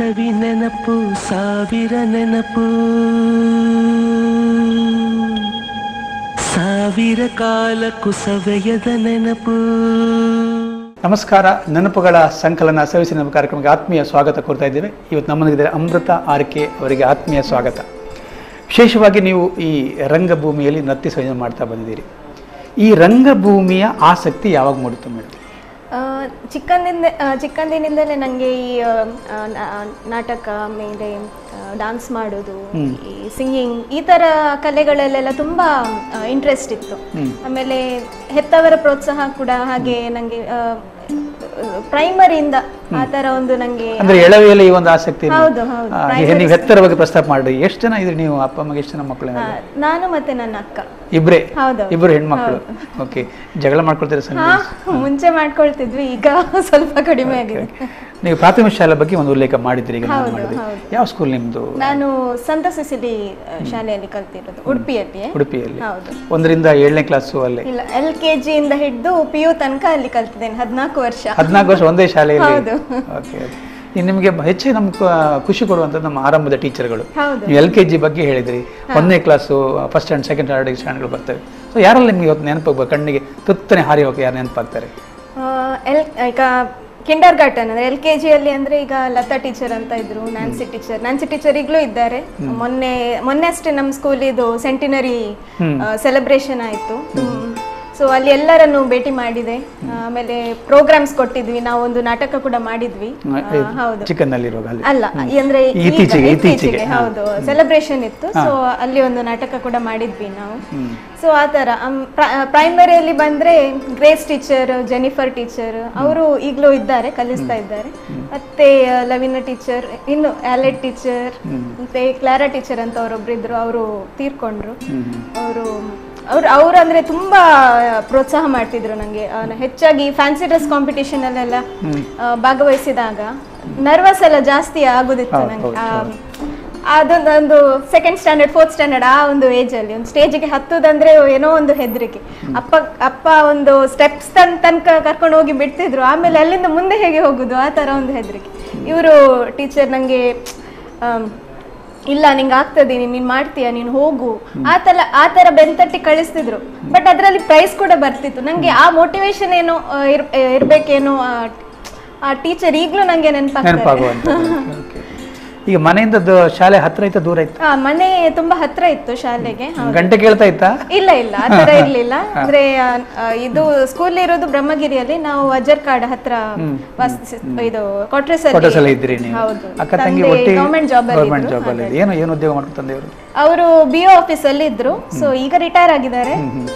ಸವಿ ನೆನಪು ಸಾವಿರ ನೆನಪು ಸಾವಿರ ಕಾಲಕ್ಕೂ ಸವೆಯದ ನೆನಪು ನಮಸ್ಕಾರ ನೆನಪುಗಳ ಸಂಕಲನ ಸವಿಸಿ ನಮ್ಮ ಕಾರ್ಯಕ್ರಮಕ್ಕೆ ಆತ್ಮೀಯ ಸ್ವಾಗತ ಕೋರ್ತಾ ಇದ್ದೇವೆ ಇವತ್ತು ನಮ್ಮೊಂದಿಗಿದ್ದಾರೆ ಅಮೃತ ಆರ್ ಕೆ ಅವರಿಗೆ ಆತ್ಮೀಯ ಸ್ವಾಗತ ವಿಶೇಷವಾಗಿ ನೀವು ಈ ರಂಗಭೂಮಿಯಲ್ಲಿ ನೃತ್ಯ ಸಂಯೋಜನೆ ಮಾಡ್ತಾ ಬಂದಿದ್ದೀರಿ ಈ ರಂಗಭೂಮಿಯ ಆಸಕ್ತಿ ಯಾವಾಗ ಮೂಡಿತು ಮೇಡಮ್ ಆ, ಚಿಕ್ಕಂದಿಂದ ಆ, ಚಿಕ್ಕಂದಿನಿಂದಲೇ ನನಗೆ ಈ ಆ, ಆ, ನಾ- ನಾಟಕ ಆಮೇಲೆ ಡಾನ್ಸ್ ಮಾಡೋದು ಈ ಸಿಂಗಿಂಗ್ ಈ ಥರ ಕಲೆಗಳಲ್ಲೆಲ್ಲ ತುಂಬ ಇಂಟ್ರೆಸ್ಟ್ ಇತ್ತು ಆಮೇಲೆ ಹೆತ್ತವರ ಪ್ರೋತ್ಸಾಹ ಕೂಡ ಹಾಗೆ ನನಗೆ ಪ್ರೈಮರಿಯಿಂದ ಆ ಥರ ಒಂದು ನನಗೆ ಅಂದ್ರೆ ಎಳವೆಯಲ್ಲಿ ಈ ಒಂದು ಆಸಕ್ತಿ ಇದೆ. ಹೌದು, ಹೌದು. ಆ, Primary ನೀವು ಹೆತ್ತರ ಬಗ್ಗೆ ಪ್ರಸ್ತಾಪ ಮಾಡಿ ಎಷ್ಟು ಜನ ಇದ್ರಿ ನೀವು ಅಪ್ಪ ಅಮ್ಮಗೆ ಎಷ್ಟು ಜನ ಮಕ್ಕಳು ಆ, ನಾನು ಮತ್ತೆ ನನ್ನ ಅಕ್ಕ ಇಬ್ರೇ ಹೌದು. ಇಬ್ರು ಹೆಣ್ಮಕ್ಳು ಓಕೆ ಜಗಳ ಮಾಡ್ಕೊಳ್ತೀರಾ ಸರ್ ಹಾ ಮುಂಚೆ ಮಾಡ್ಕೊಳ್ತಿದ್ವಿ ಈಗ ಸ್ವಲ್ಪ ಕಡಿಮೆ ಆಗಿದೆ ನೀವು ಪ್ರಾಥಮಿಕ ಶಾಲೆ ಬಗ್ಗೆ ಒಂದು ಉಲ್ಲೇಖ ಮಾಡಿದ್ರಿ ಈಗ ನಾನು ಹೌದು, ಮಾಡಿದ್ರಿ ಹೌದು. ಯಾವ ಸ್ಕೂಲ್ ನಿಮ್ದು ನಾನು ಸಂತ ಸಿಸಿಲಿ ಶಾಲೆಯಲ್ಲಿ ಕಲ್ತಿರೋದು ಉಡುಪಿಯಲ್ಲಿ ಉಡುಪಿಯಲ್ಲಿ ಹೌದು ಒಂದರಿಂದ ಏಳನೇ ಕ್ಲಾಸು ಅಲ್ಲೇ ಇಲ್ಲ ಎಲ್ ಕೆ ಜಿಯಿಂದ ಹಿಡಿದು ಪಿ ಯು ತನಕ ಅಲ್ಲಿ ಕಲ್ತಿದ್ದೇನೆ ಹದಿನಾಲ್ಕು ವರ್ಷ ಹದಿನಾಲ್ಕು ವರ್ಷ ಒಂದೇ ಶಾಲೆಯಲ್ಲಿ ಹೌದು. ಓಕೆ ಇನ್ನು ನಿಮಗೆ ಹೆಚ್ಚು ನಮ್ಗೆ ಖುಷಿ ಕೊಡುವಂಥದ್ದು ನಮ್ಮ ಆರಂಭದ ಟೀಚರ್ಗಳು ಹೌದು ನೀವು ಎಲ್ ಕೆ ಜಿ ಬಗ್ಗೆ ಹೇಳಿದ್ರಿ ಒಂದನೇ class first stand second standard ಸ್ಟ್ಯಾಂಡ್ಗಳು ಬರ್ತವೆ ಸೊ ಯಾರೆಲ್ಲ ನಿಮಗೆ ಇವತ್ತು ನೆನಪಾಗ್ಬೋದು ಕಣ್ಣಿಗೆ ತುತ್ತನೆ ಹಾರಿ ಹೋಗಿ ಯಾರು ನೆನಪಾಗ್ತಾರೆ ಆ, ಎಲ್ ಈಗ ಕಿಂಡರ್ ಗಾರ್ಟನ್ ಅಂದ್ರೆ ಎಲ್ ಕೆ ಜಿಯಲ್ಲಿ ಅಂದ್ರೆ ಈಗ ಲತಾ ಟೀಚರ್ ಅಂತ ಇದ್ರು ನ್ಯಾನ್ಸಿ ಟೀಚರ್ ನ್ಯಾನ್ಸಿ ಟೀಚರ್ ಈಗಲೂ ಇದ್ದಾರೆ ಮೊನ್ನೆ ಮೊನ್ನೆ ಅಷ್ಟೇ ನಮ್ಮ ಸ್ಕೂಲ್ ಇದು ಸೆಂಟಿನರಿ ಸೆಲೆಬ್ರೇಷನ್ ಆಯಿತು ಸೊ ಅಲ್ಲಿ ಎಲ್ಲರನ್ನು ಭೇಟಿ ಮಾಡಿದೆ ಆಮೇಲೆ ಪ್ರೋಗ್ರಾಮ್ಸ್ ಕೊಟ್ಟಿದ್ವಿ ನಾವು ಒಂದು ನಾಟಕ ಕೂಡ ಮಾಡಿದ್ವಿ ಆ, ಹೌದು ಚಿಕ್ಕನ್ನಲ್ಲಿರುವಾಗ ಅಲ್ಲಿ ಅಲ್ಲ ಅಂದ್ರೆ ಈಗ- ಇತ್ತೀಚೆಗೆ, ಇತ್ತೀಚೆಗೆ ಇತ್ತೀಚೆಗೆ, ಹಾ. ಹೌದು ಸೆಲೆಬ್ರೇಷನ್ ಇತ್ತು ಸೊ ಅಲ್ಲಿ ಒಂದು ನಾಟಕ ಕೂಡ ಮಾಡಿದ್ವಿ ನಾವು ಸೊ ಆ ಥರ ಪ್ರೈಮರಿಯಲ್ಲಿ ಬಂದ್ರೆ ಗ್ರೇಸ್ ಟೀಚರ್ ಜೆನಿಫರ್ ಟೀಚರ್ ಅವರು ಈಗಲೂ ಇದ್ದಾರೆ ಕಲಿಸ್ತಾ ಇದ್ದಾರೆ ಮತ್ತೆ ಆ, ಲವಿನ ಟೀಚರ್ ಇನ್ನು ಆಲೆಟ್ ಟೀಚರ್ ಮತ್ತೆ ಕ್ಲಾರಾ ಟೀಚರ್ ಅಂತ ಅವರೊಬ್ರು ಇದ್ರು ಅವರು ತೀರ್ಕೊಂಡ್ರು ಅವರು ಅವ್ರು ಅವ್ರು ಅಂದ್ರೆ ತುಂಬಾ ಪ್ರೋತ್ಸಾಹ ಮಾಡ್ತಿದ್ರು ನಂಗೆ ಆ, ನ- ಹೆಚ್ಚಾಗಿ ಫ್ಯಾನ್ಸಿ ಡ್ರೆಸ್ ಕಾಂಪಿಟೇಷನ್ ಅಲ್ಲೆಲ್ಲ ಆ, ಭಾಗವಹಿಸಿದಾಗ ನರ್ವಸ್ ಎಲ್ಲ ಜಾಸ್ತಿ ಆಗೋದಿತ್ತು ನಂಗೆ ಆ, ಅದೊಂದೊಂದು ಸೆಕೆಂಡ್ ಸ್ಟ್ಯಾಂಡರ್ಡ್ ಫೋರ್ತ್ ಸ್ಟ್ಯಾಂಡರ್ಡ್ ಆ ಒಂದು ಏಜ್ ಅಲ್ಲಿ ಒಂದು ಸ್ಟೇಜಿಗೆ ಹತ್ತುದಂದ್ರೆ ಏನೋ ಒಂದು ಹೆದರಿಕೆ ಅಪ್ಪ ಅಪ್ಪ ಒಂದು ಸ್ಟೆಪ್ಸ್ ತನ್ ತನಕ ಕರ್ಕೊಂಡು ಹೋಗಿ ಬಿಡ್ತಿದ್ರು ಆಮೇಲೆ ಅಲ್ಲಿಂದ ಮುಂದೆ ಹೇಗೆ ಹೋಗುದು ಆ ತರ ಒಂದು ಹೆದರಿಕೆ ಇವರು ಟೀಚರ್ ನಂಗೆ ಆಮ್, ಇಲ್ಲ ನಿಂಗೆ ಆಗ್ತದೆ ನೀನ್ ಮಾಡ್ತೀಯ ನೀನು ಹೋಗು ಆ ತರ ಆ ತರ ಬೆಂತಟ್ಟಿ ಕಳಿಸ್ತಿದ್ರು ಬಟ್ ಅದರಲ್ಲಿ ಪ್ರೈಸ್ ಕೂಡ ಬರ್ತಿತ್ತು ನಂಗೆ ಆ ಮೋಟಿವೇಶನ್ ಏನೋ ಆ, ಇರ್- ಇರ್ಬೇಕೇನೋ ಆ- ಆ ಟೀಚರ್ ಈಗಲೂ ನಂಗೆ ನೆನಪಾಗ್ತಾರೆ ನೆನಪಾಗುವಂಥ ಓಕೆ ಈಗ ಮನೆಯಿಂದ ದ- ಶಾಲೆ ಹತ್ರ ಐತಾ ದೂರ ಐತಾ ಆ, ಮನೆ ತುಂಬಾ ಹತ್ರ ಇತ್ತು ಶಾಲೆಗೆ ಹೌದು. ಗಂಟೆ ಕೇಳ್ತಾ ಇತ್ತಾ ಇಲ್ಲ ಇಲ್ಲ ಆ ತರ ಇರ್ಲಿಲ್ಲ ಅಂದ್ರೆ ಆ, ಆ, ಇದು ಸ್ಕೂಲ್ ಇರೋದು ಬ್ರಹ್ಮಗಿರಿಯಲ್ಲಿ ನಾವು ಅಜರ್ಕಾಡ್ ಹತ್ರ ವಾಸಿಸಿ- ಇದು ಕೊಟ್ಟಸಲ ಕ್ವಾರ್ಟರ್ಸ್ ಇದ್ರಿ ನೀವು ಹೌದು ಅಕ್ಕ ತಂಗಿ ತಂದೆ ಒಟ್ಟಿಗೆ ಗೌರ್ಮೆಂಟ್ ಜಾಬ್ ಅಲ್ಲಿ ಗೌರ್ಮೆಂಟ್ ಜಾಬ್ ಅಲ್ಲಿ ಏನು ಏನು ಉದ್ಯೋಗ ಮಾಡ್ಕೊಂಡು ತಂದೆಯವರು ಅವರು ಬಿ ಒ ಆಫೀಸ್ ಅಲ್ಲಿ ಇದ್ರು ಸೊ ಈಗ ರಿಟೈರ್ ಆಗಿದ್ದಾರೆ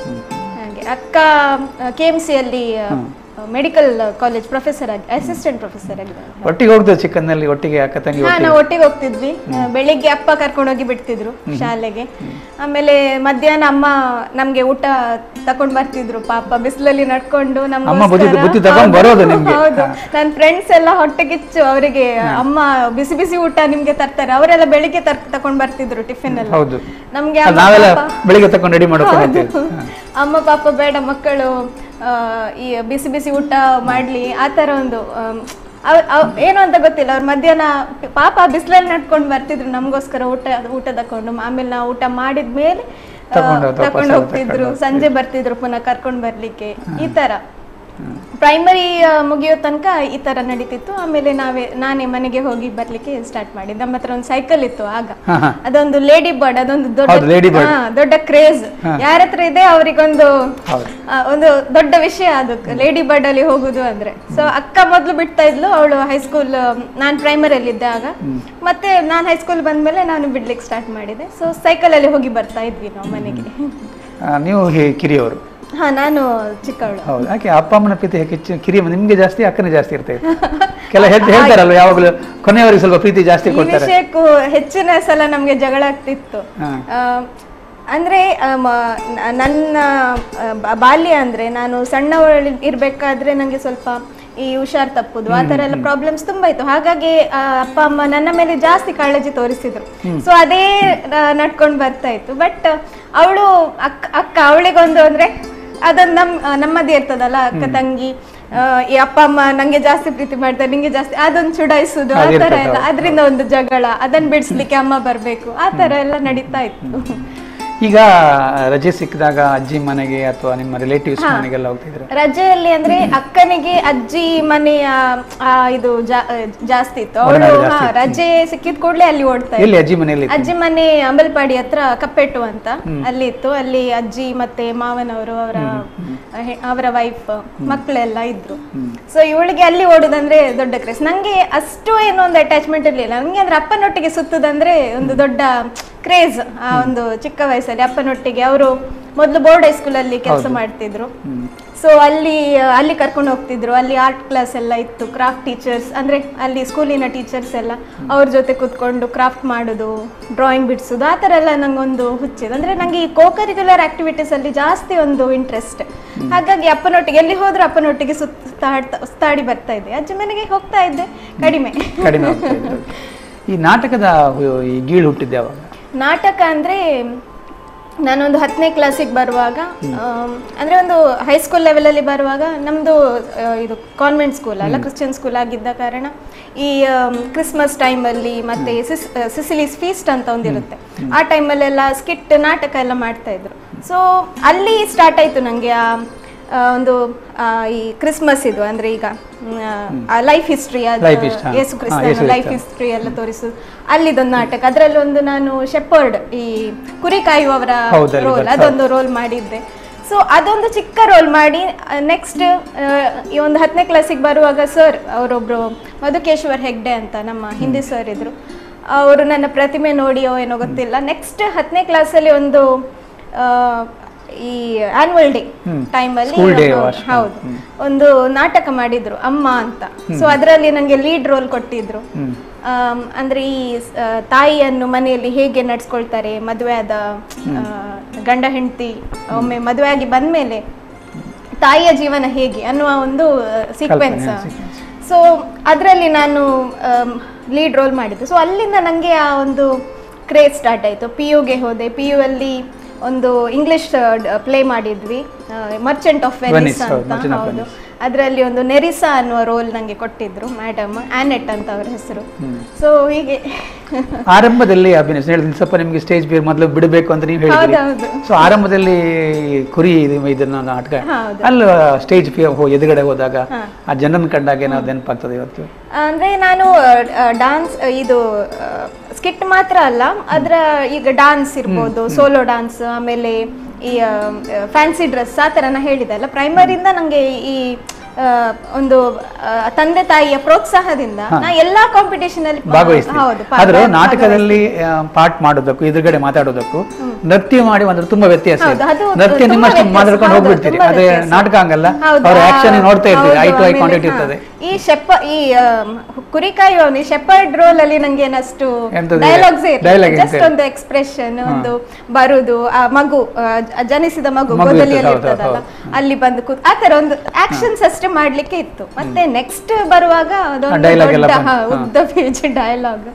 ಹಾಗೆ ಅಕ್ಕ ಕೆ ಎಂ ಸಿ ಅಲ್ಲಿ ಮೆಡಿಕಲ್ ಕಾಲೇಜ್ ಪ್ರೊಫೆಸರ್ ಆಗಿ ಅಸಿಸ್ಟೆಂಟ್ ಪ್ರೊಫೆಸರ್ ಆಗಿದ್ದಾರೆ ಒಟ್ಟಿಗೆ ಹೋಗ್ತದೆ ಚಿಕ್ಕನ್ನಲ್ಲಿ ಒಟ್ಟಿಗೆ ಅಕ್ಕ ತಂಗಿ ಹಾ ಒಟ್ಟಿಗೆ ನಾವು ಒಟ್ಟಿಗೆ ಹೋಗ್ತಿದ್ವಿ ಆ, ಬೆಳಿಗ್ಗೆ ಅಪ್ಪ ಕರ್ಕೊಂಡೋಗಿ ಬಿಡ್ತಿದ್ರು ಶಾಲೆಗೆ ಆಮೇಲೆ ಮಧ್ಯಾಹ್ನ ಅಮ್ಮ ನಮ್ಗೆ ಊಟ ತಕೊಂಡ್ ಬರ್ತಿದ್ರು ಪಾಪ ಬಿಸಿಲಲ್ಲಿ ನಡ್ಕೊಂಡು ಅಮ್ಮ ಬುದ್ಧಿ- ನಮ್ಗೋಸ್ಕರ ಬುದ್ಧಿ ತಗೊಂಡ್ ಬರೋದು ನಿಮ್ಗೆ. ಹೌದು ನನ್ನ ಫ್ರೆಂಡ್ಸ್ ಎಲ್ಲ ಹೊಟ್ಟೆಗಿಚ್ಚು ಅವರಿಗೆ ಅಮ್ಮ ಬಿಸಿ ಬಿಸಿ ಊಟ ನಿಮ್ಗೆ ತರ್ತಾರೆ ಅವರೆಲ್ಲ ಬೆಳಿಗ್ಗೆ ತರ್ ತಕೊಂಡ್ ಬರ್ತಿದ್ರು ಟಿಫಿನ್ ಎಲ್ಲ ಹೌದು ನಮ್ಗೆ ಅದು ಅಮ್ಮ ನಾವೆಲ್ಲ ಪಾಪ- ಬೆಳಿಗ್ಗೆ ತಕೊಂಡು ರೆಡಿ ಮಾಡ್ಕೊಂಡು ಹೌದು. ಹೋಗ್ತೀವಿ. ಅಮ್ಮ ಪಾಪ ಬೇಡ ಮಕ್ಕಳು ಆ, ಈ ಬಿಸಿ ಬಿಸಿ ಊಟ ಮಾಡ್ಲಿ ಆ ತರ ಒಂದು ಆಮ್, ಅವ್- ಅವ್- ಏನು ಅಂತ ಗೊತ್ತಿಲ್ಲ ಅವ್ರು ಮಧ್ಯಾಹ್ನ ಪಾಪ ಬಿಸಿಲಲ್ಲಿ ನಡ್ಕೊಂಡು ಬರ್ತಿದ್ರು ನಮಗೋಸ್ಕರ ಊಟ ಊಟ ತಕೊಂಡು ಆಮೇಲೆ ನಾವು ಊಟ ಮಾಡಿದ್ಮೇಲೆ ಆ, ತಕೊಂಡು ವಾಪಸ್ ತಕೊಂಡು ಎಲ್ಲ ಹೋಗ್ತಿದ್ರು ತಕೊಂಡು ಸಂಜೆ ಬರ್ತಿದ್ರು ಪುನಃ ಕರ್ಕೊಂಡು ಬರ್ಲಿಕ್ಕೆ ಈ ತರ ಪ್ರೈಮರಿ ಮುಗಿಯೋ ತನಕ ಈ ತರ ನಡೀತಿತ್ತು ಆಮೇಲೆ ನಾವೇ ನಾನೇ ಮನೆಗೆ ಹೋಗಿ ಬರ್ಲಿಕ್ಕೆ ಸ್ಟಾರ್ಟ್ ಮಾಡಿದ್ದೆ ನಮ್ಮ ಹತ್ರ ಒಂದು ಸೈಕಲ್ ಇತ್ತು ಆಗ ಹಾ, ಹಾ. ಅದೊಂದು ಲೇಡಿ ಬರ್ಡ್ ಅದೊಂದು ದೊಡ್ಡ ಹೌದು, lady bird. ಹಾ, ದೊಡ್ಡ ಕ್ರೇಜ್ ಯಾರ ಹತ್ರ ಇದೆ ಅವರಿಗೊಂದು ಹೌದು. ಆ, ಒಂದು ದೊಡ್ಡ ವಿಷಯ ಅದು ಲೇಡಿ ಬರ್ಡ್ ಅಲ್ಲಿ ಹೋಗುದು ಅಂದ್ರೆ ಸೊ ಅಕ್ಕ ಮೊದ್ಲು ಬಿಡ್ತಾ ಇದ್ಲು ಅವಳು ಹೈಸ್ಕೂಲ್ ನಾನ್ ಪ್ರೈಮರಿ ಅಲ್ಲಿ ಇದ್ದೆ ಆಗ ಮತ್ತೆ ನಾನ್ ಹೈಸ್ಕೂಲ್ ಬಂದ್ಮೇಲೆ ನಾನು ಬಿಡ್ಲಿಕ್ಕೆ ಸ್ಟಾರ್ಟ್ ಮಾಡಿದೆ ಸೊ ಸೈಕಲ್ ಅಲ್ಲಿ ಹೋಗಿ ಬರ್ತಾ ಇದ್ವಿ ನಾವು ಮನೆಗೆ ಆ, ನೀವು ಹಿ- ಕಿರಿಯವರು ಹಾ ನಾನು ಚಿಕ್ಕವಳು ಹೌದು ಯಾಕೆ ಅಪ್ಪ ಅಮ್ಮನ ಪ್ರೀತಿ ಹೆಚ್ಚು ಕಿರಿಯ ನಿಮ್ಗೆ ಜಾಸ್ತಿ ಅಕ್ಕನೇ ಜಾಸ್ತಿ ಇರ್ತದೆ ಕೆಲ ಹೇಳ್ತಾ ಹೇಳ್ತಾರಲ್ವ ಯಾವಾಗಲೂ ಕೊನೆಯವರಿಗೆ ಸ್ವಲ್ಪ ಪ್ರೀತಿ ಜಾಸ್ತಿ ಈ ಕೊಡ್ತಾರೆ ವಿಷಯಕ್ಕೂ ಹೆಚ್ಚಿನ ಸಲ ನಮ್ಗೆ ಜಗಳ ಆಗ್ತಿತ್ತು ಹಾ. ಆ, ಅಂದ್ರೆ ಆ, ಮ- ನ- ನನ್ನ ಆ, ಬ- ಬಾಲ್ಯ ಅಂದ್ರೆ ನಾನು ಸಣ್ಣವಳು ಇರ್ಬೇಕಾದ್ರೆ ನಂಗೆ ಸ್ವಲ್ಪ ಈ ಹುಷಾರ್ ತಪ್ಪುದು ಆ ತರ ಎಲ್ಲ ಪ್ರಾಬ್ಲಮ್ಸ್ ತುಂಬಾ ಇತ್ತು ಹಾಗಾಗಿ ಆ, ಅಪ್ಪ ಅಮ್ಮ ನನ್ನ ಮೇಲೆ ಜಾಸ್ತಿ ಕಾಳಜಿ ತೋರಿಸಿದ್ರು ಸೊ ಅದೇ ಆ, ನಡ್ಕೊಂಡ್ ಬರ್ತಾ ಇತ್ತು ಬಟ್ ಅವಳು ಅಕ್ಕ ಅಕ್ಕ ಅವಳಿಗೊಂದು ಅಂದ್ರೆ ಅದೊಂದು ನಮ್ ಆ, ನಮ್ಮದೇ ಇರ್ತದಲ್ಲ ಅಕ್ಕ ತಂಗಿ ಆ, ಈ ಅಪ್ಪ ಅಮ್ಮ ನಂಗೆ ಜಾಸ್ತಿ ಪ್ರೀತಿ ಮಾಡ್ತಾರೆ ನಿಂಗೆ ಜಾಸ್ತಿ ಅದೊಂದು ಚುಡಾಯಿಸುದು ಆ ತರ ಅದಿರ್ತದೆ, ಎಲ್ಲ ಹೌದು. ಅದರಿಂದ ಒಂದು ಜಗಳ ಅದನ್ನ ಬಿಡಿಸ್ಲಿಕ್ಕೆ ಅಮ್ಮ ಬರ್ಬೇಕು ಆ ತರ ಎಲ್ಲ ನಡೀತಾ ಇತ್ತು ಈಗ ರಜೆ ಸಿಕ್ಕಿದಾಗ ಅಜ್ಜಿ ಮನೆಗೆ ಅಥವಾ ನಿಮ್ಮ ರಿಲೇಟಿವ್ಸ್ ಮನೆಗೆಲ್ಲ ಹೋಗ್ತಿದ್ರು ರಜೆಯಲ್ಲಿ ಅಂದ್ರೆ ಅಕ್ಕನಿಗೆ ಅಜ್ಜಿ ಮನೆಯ ಆ, ಇದು ಜಾ- ಜಾಸ್ತಿ ಇತ್ತು ಅವಳು ಒಡನಾಟ ಜಾಸ್ತಿ ಇತ್ತು. ರಜೆ ಸಿಕ್ಕಿದ ಕೂಡಲೇ ಅಲ್ಲಿ ಓಡ್ತಾ ಎಲ್ಲಿ ಅಜ್ಜಿ ಮನೆಯಲ್ಲಿ ಅಜ್ಜಿ ಮನೆ ಅಂಬಲ್ಪಾಡಿ ಹತ್ರ ಕಪ್ಪೆಟ್ಟು ಅಂತ ಅಲ್ಲಿ ಇತ್ತು ಅಲ್ಲಿ ಅಜ್ಜಿ ಮತ್ತೆ ಮಾವನವರು ಅವರ ಹೆ- ಅವರ ವೈಫ್ ಮಕ್ಕಳೆಲ್ಲ ಇದ್ರು ಸೊ ಇವಳಿಗೆ ಅಲ್ಲಿ ಓಡುದಂದ್ರೆ ದೊಡ್ಡ ಕ್ರೇಸ್ ನಂಗೆ ಅಷ್ಟು ಏನೋ ಒಂದು ಅಟ್ಯಾಚ್ಮೆಂಟ್ ಇರ್ಲಿಲ್ಲ ನಂಗೆ ಅಂದ್ರೆ ಅಪ್ಪನೊಟ್ಟಿಗೆ ಸುತ್ತುದಂದ್ರೆ ಒಂದು ದೊಡ್ಡ ಕ್ರೇಜ್ ಆ ಒಂದು ಚಿಕ್ಕ ವಯಸ್ಸಲ್ಲಿ ಅಪ್ಪನೊಟ್ಟಿಗೆ ಅವರು ಮೊದಲು ಬೋರ್ಡ್ ಹೈಸ್ಕೂಲ್ ಅಲ್ಲಿ ಕೆಲಸ ಮಾಡ್ತಿದ್ರು ಸೊ ಅಲ್ಲಿ ಅಲ್ಲಿ ಕರ್ಕೊಂಡು ಹೋಗ್ತಿದ್ರು ಅಲ್ಲಿ ಆರ್ಟ್ ಕ್ಲಾಸ್ ಎಲ್ಲ ಇತ್ತು ಕ್ರಾಫ್ಟ್ ಟೀಚರ್ಸ್ ಅಂದ್ರೆ ಅಲ್ಲಿ ಸ್ಕೂಲಿನ ಟೀಚರ್ಸ್ ಎಲ್ಲ ಅವ್ರ ಜೊತೆ ಕೂತ್ಕೊಂಡು ಕ್ರಾಫ್ಟ್ ಮಾಡೋದು ಡ್ರಾಯಿಂಗ್ ಬಿಡಿಸೋದು ಆ ಥರ ಎಲ್ಲ ನಂಗೊಂದು ಹುಚ್ಚಿದೆ ಅಂದ್ರೆ ನಂಗೆ ಈ ಕೋಕರಿಕ್ಯುಲರ್ ಆಕ್ಟಿವಿಟೀಸ್ ಅಲ್ಲಿ ಜಾಸ್ತಿ ಒಂದು ಇಂಟ್ರೆಸ್ಟ್ ಹಾಗಾಗಿ ಅಪ್ಪನೊಟ್ಟಿಗೆ ಎಲ್ಲಿ ಹೋದ್ರು ಅಪ್ಪನೊಟ್ಟಿಗೆ ಸುತ್ತಾಡ್ತಾ ಸುತ್ತಾಡಿ ಬರ್ತಾ ಇದ್ದೆ ಅಜ್ಜಿ ಮನೆಗೆ ಹೋಗ್ತಾ ಇದ್ದೆ ಕಡಿಮೆ ಕಡಿಮೆ ಆಗ್ತಾ ಇತ್ತು. ಈ ನಾಟಕದ ಹು- ಈ ಗೀಳು ಹುಟ್ಟಿದ್ದೆ ಅವಾಗ ನಾಟಕ ಅಂದ್ರೆ ನಾನೊಂದು ಹತ್ತನೇ ಕ್ಲಾಸಿಗೆ ಬರುವಾಗ ಆಮ್, ಅಂದ್ರೆ ಒಂದು ಹೈಸ್ಕೂಲ್ ಲೆವೆಲಲ್ಲಿ ಬರುವಾಗ ನಮ್ಮದು ಇದು ಕಾನ್ವೆಂಟ್ ಸ್ಕೂಲ್ ಅಲ್ಲ ಕ್ರಿಶ್ಚಿಯನ್ ಸ್ಕೂಲ್ ಆಗಿದ್ದ ಕಾರಣ ಈ ಕ್ರಿಸ್ಮಸ್ ಟೈಮಲ್ಲಿ ಮತ್ತೆ ಸಿಸ್ ಸಿಸಿಲಿಸ್ ಫೀಸ್ಟ್ ಅಂತ ಒಂದಿರುತ್ತೆ ಆ ಟೈಮಲ್ಲೆಲ್ಲ ಸ್ಕಿಟ್ ನಾಟಕ ಎಲ್ಲ ಮಾಡ್ತಾ ಇದ್ರು ಸೊ ಅಲ್ಲಿ ಸ್ಟಾರ್ಟ್ ಆಯ್ತು ನನಗೆ ಆ ಆ, ಒಂದು ಆ, ಈ ಕ್ರಿಸ್ಮಸ್ ಇದು ಅಂದ್ರೆ ಈಗ ಲೈಫ್ ಹಿಸ್ಟ್ರಿ Life history, ಹಾ. ಯೇಸು ಹಾ, ಕ್ರಿಸ್ತನ ಯೇಸು ಲೈಫ್ ಕ್ರಿಸ್ತ. ಹಿಸ್ಟ್ರಿ ಎಲ್ಲ ತೋರಿಸುದು ಅಲ್ಲಿದೊಂದು ನಾಟಕ ಅದರಲ್ಲಿ ಒಂದು ನಾನು ಶೆಪರ್ಡ್ ಈ ಕುರಿ ಕಾಯುವವರ ಹೌದು, ಅಲ್ಲಿ ರೋಲ್ ಬರ್ತದೆ. ಅದೊಂದು ರೋಲ್ ಮಾಡಿದ್ದೆ ಸೊ ಅದೊಂದು ಚಿಕ್ಕ ರೋಲ್ ಮಾಡಿ ನೆಕ್ಸ್ಟ್ ಈ ಒಂದು ಹತ್ತನೇ ಕ್ಲಾಸಿಗೆ ಬರುವಾಗ ಸರ್ ಅವರೊಬ್ರು ಮಧುಕೇಶ್ವರ್ ಹೆಗ್ಡೆ ಅಂತ ನಮ್ಮ ಹಿಂದಿ ಸರ್ ಇದ್ರು ಅವರು ನನ್ನ ಪ್ರತಿಮೆ ನೋಡಿಯೋ ಏನೋ ಗೊತ್ತಿಲ್ಲ ನೆಕ್ಸ್ಟ್ ಹತ್ತನೇ ಕ್ಲಾಸಲ್ಲಿ ಒಂದು ಆ, ಈ ಆನ್ಯುವಲ್ ಡೇ ಹ್ಮ್. ಟೈಮಲ್ಲಿ School day ವಾರ್ಷ. ಹೌದು ಒಂದು ನಾಟಕ ಮಾಡಿದ್ರು ಅಮ್ಮ ಅಂತ ಸೊ ಅದರಲ್ಲಿ ನನಗೆ ಲೀಡ್ ರೋಲ್ ಕೊಟ್ಟಿದ್ರು ಹ್ಮ್. ಆಮ್, ಅಂದ್ರೆ ಈ ಸ್- ಆ, ತಾಯಿಯನ್ನು ಮನೆಯಲ್ಲಿ ಹೇಗೆ ನಡ್ಸ್ಕೊಳ್ತಾರೆ ಮದುವೆ ಆದ ಆ, ಗಂಡ ಹೆಂಡತಿ ಒಮ್ಮೆ ಮದುವೆ ಆಗಿ ಬಂದ್ಮೇಲೆ ತಾಯಿಯ ಜೀವನ ಹೇಗೆ ಅನ್ನುವ ಒಂದು ಸೀಕ್ವೆನ್ಸ್ ಕಲ್ಪನೆ, ಸೊ ಅದರಲ್ಲಿ ನಾನು ಲೀಡ್ ರೋಲ್ ಮಾಡಿದ್ದು ಸೊ ಅಲ್ಲಿಂದ ನನಗೆ ಆ ಒಂದು ಕ್ರೇಜ್ ಸ್ಟಾರ್ಟ್ ಆಯಿತು ಪಿ ಯುಗೆ ಹೋದೆ ಪಿ ಯು ಅಲ್ಲಿ ಒಂದು ಇಂಗ್ಲಿಷ್ ಪ್ಲೇ ಮಾಡಿದ್ವಿ ಮರ್ಚೆಂಟ್ ಆಫ್ Venice, ವೆನಿಸ್ ಹೌದು, ಅಂತ Merchant of ಹೌದು Venice. ಅದರಲ್ಲಿ ಒಂದು ನೆರಿಸಾ ಅನ್ನುವ ರೋಲ್ ನನಗೆ ಕೊಟ್ಟಿದ್ರು ಮೇಡಮ್ ಆನೆಟ್ ಅಂತ ಅವ್ರ ಹೆಸರು ಸೊ ಹೀಗೆ ಆರಂಭದಲ್ಲಿ ಅಭಿನಯಿಸಿ ಹೇಳಿದ್ರೆ ಸ್ವಲ್ಪ ನಿಮಗೆ ಸ್ಟೇಜ್ ಬೇರೆ ಮೊದಲು ಬಿಡಬೇಕು ಅಂತ ನೀವು ಹೇಳಿದ್ರಿ ಹೌದೌದು. ಸೊ ಆರಂಭದಲ್ಲಿ ಈ ಕುರಿ ಇದು- ಇದನ್ನ ನಾಟಕ ಹೌದು. ಅಲ್ಲಿ ಸ್ಟೇಜ್ ಎದುರುಗಡೆ ಹೋದಾಗ ಹಾ. ಆ ಜನರನ್ನ ಕಂಡಾಗ ಏನಾದ್ರು ನೆನಪಾಗ್ತದೆ ಇವತ್ತು ಅಂದ್ರೆ ನಾನು ಡಾನ್ಸ್ ಇದು ಸ್ಕಿಟ್ ಮಾತ್ರ ಅಲ್ಲ ಅದರ ಈಗ ಡಾನ್ಸ್ ಇರ್ಬೋದು ಸೋಲೋ ಡಾನ್ಸ್ ಆಮೇಲೆ ಈ ಫ್ಯಾನ್ಸಿ ಡ್ರೆಸ್ ಆ ಥರ ನಾ ಹೇಳಿದೆ ಅಲ್ಲ ಪ್ರೈಮರಿಯಿಂದ ನನಗೆ ಈ ಆ, ಒಂದು ಆ, ತಂದೆ ತಾಯಿಯ ಪ್ರೋತ್ಸಾಹದಿಂದ ನಾ ಎಲ್ಲಾ ಕಾಂಪಿಟೇಷನ್ ಅಲ್ಲಿ ಪಾ- ಭಾಗವಹಿಸ್ತೀವಿ ಹೌದು ಪಾ- ಆದ್ರೆ ಭಾಗವಹಿಸ್ತೀನಿ. ನಾಟಕದಲ್ಲಿ ಪಾರ್ಟ್ ಮಾಡೋದಕ್ಕೂ ಎದುರುಗಡೆ ಮಾತಾಡೋದಕ್ಕೂ ನೃತ್ಯ ಮಾಡಿ ಅಂದ್ರೆ ತುಂಬಾ ವ್ಯತ್ಯಾಸ ಹೌದು, ಇದೆ ಅದು ನೃತ್ಯ ತುಂಬಾ ನಿಮ್ಮಷ್ಟು ವ್ಯತ್ಯಾಸ. ಮಾತಾಡ್ಕೊಂಡು ಹೌದು, ಹೋಗ್ಬಿಡ್ತೀರಿ ತುಂಬಾ ಅದೇ ವ್ಯತ್ಯಾಸ. ನಾಟಕ ಹಂಗಲ್ಲ ಹೌದು, ಅವ್ರ ಆ, ಆಕ್ಷನ್ ನೋಡ್ತಾ ಇರ್ತೀರಿ ಐ ಟು ಐ ಹೌದು, ಕಾಂಟ್ಯಾಕ್ಟ್ ಆಮೇಲೆ, ಇರ್ತದೆ ಹಾ, ಈ ಶೆಪ್ಪ ಈ ಕುರಿಕಾಯುವವನು ಶೆಪರ್ಡ್ ರೋಲ್ ಅಲ್ಲಿ ನಂಗೆ ಏನಷ್ಟು ಎಂತದು ಡೈಲಾಗ್ಸ್ dialogue ಜಸ್ಟ್ ಎಂತ? ಒಂದು ಎಕ್ಸ್ಪ್ರೆಷನ್ ಒಂದು ಬರುದು ಆ ಮಗು ಆ, ಜ- ಜನಿಸಿದ ಮಗು ಮಗು ಗೊದಲಿಯಲ್ಲಿ ಇರ್ತದೆ, ಹೌದು, ಇರ್ತದಲ್ಲ ಅಲ್ಲಿ ಬಂದು ಕೂತ್ ಆ ತರ ಒಂದು ಆಕ್ಷನ್ಸ್ ಅಷ್ಟೇ ಮಾಡ್ಲಿಕ್ಕೆ ಇತ್ತು ಮತ್ತೆ ನೆಕ್ಸ್ಟ್ ಬರುವಾಗ ಅದೊಂದು dialogue ಎಲ್ಲ ದೊಡ್ಡ ಬಂತು, ಹಾ, ಹಾ. ಉದ್ದ ಪೇಜ್ ಡೈಲಾಗ್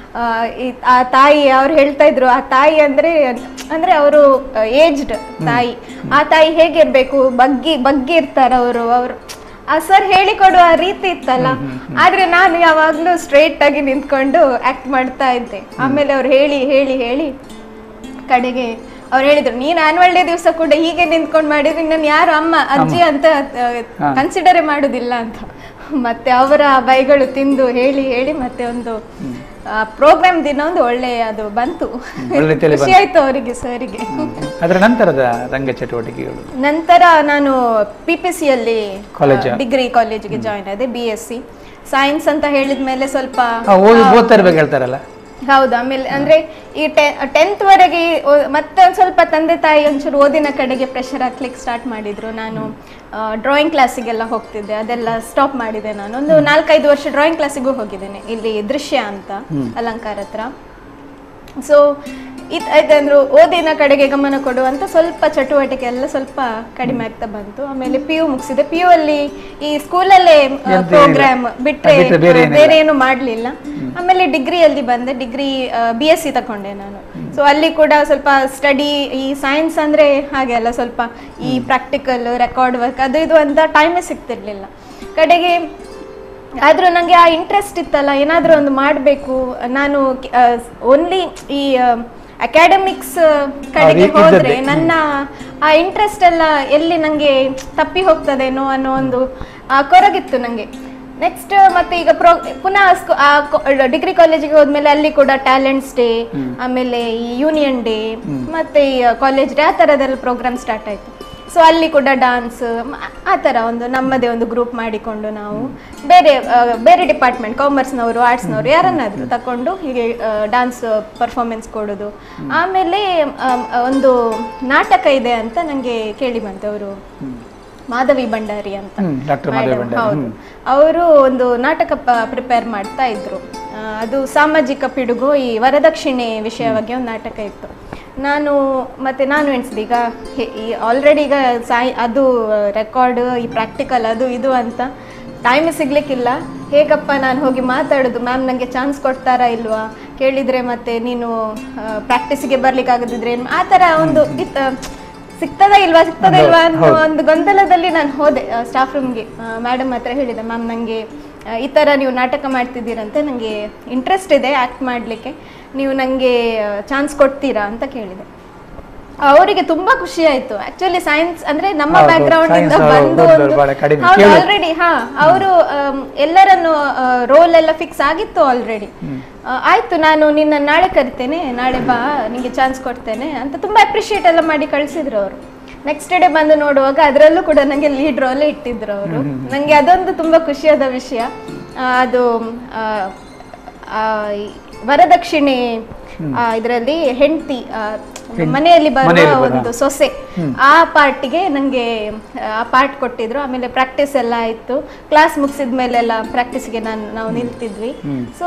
ಆ ತಾಯಿ ಅವ್ರು ಹೇಳ್ತಾ ಇದ್ರು ಆ ತಾಯಿ ಅಂದ್ರೆ ಅಂದ್ರೆ ಅವರು ಏಜ್ಡ್ ತಾಯಿ ಆ ತಾಯಿ ಹೇಗಿರ್ಬೇಕು ಬಗ್ಗಿ ಬಗ್ಗಿ ಇರ್ತಾರ ಅವರು ಅವರು ಆ ಸರ್ ಹೇಳಿಕೊಡುವ ರೀತಿ ಇತ್ತಲ್ಲ ಆದ್ರೆ ನಾನು ಯಾವಾಗ್ಲೂ ಸ್ಟ್ರೇಟ್ ಆಗಿ ನಿಂತ್ಕೊಂಡು ಆಕ್ಟ್ ಮಾಡ್ತಾ ಇದ್ದೆ ಆಮೇಲೆ ಅವ್ರು ಹೇಳಿ ಹೇಳಿ ಹೇಳಿ ಕಡೆಗೆ ಅವ್ರು ಹೇಳಿದ್ರು ನೀನ್ ಆನ್ಯುವಲ್ ಡೇ ದಿವಸ ಕೂಡ ಹೀಗೆ ನಿಂತ್ಕೊಂಡು ಮಾಡಿದ್ರೆ ನಾನು ಯಾರು ಅಮ್ಮ ಅಜ್ಜಿ ಅಂತ ಹಾ. ಕನ್ಸಿಡರೇ ಮಾಡುದಿಲ್ಲ ಅಂತ ಮತ್ತೆ ಅವರ ಬೈಗಳು ತಿಂದು ಹೇಳಿ ಹೇಳಿ ಮತ್ತೆ ಒಂದು ಪ್ರೋಗ್ರಾಮ್ ದಿನ ಒಂದು ಒಳ್ಳೆ ಅದು ಬಂತು ಒಳ್ಳೆ ರೀತಿಯಲ್ಲಿ ಖುಷಿ ಆಯ್ತು ಅವರಿಗೆ ಸರಿಗೆ ಅದರ ನಂತರದ ರಂಗ ಚಟುವಟಿಕೆಗಳು ನಂತರ ನಾನು ಪಿ ಪಿ ಸಿ ಅಲ್ಲಿ College. ಡಿಗ್ರಿ ಕಾಲೇಜಿಗೆ ಜಾಯಿನ್ ಆದೆ ಬಿ ಎಸ್ ಸಿ ಸೈನ್ಸ್ ಅಂತ ಹೇಳಿದ್ಮೇಲೆ ಸ್ವಲ್ಪ ಆ, ಓದಿ ಓದ್ತಾ ಇರ್ಬೇಕು ಹೇಳ್ತಾರಲ್ಲ ಹೌದು ಆಮೇಲೆ ಅಂದ್ರೆ ಈ ಟೆಂತ್ ವರೆಗೆ ಓ- ಮತ್ತೆ ಒಂದ್ ಸ್ವಲ್ಪ ತಂದೆ ತಾಯಿ ಒಂಚೂರು ಓದಿನ ಕಡೆಗೆ ಪ್ರೆಷರ್ ಹಾಕ್ಲಿಕ್ಕೆ ಸ್ಟಾರ್ಟ್ ಮಾಡಿದ್ರು ನಾನು ಡ್ರಾಯಿಂಗ್ ಕ್ಲಾಸಿಗೆಲ್ಲ ಹೋಗ್ತಿದ್ದೆ ಅದೆಲ್ಲ ಸ್ಟಾಪ್ ಮಾಡಿದೆ ನಾನು ಒಂದು ನಾಲ್ಕೈದು ವರ್ಷ ಡ್ರಾಯಿಂಗ್ ಕ್ಲಾಸಿಗೂ ಹೋಗಿದ್ದೇನೆ ಇಲ್ಲಿ ದೃಶ್ಯ ಅಂತ ಅಲಂಕಾರ ಹತ್ರ ಸೊ ಇದ್ ಇದಂದ್ರು ಓದಿನ ಕಡೆಗೆ ಗಮನ ಕೊಡುವಂತ ಸ್ವಲ್ಪ ಚಟುವಟಿಕೆ ಎಲ್ಲ ಸ್ವಲ್ಪ ಕಡಿಮೆ ಆಗ್ತಾ ಬಂತು ಆಮೇಲೆ ಪಿ ಯು ಮುಗಿಸಿದೆ ಪಿ ಯು ಅಲ್ಲಿ ಈ ಸ್ಕೂಲಲ್ಲೇ ಎಂತ ಪ್ರೋಗ್ರಾಮ್ ಇಲ್ಲ. ಬಿಟ್ರೆ ಬಿಟ್ರೆ ಬೇರೆ ಏನಿಲ್ಲ. ಬೇರೆ ಏನು ಮಾಡ್ಲಿಲ್ಲ ಆಮೇಲೆ ಡಿಗ್ರಿಯಲ್ಲಿ ಬಂದೆ ಡಿಗ್ರಿ ಬಿ ಎಸ್ ಸಿ ತಕೊಂಡೆ ನಾನು ಸೊ ಅಲ್ಲಿ ಕೂಡ ಸ್ವಲ್ಪ ಸ್ಟಡಿ ಈ ಸೈನ್ಸ್ ಅಂದ್ರೆ ಹಾಗೆ ಅಲ್ಲ ಸ್ವಲ್ಪ ಈ ಪ್ರಾಕ್ಟಿಕಲ್ ರೆಕಾರ್ಡ್ ವರ್ಕ್ ಅದು ಇದು ಅಂತ ಟೈಮೇ ಸಿಗ್ತಿರ್ಲಿಲ್ಲ ಕಡೆಗೆ ಆದ್ರೂ ನನಗೆ ಆ ಇಂಟ್ರೆಸ್ಟ್ ಇತ್ತಲ್ಲ ಏನಾದರೂ ಒಂದು ಮಾಡಬೇಕು ನಾನು ಓನ್ಲಿ ಈ ಅಕಾಡೆಮಿಕ್ಸ್ ಕಡೆಗೆ ಇದ್ದದ್ದೇ. ಹೋದ್ರೆ ನನ್ನ ಆ ಇಂಟ್ರೆಸ್ಟ್ ಎಲ್ಲ ಎಲ್ಲಿ ನನಗೆ ತಪ್ಪಿ ಹೋಗ್ತದೇನೋ ಅನ್ನೋ ಒಂದು ಆ, ಕೊರಗಿತ್ತು ನನಗೆ ನೆಕ್ಸ್ಟ್ ಮತ್ತೆ ಈಗ ಪ್ರೋ ಪುನಃ ಡಿಗ್ರಿ ಕಾಲೇಜಿಗೆ ಹೋದ್ಮೇಲೆ ಅಲ್ಲಿ ಕೂಡ ಟ್ಯಾಲೆಂಟ್ಸ್ ಡೇ ಆಮೇಲೆ ಈ ಯೂನಿಯನ್ ಡೇ ಮತ್ತೆ ಈ ಕಾಲೇಜ್ ಡೇ ಆ ಥರದೆಲ್ಲ ಪ್ರೋಗ್ರಾಮ್ ಸ್ಟಾರ್ಟ್ ಆಯ್ತು ಸೊ ಅಲ್ಲಿ ಕೂಡ ಡಾನ್ಸ್ ಆ ಥರ ಒಂದು ನಮ್ಮದೇ ಒಂದು ಗ್ರೂಪ್ ಮಾಡಿಕೊಂಡು ನಾವು ಬೇರೆ ಆ, ಬೇರೆ ಡಿಪಾರ್ಟ್ಮೆಂಟ್ ಕಾಮರ್ಸ್ನವರು ಆರ್ಟ್ಸ್ನವರು ಯಾರನ್ನಾದರೂ ತಕೊಂಡು ಹೀಗೆ ಡಾನ್ಸ್ ಪರ್ಫಾರ್ಮೆನ್ಸ್ ಕೊಡೋದು ಆಮೇಲೆ ಆಮ್, ಒಂದು ನಾಟಕ ಇದೆ ಅಂತ ನನಗೆ ಕೇಳಿ ಬಂತು ಅವರು ಮಾಧವಿ ಭಂಡಾರಿ ಅಂತ ಹ್ಮ್, Dr. ಮಾಧವಿ Madam, ಭಂಡಾರಿ, ಹೌದು ಅವರು ಒಂದು ನಾಟಕ ಪ್ರಿಪೇರ್ ಮಾಡ್ತಾ ಇದ್ರು ಆ, ಅದು ಸಾಮಾಜಿಕ ಪಿಡುಗು ಈ ವರದಕ್ಷಿಣೆ ವಿಷಯವಾಗಿ ಒಂದು ನಾಟಕ ಇತ್ತು ನಾನು ಮತ್ತೆ ನಾನು ಎಣಿಸಿದೆ ಈಗ ಹೆ- ಈ ಆಲ್ರೆಡಿ ಈಗ ಸಾಯಿ ಅದು ರೆಕಾರ್ಡ್ ಈ ಪ್ರಾಕ್ಟಿಕಲ್ ಅದು ಇದು ಅಂತ ಟೈಮ್ ಸಿಗ್ಲಿಕ್ಕಿಲ್ಲ ಹೇಗಪ್ಪ ನಾನು ಹೋಗಿ ಮಾತಾಡೋದು ಮ್ಯಾಮ್ ನನಗೆ ಚಾನ್ಸ್ ಕೊಡ್ತಾರಾ ಇಲ್ವಾ ಕೇಳಿದ್ರೆ ಮತ್ತೆ ನೀನು ಪ್ರಾಕ್ಟೀಸಿಗೆ ಬರ್ಲಿಕ್ಕೆ ಆಗದಿದ್ರೆ ಏನ್- ಆ ಥರ ಒಂದು ಇತ್ತ ಸಿಗ್ತದಾ ಇಲ್ವಾ ಸಿಗ್ತದಾ ಇಲ್ವಾ ಅನ್ನೋ ಒಂದು ಗೊಂದಲದಲ್ಲಿ ನಾನು ಹೋದೆ ಸ್ಟಾಫ್ ರೂಮ್ಗೆ ಮೇಡಮ್ ಹತ್ರ ಹೇಳಿದೆ ಮ್ಯಾಮ್ ನನಗೆ ಈ ಥರ ನೀವು ನಾಟಕ ಮಾಡ್ತಿದ್ದೀರಂತೆ ನನಗೆ ಇಂಟ್ರೆಸ್ಟ್ ಇದೆ ಆ್ಯಕ್ಟ್ ಮಾಡಲಿಕ್ಕೆ ನೀವು ನನಗೆ ಚಾನ್ಸ್ ಕೊಡ್ತೀರಾ ಅಂತ ಕೇಳಿದೆ ಅವರಿಗೆ ತುಂಬಾ ಖುಷಿ ಆಯ್ತು ಆಕ್ಚುಲಿ ಸೈನ್ಸ್ ಅಂದ್ರೆ ನಮ್ಮ ಹೌದು, ಬ್ಯಾಕ್ ಗ್ರೌಂಡ್ ಇಂದ science ಅವರು ಬಂದು ಓದೋರು ಒಂದು ಬಹಳ ಕಡಿಮೆ. ಹೌದು ಕೇಳು. ಆಲ್ರೆಡಿ ಹಾ ಅವರು ಎಲ್ಲರನ್ನು ರೋಲ್ ಎಲ್ಲ ಫಿಕ್ಸ್ ಆಗಿತ್ತು ಆಲ್ರೆಡಿ ಆಯ್ತು ನಾನು ನಿನ್ನ ನಾಳೆ ಕರಿತೇನೆ ನಾಳೆ ಬಾ ನಿಂಗೆ ಚಾನ್ಸ್ ಕೊಡ್ತೇನೆ ಅಂತ ತುಂಬಾ ಅಪ್ರಿಶಿಯೇಟ್ ಎಲ್ಲ ಮಾಡಿ ಕಳಿಸಿದ್ರು ಅವರು ನೆಕ್ಸ್ಟ್ ಡೇ ಬಂದು ನೋಡುವಾಗ ಅದರಲ್ಲೂ ಕೂಡ ನನಗೆ ಲೀಡ್ ರೋಲೇ ಇಟ್ಟಿದ್ರು ಅವರು ನನಗೆ ಅದೊಂದು ತುಂಬಾ ಖುಷಿಯಾದ ವಿಷಯ ಆ, ಅದು ಆ, ಆ, ಈ ವರದಕ್ಷಿಣೆ ಇದರಲ್ಲಿ ಹೆಂಡತಿ ಮನೆಯಲ್ಲಿ ಬರುವ ಮನೆಯಲ್ಲಿ ಬರುವ. ಒಂದು ಸೊಸೆ ಆ ಪಾರ್ಟಿಗೆ ನನಗೆ ಆ ಪಾರ್ಟ್ ಕೊಟ್ಟಿದ್ರು ಆಮೇಲೆ ಪ್ರಾಕ್ಟೀಸ್ ಎಲ್ಲ ಆಯಿತು ಕ್ಲಾಸ್ ಮುಗಿಸಿದ ಮೇಲೆಲ್ಲ ಪ್ರಾಕ್ಟೀಸ್ಗೆ ನಾನು ನಾವು ನಿಲ್ತಿದ್ವಿ ಸೊ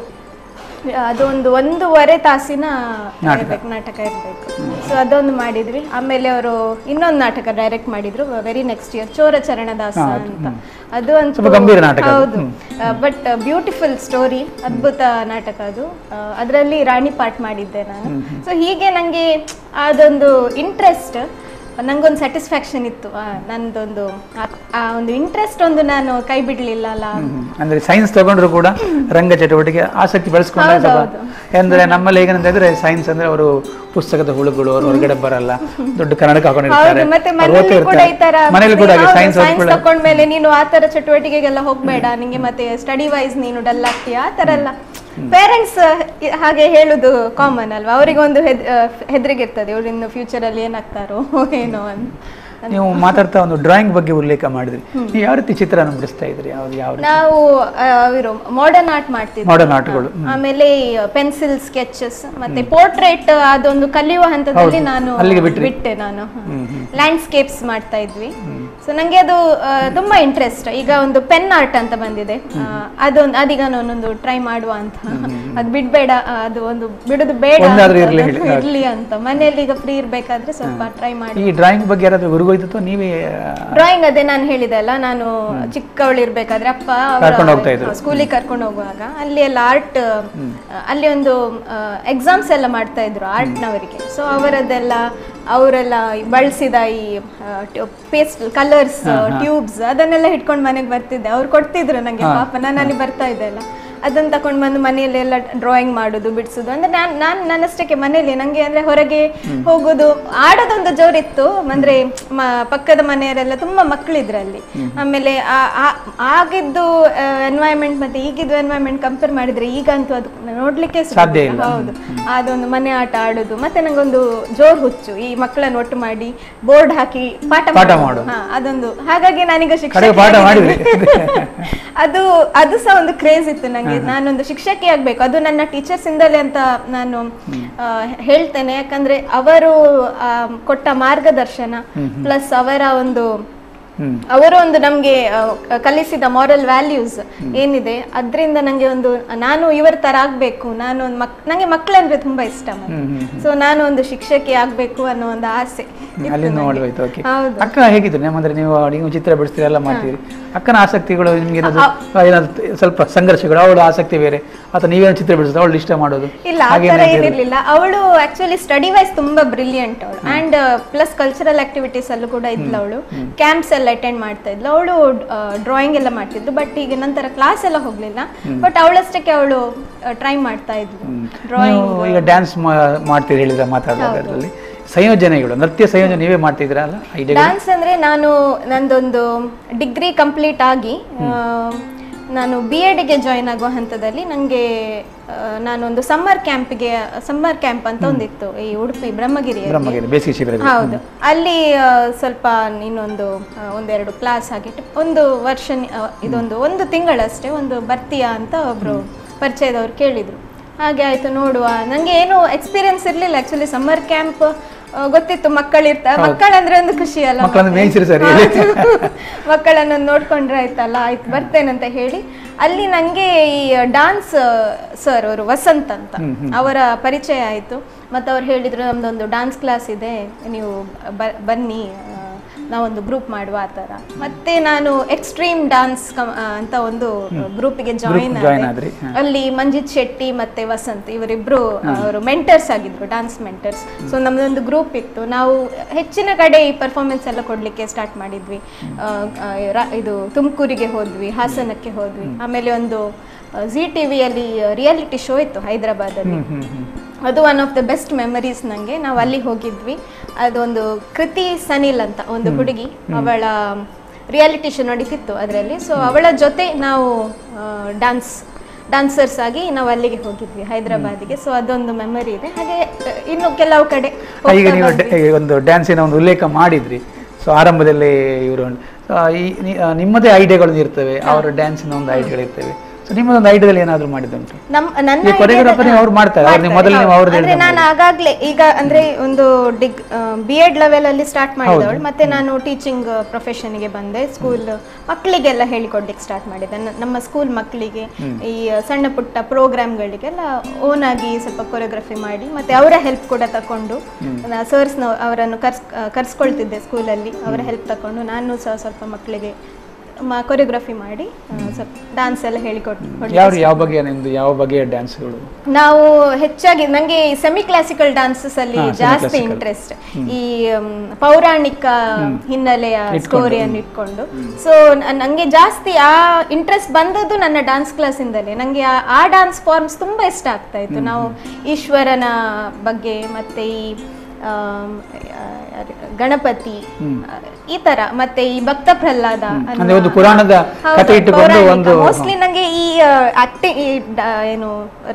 ಅದೊಂದು ಒಂದೂವರೆ ತಾಸಿನ ಇರ್ಬೇಕು ನಾಟಕ ಇರಬೇಕು ಸೊ ಅದೊಂದು ಮಾಡಿದ್ವಿ ಆಮೇಲೆ ಅವರು ಇನ್ನೊಂದು ನಾಟಕ ಡೈರೆಕ್ಟ್ ಮಾಡಿದ್ರು ವೆರಿ ನೆಕ್ಸ್ಟ್ ಇಯರ್ ಚೋರ ಚರಣದಾಸ ಅಂತ ಅದು ಅಂತ ಸ್ವಲ್ಪ ಗಂಭೀರ ನಾಟಕ ಅದು. ಹೌದು ಬಟ್ ಬ್ಯೂಟಿಫುಲ್ ಸ್ಟೋರಿ ಅದ್ಭುತ ನಾಟಕ ಅದು ಅದರಲ್ಲಿ ರಾಣಿ ಪಾಠ ಮಾಡಿದ್ದೆ ನಾನು ಸೊ ಹೀಗೆ ನನಗೆ ಅದೊಂದು ಇಂಟ್ರೆಸ್ಟ್ ನಂಗೊಂದು ಸ್ಯಾಟಿಸ್ಫ್ಯಾಕ್ಷನ್ ಇತ್ತು ಆ, ನಂದೊಂದು ಆ- ಆ ಒಂದು ಇಂಟ್ರೆಸ್ಟ್ ಒಂದು ನಾನು ಕೈ ಬಿಡ್ಲಿಲ್ಲ ಅಲ್ಲ ಹ್ಮ್. ಅಂದ್ರೆ ಸೈನ್ಸ್ ತಗೊಂಡ್ರು ಕೂಡ ರಂಗ ಚಟುವಟಿಕೆ ಆಸಕ್ತಿ ಬೆಳೆಸ್ಕೊಂಡ್ರೆ ಹೌದು, ಸ್ವಲ್ಪ ಹೌದು. ಅಂದ್ರೆ ನಮ್ಮಲ್ಲಿ ಹೇಗಂತ ಇದ್ರೆ ಸೈನ್ಸ್ ಅಂದ್ರೆ ಅವರು ಪುಸ್ತಕದ ಹುಳುಗಳು ಅವ್ರು ಹೊರಗಡೆ ಬರಲ್ಲ ದೊಡ್ಡ ಕನ್ನಡಕ ಹಾಕೊಂಡಿರ್ತಾರೆ ಹೌದು ಮತ್ತೆ ಅವ್ರು ಓದ್ತಾ ಮನೇಲಿ ಕೂಡ ಈ ತರ ಇರ್ತಾರೆ ಮನೇಲಿ ಕೂಡ ಹಾಗೆ ಸೈನ್ಸ್ ಸೈನ್ಸ್ ತಕೊಂಡ್ಮೇಲೆ ನೀನು ಆ ತರ ಚಟುವಟಿಕೆಗೆಲ್ಲ ಹೋಗ್ಬೇಡ ನಿಂಗೆ ಮತ್ತೆ ಸ್ಟಡಿ ವೈಸ್ ನೀನು ಡಲ್ ಆಗ್ತೀಯ ಆ ತರ ಎಲ್ಲ ಪೇರೆಂಟ್ಸ್ ಹಾಗೆ ಹೇಳುದು ಕಾಮನ್ ಅಲ್ವಾ ಅವರಿಗೆ ಒಂದು ಹೆದರಿಗೆ ಇರ್ತದೆ ಇವ್ರು ಇನ್ನು ಫ್ಯೂಚರ್ ಅಲ್ಲಿ ಏನಾಗ್ತಾರೋ ಏನೋ ಅಂತ ನೀವು ಮಾತಾಡ್ತಾ ಒಂದು ಡ್ರಾಯಿಂಗ್ ಬಗ್ಗೆ ಉಲ್ಲೇಖ ಮಾಡಿದ್ರಿ ನೀವು ಯಾವ ರೀತಿ ಚಿತ್ರನ ಬಿಡಿಸ್ತಾ ಇದ್ರಿ ಯಾವ್ದು ಯಾವ ರೀತಿ ನಾವು ಇವರು ಮಾಡರ್ನ್ ಆರ್ಟ್ ಮಾಡ್ತಿದ್ವಿ ಮಾಡರ್ನ್ ಆರ್ಟ್ಗಳು ಆಮೇಲೆ ಪೆನ್ಸಿಲ್ ಸ್ಕೆಚಸ್ ಮತ್ತೆ ಪೋರ್ಟ್ರೇಟ್ ಅದೊಂದು ಕಲಿಯುವ ಹಂತದಲ್ಲಿ ನಾನು ಅಲ್ಲಿಗೆ ಬಿಟ್ರಿ? ಬಿಟ್ಟೆ ನಾನು ಲ್ಯಾಂಡ್ಸ್ಕೇಪ್ಸ್ ಮಾಡ್ತಾ ಇದ್ವಿ ಸೊ ನಂಗೆ ಅದು ಆ, ತುಂಬಾ ಇಂಟ್ರೆಸ್ಟ್ ಈಗ ಒಂದು ಪೆನ್ ಆರ್ಟ್ ಅಂತ ಬಂದಿದೆ ಆ, ಅದೊಂದು ಅದೀಗ ನಾನೊಂದು ಟ್ರೈ ಮಾಡುವ ಅಂತ ಅದು ಬಿಡ್ಬೇಡ ಆ, ಅದು ಒಂದು ಬಿಡುದು ಬೇಡ ಒಂದಾದ್ರೂ ಅಂತ ಇರ್ಲಿ ಹೇಳಿ. ಇರ್ಲಿ ಅಂತ ಮನೆಯಲ್ಲಿ ಈಗ ಫ್ರೀ ಇರ್ಬೇಕಾದ್ರೆ ಸ್ವಲ್ಪ ಟ್ರೈ ಮಾಡಿ ಈ ಡ್ರಾಯಿಂಗ್ ಬಗ್ಗೆ ಯಾರಾದ್ರೂ ಗುರುಗೋಯ್ತು ನೀವೇ ಆ, ಡ್ರಾಯಿಂಗ್ ಅದೇ ನಾನು ಹೇಳಿದೆ ಅಲ್ಲ ನಾನು ಚಿಕ್ಕವಳಿರ್ಬೇಕಾದ್ರೆ ಅಪ್ಪ ಕರ್ಕೊಂಡು ಹೋಗ್ತಾ ಇದ್ರು. ಸ್ಕೂಲಿಗೆ ಕರ್ಕೊಂಡು ಹೋಗುವಾಗ ಅಲ್ಲಿ ಎಲ್ಲ ಆರ್ಟ್ ಅಲ್ಲಿ ಒಂದು ಎಕ್ಸಾಮ್ಸ್ ಎಲ್ಲ ಮಾಡ್ತಾ ಇದ್ರು ಆರ್ಟ್ನವರಿಗೆ ಸೊ ಅವರದ್ದೆಲ್ಲ ಅವರೆಲ್ಲ ಬಳಸಿದ ಈ ಪೇಸ್ಟ್ ಕಲರ್ಸ್ ಟ್ಯೂಬ್ಸ್ ಅದನ್ನೆಲ್ಲ ಹಿಡ್ಕೊಂಡು ಮನೆಗೆ ಬರ್ತಿದ್ದೆ ಅವ್ರು ಕೊಡ್ತಿದ್ರು ನಂಗೆ ಪಾಪ ನಾನು ಅಲ್ಲಿ ಬರ್ತಾ ಇದ್ದೆ ಅಲ್ಲ ಅದನ್ನ ತಕೊಂಡು ಬಂದು ಮನೆಯಲ್ಲಿ ಎಲ್ಲ ಡ್ರಾಯಿಂಗ್ ಮಾಡೋದು ಬಿಡಿಸೋದು ಅಂದ್ರೆ ನಾನು ನಾನು ನನ್ನಷ್ಟಕ್ಕೆ ಮನೆಯಲ್ಲಿ ನಂಗೆ ಅಂದ್ರೆ ಹೊರಗೆ ಹೋಗೋದು ಆಡೋದೊಂದು ಜೋರಿತ್ತು ಅಂದ್ರೆ ಮ- ಪಕ್ಕದ ಮನೆಯವರೆಲ್ಲ ತುಂಬಾ ಮಕ್ಕಳಿದ್ರಲ್ಲಿ ಆಮೇಲೆ ಆ- ಆ- ಆಗಿದ್ದು ಎನ್ವೈರನ್ಮೆಂಟ್ ಮತ್ತೆ ಈಗಿದ್ದು ಎನ್ವೈರನ್ಮೆಂಟ್ ಕಂಪೇರ್ ಮಾಡಿದ್ರೆ ಈಗಂತೂ ಅದು ನೋಡ್ಲಿಕ್ಕೆ ಸಿಗುದಿಲ್ಲ. ಸಾಧ್ಯ ಇಲ್ಲ. ಹೌದು ಅದೊಂದು ಮನೆ ಆಟ ಆಡೋದು ಮತ್ತೆ ನಂಗೊಂದು ಜೋರ್ ಹುಚ್ಚು ಈ ಮಕ್ಕಳನ್ನು ಒಟ್ಟು ಮಾಡಿ ಬೋರ್ಡ್ ಹಾಕಿ ಪಾಠ ಪಾಠ ಮಾಡೋದು. ಮಾಡು. ಹಾ, ಅದೊಂದು ಹಾಗಾಗಿ ನಾನೀಗ ಕಡೆಗೆ ಪಾಠ ಮಾಡಿದ್ರಿ. ಅದು ಅದು ಸಹ ಒಂದು ಕ್ರೇಜ್ ಇತ್ತು ನಂಗೆ ನಾನೊಂದು ಶಿಕ್ಷಕಿ ಆಗ್ಬೇಕು ಅದು ನನ್ನ ಟೀಚರ್ಸ್ ಇಂದಲೇ ಅಂತ ನಾನು ಆ, ಹೇಳ್ತೇನೆ ಯಾಕಂದ್ರೆ ಅವರು ಆ, ಕೊಟ್ಟ ಮಾರ್ಗದರ್ಶನ ಪ್ಲಸ್ ಅವರ ಒಂದು ಹ್ಮ್. ಅವರು ಒಂದು ನಮ್ಗೆ ಆ, ಕಲಿಸಿದ ಮಾರಲ್ ವ್ಯಾಲ್ಯೂಸ್ ಏನಿದೆ ಅದರಿಂದ ನಂಗೆ ಒಂದು ನಾನು ಇವರ ತರ ಆಗ್ಬೇಕು ನಾನು ಒಂದು ಮಕ್ ನಂಗೆ ಮಕ್ಕಳಂದ್ರೆ ತುಂಬಾ ಇಷ್ಟ ಹ್ಮ್, ಹ್ಮ್, ಸೊ ನಾನು ಒಂದು ಶಿಕ್ಷಕಿ ಆಗ್ಬೇಕು ಅನ್ನೋ ಒಂದು ಆಸೆ ಇತ್ತು ಅಲ್ಲಿಂದ ನಂಗೆ. ನೋಡ್ಬೋಯ್ತು ಓಕೆ ಹೌದು ಅಕ್ಕ ಹೇಗಿದ್ರು ನಮ್ಮಂದ್ರೆ ನೀವು ನೀವು ಚಿತ್ರ ಬಿಡಿಸ್ತೀರಿ ಎಲ್ಲ ಮಾಡ್ತೀರಿ ಅಕ್ಕನ ಆಸಕ್ತಿಗಳು ನಿಮ್ಗೆ ಏನಾದ್ರು ಏನಾದ್ರು ಸ್ವಲ್ಪ ಸಂಘರ್ಷಗಳು ಅವಳ ಆಸಕ್ತಿ ಬೇರೆ ಅಥವಾ ನೀವೇನು ಚಿತ್ರ ಬಿಡಿಸಿದ್ರೆ ಅವಳು ಇಷ್ಟ ಮಾಡೋದು ಇಲ್ಲ ಆ ತರ ಏನಿರ್ಲಿಲ್ಲ ಅವಳು ಆಕ್ಚುಲಿ ಸ್ಟಡಿ ವೈಸ್ ತುಂಬಾ ಬ್ರಿಲಿಯಂಟ್ ಅವಳು ಅಂಡ್ ಪ್ಲಸ್ ಕಲ್ಚರಲ್ ಆಕ್ಟಿವಿಟೀಸ್ ಅಲ್ಲೂ ಕೂಡ ಇದ್ಲು ಅವಳು ಕ್ಯಾಂಪ್ಸ್ ಎಲ್ಲ ಅಟೆಂಡ್ ಮಾಡ್ತಾ ಇದ್ಲು ಅವಳು ಡ್ರಾಯಿಂಗ್ ಎಲ್ಲ ಮಾಡ್ತಿದ್ಲು ಬಟ್ ಈಗ ನಂತರ ಕ್ಲಾಸ್ ಎಲ್ಲ ಹೋಗ್ಲಿಲ್ಲ ಬಟ್ ಅವಳಷ್ಟಕ್ಕೆ ಅವಳು ಟ್ರೈ ಮಾಡ್ತಾ ಇದ್ಲು ಡ್ರಾಯಿಂಗ್ ನೀವು ಈಗ ಡ್ಯಾನ್ಸ್ ಮಾಡ್ತೀರಿ ಹೇಳಿದ್ರೆ ಮಾತಾಡುವಾಗ ಅದರಲ್ಲಿ ಸಂಯೋಜನೆಗಳು ನೃತ್ಯ ಸಂಯೋಜನೆ ನೀವೇ ಮಾಡ್ತಿದ್ದೀರಾ ಅಲ್ಲ ಐಡಿಯಾ ಡ್ಯಾನ್ಸ್ ಅಂದ್ರೆ ನಾನು ನಂದೊಂದು ಡಿಗ್ರಿ ಕಂಪ್ಲೀಟ್ ಆಗಿ ಆ, ನಾನು ಬಿ ಎಡ್ಗೆ ಜಾಯಿನ್ ಆಗೋ ಹಂತದಲ್ಲಿ ನನಗೆ ನಾನೊಂದು ಸಮ್ಮರ್ ಕ್ಯಾಂಪ್ಗೆ ಸಮ್ಮರ್ ಕ್ಯಾಂಪ್ ಅಂತ ಒಂದಿತ್ತು ಈ ಉಡುಪಿ ಬ್ರಹ್ಮಗಿರಿಯಲ್ಲಿ ಬ್ರಹ್ಮಗಿರಿ ಬೇಸಿಗೆ ಶಿಬಿರ ಹೌದು ಅಲ್ಲಿ ಆ, ಸ್ವಲ್ಪ ಇನ್ನೊಂದು ಆ, ಒಂದೆರಡು ಕ್ಲಾಸ್ ಆಗಿಟ್ಟು ಒಂದು ವರ್ಷ ನಿ- ಆ, ಇದೊಂದು ಒಂದು ತಿಂಗಳಷ್ಟೇ ಒಂದು ಬರ್ತೀಯಾ ಅಂತ ಒಬ್ರು ಪರಿಚಯದವ್ರು ಕೇಳಿದ್ರು ಹಾಗೆ ಆಯ್ತು ನೋಡುವ ನಂಗೆ ಏನು ಎಕ್ಸ್ಪೀರಿಯನ್ಸ್ ಇರ್ಲಿಲ್ಲ ಆಕ್ಚುಲಿ ಸಮ್ಮರ್ ಕ್ಯಾಂಪ್ ಗೊತ್ತಿತ್ತು ಮಕ್ಕಳಿರ್ತಾರೆ ಮಕ್ಕಳಂದ್ರೆ ಒಂದು ಖುಷಿ ಅಲ್ಲ ಮಕ್ಕಳನ್ನು ಮೇಯಿಸಿರಿ ಸರಿ ಮಕ್ಕಳನ್ನು ನೋಡ್ಕೊಂಡ್ರೆ ಆಯ್ತಲ್ಲ ಆಯ್ತು ಬರ್ತೇನಂತ ಹೇಳಿ ಅಲ್ಲಿ ನಂಗೆ ಈ ಡಾನ್ಸ್ ಸರ್ ಅವರು ವಸಂತ್ ಅಂತ ಅವರ ಪರಿಚಯ ಆಯ್ತು ಮತ್ತೆ ಅವ್ರು ಹೇಳಿದ್ರು ನಮ್ದೊಂದು ಡಾನ್ಸ್ ಕ್ಲಾಸ್ ಇದೆ ನೀವು ಬ- ಬನ್ನಿ ಆ, ನಾವೊಂದು ಗ್ರೂಪ್ ಮಾಡುವ ಆ ಥರ ಮತ್ತೆ ನಾನು ಎಕ್ಸ್ಟ್ರೀಮ್ ಡಾನ್ಸ್ ಅಂತ ಒಂದು ಗ್ರೂಪಿಗೆ ಜಾಯಿನ್ join ಆದ್ರಿ, ಹ. ಅಲ್ಲಿ ಮಂಜಿತ್ ಶೆಟ್ಟಿ ಮತ್ತೆ ವಸಂತ್ ಇವರಿಬ್ರು ಅವರು ಮೆಂಟರ್ಸ್ ಆಗಿದ್ರು ಡಾನ್ಸ್ ಮೆಂಟರ್ಸ್ ಸೊ ನಮ್ದೊಂದು ಗ್ರೂಪ್ ಇತ್ತು ನಾವು ಹೆಚ್ಚಿನ ಕಡೆ ಈ ಪರ್ಫಾರ್ಮೆನ್ಸ್ ಎಲ್ಲ ಕೊಡ್ಲಿಕ್ಕೆ ಸ್ಟಾರ್ಟ್ ಮಾಡಿದ್ವಿ ಆ, ಆ, ರಾ- ಇದು ತುಮಕೂರಿಗೆ ಹೋದ್ವಿ ಹಾಸನಕ್ಕೆ ಹೋದ್ವಿ ಆಮೇಲೆ ಒಂದು ಜಿ ಟಿವಿಯಲ್ಲಿ ರಿಯಾಲಿಟಿ ಶೋ ಇತ್ತು ಹೈದರಾಬಾದಲ್ಲಿ ಅದು one of the best memories ನನಗೆ ನಾವು ಅಲ್ಲಿ ಹೋಗಿದ್ವಿ ಅದೊಂದು ಕೃತಿ ಸನಿಲ್ ಅಂತ ಒಂದು ಹುಡುಗಿ ಅವಳ ರಿಯಾಲಿಟಿ ಶೋ ನಡೀತಿತ್ತು ಅದರಲ್ಲಿ ಸೊ ಅವಳ ಜೊತೆ ನಾವು ಡಾನ್ಸ್ ಡಾನ್ಸರ್ಸ್ ಆಗಿ ನಾವು ಅಲ್ಲಿಗೆ ಹೋಗಿದ್ವಿ ಹೈದರಾಬಾದಿಗೆ ಸೊ ಅದೊಂದು ಮೆಮರಿ ಇದೆ ಹಾಗೆ ಆ, ಇನ್ನು ಕೆಲವು ಕಡೆ ಈಗ ಹೋಗ್ತಾ ನೀವು ಬಂದ್ವಿ. ಡ- ಈಗ ಒಂದು ಡ್ಯಾನ್ಸಿನ ಒಂದು ಉಲ್ಲೇಖ ಮಾಡಿದ್ರಿ ಸೊ ಆರಂಭದಲ್ಲಿ ಇವರು ಈ ನಿ- ಆ, ನಿಮ್ಮದೇ ಐಡಿಯಾಗಳು ಇರ್ತವೆ ಅವರ ಡ್ಯಾನ್ಸಿನ ಒಂದು ಐಡಿಯಾಗಳು ಇರ್ತವೆ ಸೊ ನಿಮ್ಮದೊಂದು ಐಡಿಯಾದಲ್ಲಿ ಏನಾದರೂ ಮಾಡಿದ್ದುಂಟು ನಮ್ ನನ್ನ ಈ choreographer idea- ನೀವು ಅವ್ರು ಮಾಡ್ತಾರೆ. ಅವ್ರು ನೀವು ಮೊದಲು ನೀವು ಅವ್ರದ್ದು ಅಂದ್ರೆ ಹೇಳಿದ ನಾನು ಆಗಾಗ್ಲೇ ಈಗ ಅಂದ್ರೆ ಒಂದು ಡಿಗ್ ಬಿ ಎಡ್ ಲೆವೆಲ್ ಅಲ್ಲಿ ಸ್ಟಾರ್ಟ್ ಮಾಡಿದವಳು ಮತ್ತೆ ನಾನು ಟೀಚಿಂಗ್ ಪ್ರೊಫೆಷನ್ಗೆ ಬಂದೆ ಸ್ಕೂಲ್ ಮಕ್ಕಳಿಗೆಲ್ಲ ಹೇಳಿಕೊಡ್ಲಿಕ್ಕೆ ಸ್ಟಾರ್ಟ್ ಮಾಡಿದೆ ನ- ನಮ್ಮ ಸ್ಕೂಲ್ ಮಕ್ಕಳಿಗೆ ಈ ಸಣ್ಣ ಪುಟ್ಟ ಪ್ರೋಗ್ರಾಮ್ಗಳಿಗೆಲ್ಲ ಓನ್ ಆಗಿ ಸ್ವಲ್ಪ ಕೊರಿಯೋಗ್ರಫಿ ಮಾಡಿ ಮತ್ತೆ ಅವರ ಹೆಲ್ಪ್ ಕೂಡ ತಕೊಂಡು ಸರ್ಸ್ ಅವರನ್ನು ಕರ್ಸ್ ಕರ್ಸ್ಕೊಳ್ತಿದ್ದೆ ಸ್ಕೂಲಲ್ಲಿ ಅವರ ಹೆಲ್ಪ್ ತಕೊಂಡು ನಾನು ಸಹ ಸ್ವಲ್ಪ ಮಕ್ಕಳಿಗೆ ಕೊರಿಯೋಗ್ರಫಿ ಮಾಡಿ ಆ, ಸ್ವಲ್ಪ ಡಾನ್ಸ್ ಎಲ್ಲ ಹೇಳಿಕೊಟ್ಟು ಯಾವ ಯಾವ ಬಗೆಯ ನಿಮ್ದು ಯಾವ ಬಗೆಯ ಡ್ಯಾನ್ಸ್ಗಳು ನಾವು ಹೆಚ್ಚಾಗಿ ನಂಗೆ ಸೆಮಿ ಕ್ಲಾಸಿಕಲ್ ಡಾನ್ಸಸ್ ಅಲ್ಲಿ ಹಾ, ಜಾಸ್ತಿ semi-classical. ಇಂಟ್ರೆಸ್ಟ್ ಈ ಮ್, ಪೌರಾಣಿಕ ಹಿನ್ನೆಲೆಯ ಸ್ಟೋರಿಯನ್ನು ಇಟ್ಕೊಂಡು ಸೊ ನಂಗೆ ಜಾಸ್ತಿ ಆ ಇಂಟ್ರೆಸ್ಟ್ ಬಂದದ್ದು ನನ್ನ ಡಾನ್ಸ್ ಕ್ಲಾಸ್ ಇಂದಲೇ ನಂಗೆ ಆ- ಆ ಡಾನ್ಸ್ ಫಾರ್ಮ್ಸ್ ತುಂಬಾ ಇಷ್ಟ ಆಗ್ತಾ ಇತ್ತು ನಾವು ಈಶ್ವರನ ಬಗ್ಗೆ ಮತ್ತೆ ಈ ಆಮ್, ಆ, ಯಾರು- ಗಣಪತಿ ಆ, ಈ ತರ ಮತ್ತೆ ಈ ಭಕ್ತ ಪ್ರಹ್ಲಾದ ಅಂದ್ರೆ ಒಂದು ಪುರಾಣದ ಕಥೆ ಇಟ್ಟುಕೊಂಡು ಒಂದು ಮೋಸ್ಟ್ಲಿ ನಂಗೆ ಈ ಆಕ್ಟಿಂಗ್ ಈ ಡ- ಏನು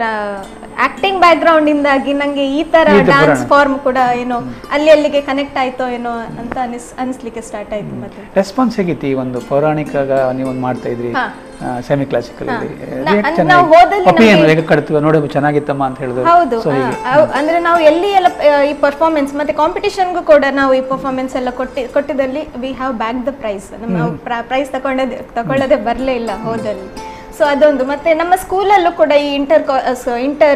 ಆಕ್ಟಿಂಗ್ ಬ್ಯಾಕ್ ಗ್ರೌಂಡ್ ಇಂದಾಗಿ ನಂಗೆ ಈ ತರ ಇದು ಡಾನ್ಸ್ ಪುರಾಣ. ಫಾರ್ಮ್ ಕೂಡ ಏನೋ ಅಲ್ಲಿ ಅಲ್ಲಿಗೆ ಕನೆಕ್ಟ್ ಆಯ್ತೋ ಏನೋ ಅಂತ ಅನಿಸ್ ಅನಿಸ್ಲಿಕ್ಕೆ ಸ್ಟಾರ್ಟ್ ಆಯ್ತು ಮತ್ತೆ ರೆಸ್ಪಾನ್ಸ್ ಹೇಗಿತ್ತು ಈ ಒಂದು ಪೌರಾಣಿಕ ನೀವು ಒಂದು ಮಾಡ್ತಾ ಇದ್ರಿ ಹಾ. ಸೆಮಿ ಕ್ಲಾಸಿಕಲ್ ಹಾ. ನ- ಅಂದ್ರೆ ನಾವು ಹೋದಲ್ಲಿ ಒಪಿನಿಯನ್ ನಮ್ಗೆ- ಹೇಗೆ ಕಡ್ತೀವಿ ನೋಡಿ ಚೆನ್ನಾಗಿತ್ತಮ್ಮ ಅಂತ ಹೇಳಿದ್ರು ಹೌದು ಸೊ ಆ, ಹೀಗೆ ಅವ್- ಅಂದ್ರೆ ನಾವು ಎಲ್ಲಿ ಎಲ್ಲ ಆ, ಈ ಪರ್ಫಾರ್ಮೆನ್ಸ್ ಮತ್ತೆ ಕಾಂಪಿಟಿಷನ್ಗೂ ಕೂಡ ನಾವು ಈ ಪರ್ಫಾರ್ಮೆನ್ಸ್ ಎಲ್ಲ ಕೊಟ್ಟಿ ಕೊಟ್ಟಿದ್ದಲ್ಲಿ we have back the prize ನಮ್ಮ ಪ್ರೈಸ್ ತಗೊಂಡದೆ ತಗೊಳ್ಳದೆ ಬರಲೇ ಇಲ್ಲ ಹೋದಲ್ಲಿ ಸೊ ಅದೊಂದು ಮತ್ತೆ ನಮ್ಮ ಸ್ಕೂಲಲ್ಲೂ ಕೂಡ ಈ ಇಂಟರ್ ಇಂಟರ್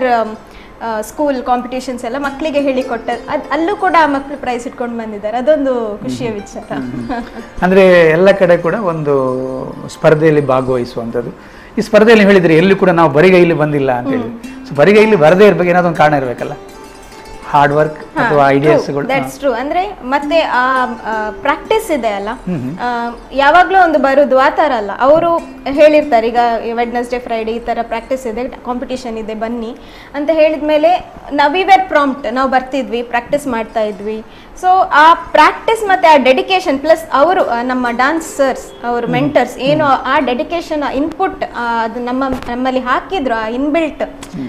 ಸ್ಕೂಲ್ ಕಾಂಪಿಟಿಷನ್ಸ್ ಎಲ್ಲ ಮಕ್ಕಳಿಗೆ ಹೇಳಿಕೊಟ್ಟ ಅದ್ ಅಲ್ಲೂ ಕೂಡ ಆ ಮಕ್ಕಳು ಪ್ರೈಸ್ ಇಟ್ಕೊಂಡು ಬಂದಿದ್ದಾರೆ ಅದೊಂದು ಖುಷಿಯ ವಿಚಾರ ಅಂದ್ರೆ ಎಲ್ಲ ಕಡೆ ಕೂಡ ಒಂದು ಸ್ಪರ್ಧೆಯಲ್ಲಿ ಭಾಗವಹಿಸುವಂಥದ್ದು ಈ ಸ್ಪರ್ಧೆಯಲ್ಲಿ ನೀವು ಹೇಳಿದ್ರಿ ಎಲ್ಲಿ ಕೂಡ ನಾವು ಬರಿಗೈಲಿ ಬಂದಿಲ್ಲ ಅಂತ ಹೇಳಿ ಸೊ ಬರಿಗೈಲಿ ಬರದೇ ಇರ್ಬೇಕು ಏನಾದ್ರು ಒಂದು ಕಾರಣ ಇರಬೇಕಲ್ಲ ಹಾರ್ಡ್ ವರ್ಕ್ ಅಥವಾ ಐಡಿಯಾಸ್ಗಳು ದಟ್ಸ್ ಟ್ರೂ ಅಂದ್ರೆ ಮತ್ತೆ ಆ ಪ್ರಾಕ್ಟೀಸ್ ಇದೆ ಅಲ್ಲ ಆ, ಯಾವಾಗ್ಲೂ ಒಂದು ಬರುದು ಆ ತರ ಅಲ್ಲ ಅವರು ಹೇಳಿರ್ತಾರೆ ಈಗ ವೆಡ್ನೆಸ್ಡೇ ಫ್ರೈಡೆ ಈ ತರ ಪ್ರಾಕ್ಟೀಸ್ ಇದೆ ಕಾಂಪಿಟಿಷನ್ ಇದೆ ಬನ್ನಿ ಅಂತ ಹೇಳಿದ್ಮೇಲೆ ನಾವು ವಿ ವೇರ್ ಪ್ರಾಂಪ್ಟ್ ನಾವು ಬರ್ತಿದ್ವಿ ಪ್ರಾಕ್ಟೀಸ್ ಮಾಡ್ತಾ ಇದ್ವಿ ಸೊ ಆ ಪ್ರಾಕ್ಟೀಸ್ ಮತ್ತೆ ಆ ಡೆಡಿಕೇಶನ್ ಪ್ಲಸ್ ಅವರು ನಮ್ಮ ಡಾನ್ಸರ್ಸ್ ಅವರು ಮೆಂಟರ್ಸ್ ಏನು ಆ ಡೆಡಿಕೇಶನ್ ಇನ್ಪುಟ್ ಅದು ನಮ್ಮ ನಮ್ಮಲ್ಲಿ ಹಾಕಿದ್ರು ಆ ಇನ್ಬಿಲ್ಟ್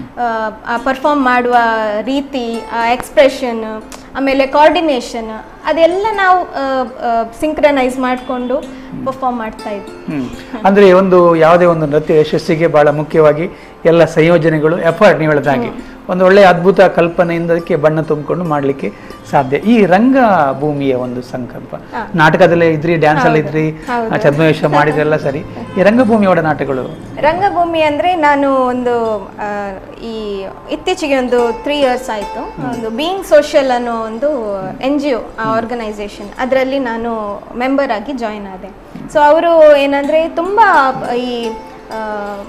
ಆ ಪರ್ಫಾರ್ಮ್ ಮಾಡುವ ರೀತಿ ಆ ಎಕ್ಸ್ಪ್ರೆಷನ್ ಆಮೇಲೆ ಕೋಆರ್ಡಿನೇಷನ್ ಅದೆಲ್ಲ ನಾವು ಸಿಂಕ್ರನೈಸ್ ಮಾಡಿಕೊಂಡು ಪರ್ಫಾರ್ಮ್ ಮಾಡ್ತಾ ಇದ್ವಿ ಹ್ಮ್. ಅಂದ್ರೆ ಒಂದು ಯಾವುದೇ ಒಂದು ನೃತ್ಯ ಯಶಸ್ಸಿಗೆ ಬಹಳ ಮುಖ್ಯವಾಗಿ ಎಲ್ಲ ಸಂಯೋಜನೆಗಳು ಎಫರ್ಟ್ ನೀವು ಹೇಳಿದ ಹಾಗೆ ಒಂದು ಒಳ್ಳೆಯ ಅದ್ಭುತ ಕಲ್ಪನೆಯಿಂದ ಅದಕ್ಕೆ ಬಣ್ಣ ತುಂಬಿಕೊಂಡು ಮಾಡಲಿಕ್ಕೆ ಸಾಧ್ಯ ಈ ರಂಗ ಭೂಮಿಯ ಒಂದು ಸಂಕಲ್ಪ ನಾಟಕದಲ್ಲೇ ಇದ್ರಿ ಡ್ಯಾನ್ಸ್ ಅಲ್ಲಿ ಇದ್ರಿ ಛದ್ಮವೇಶ ಮಾಡಿದ್ರೆಲ್ಲ ಸರಿ ಈ ರಂಗಭೂಮಿಯ ಒಡನಾಟಗಳು ರಂಗಭೂಮಿ ಅಂದ್ರೆ ನಾನು ಒಂದು ಆ, ಈ ಇತ್ತೀಚೆಗೆ ಒಂದು ತ್ರೀ ಇಯರ್ಸ್ ಆಯಿತು ಒಂದು ಬೀಯಿಂಗ್ ಸೋಷಿಯಲ್ ಅನ್ನೋ ಒಂದು ಎನ್ ಜಿ ಒ ಆರ್ಗನೈಸೇಷನ್ ಅದರಲ್ಲಿ ನಾನು ಮೆಂಬರ್ ಆಗಿ ಜಾಯಿನ್ ಆದೆ ಸೊ ಅವರು ಏನಂದ್ರೆ ತುಂಬಾ ಈ ಆ,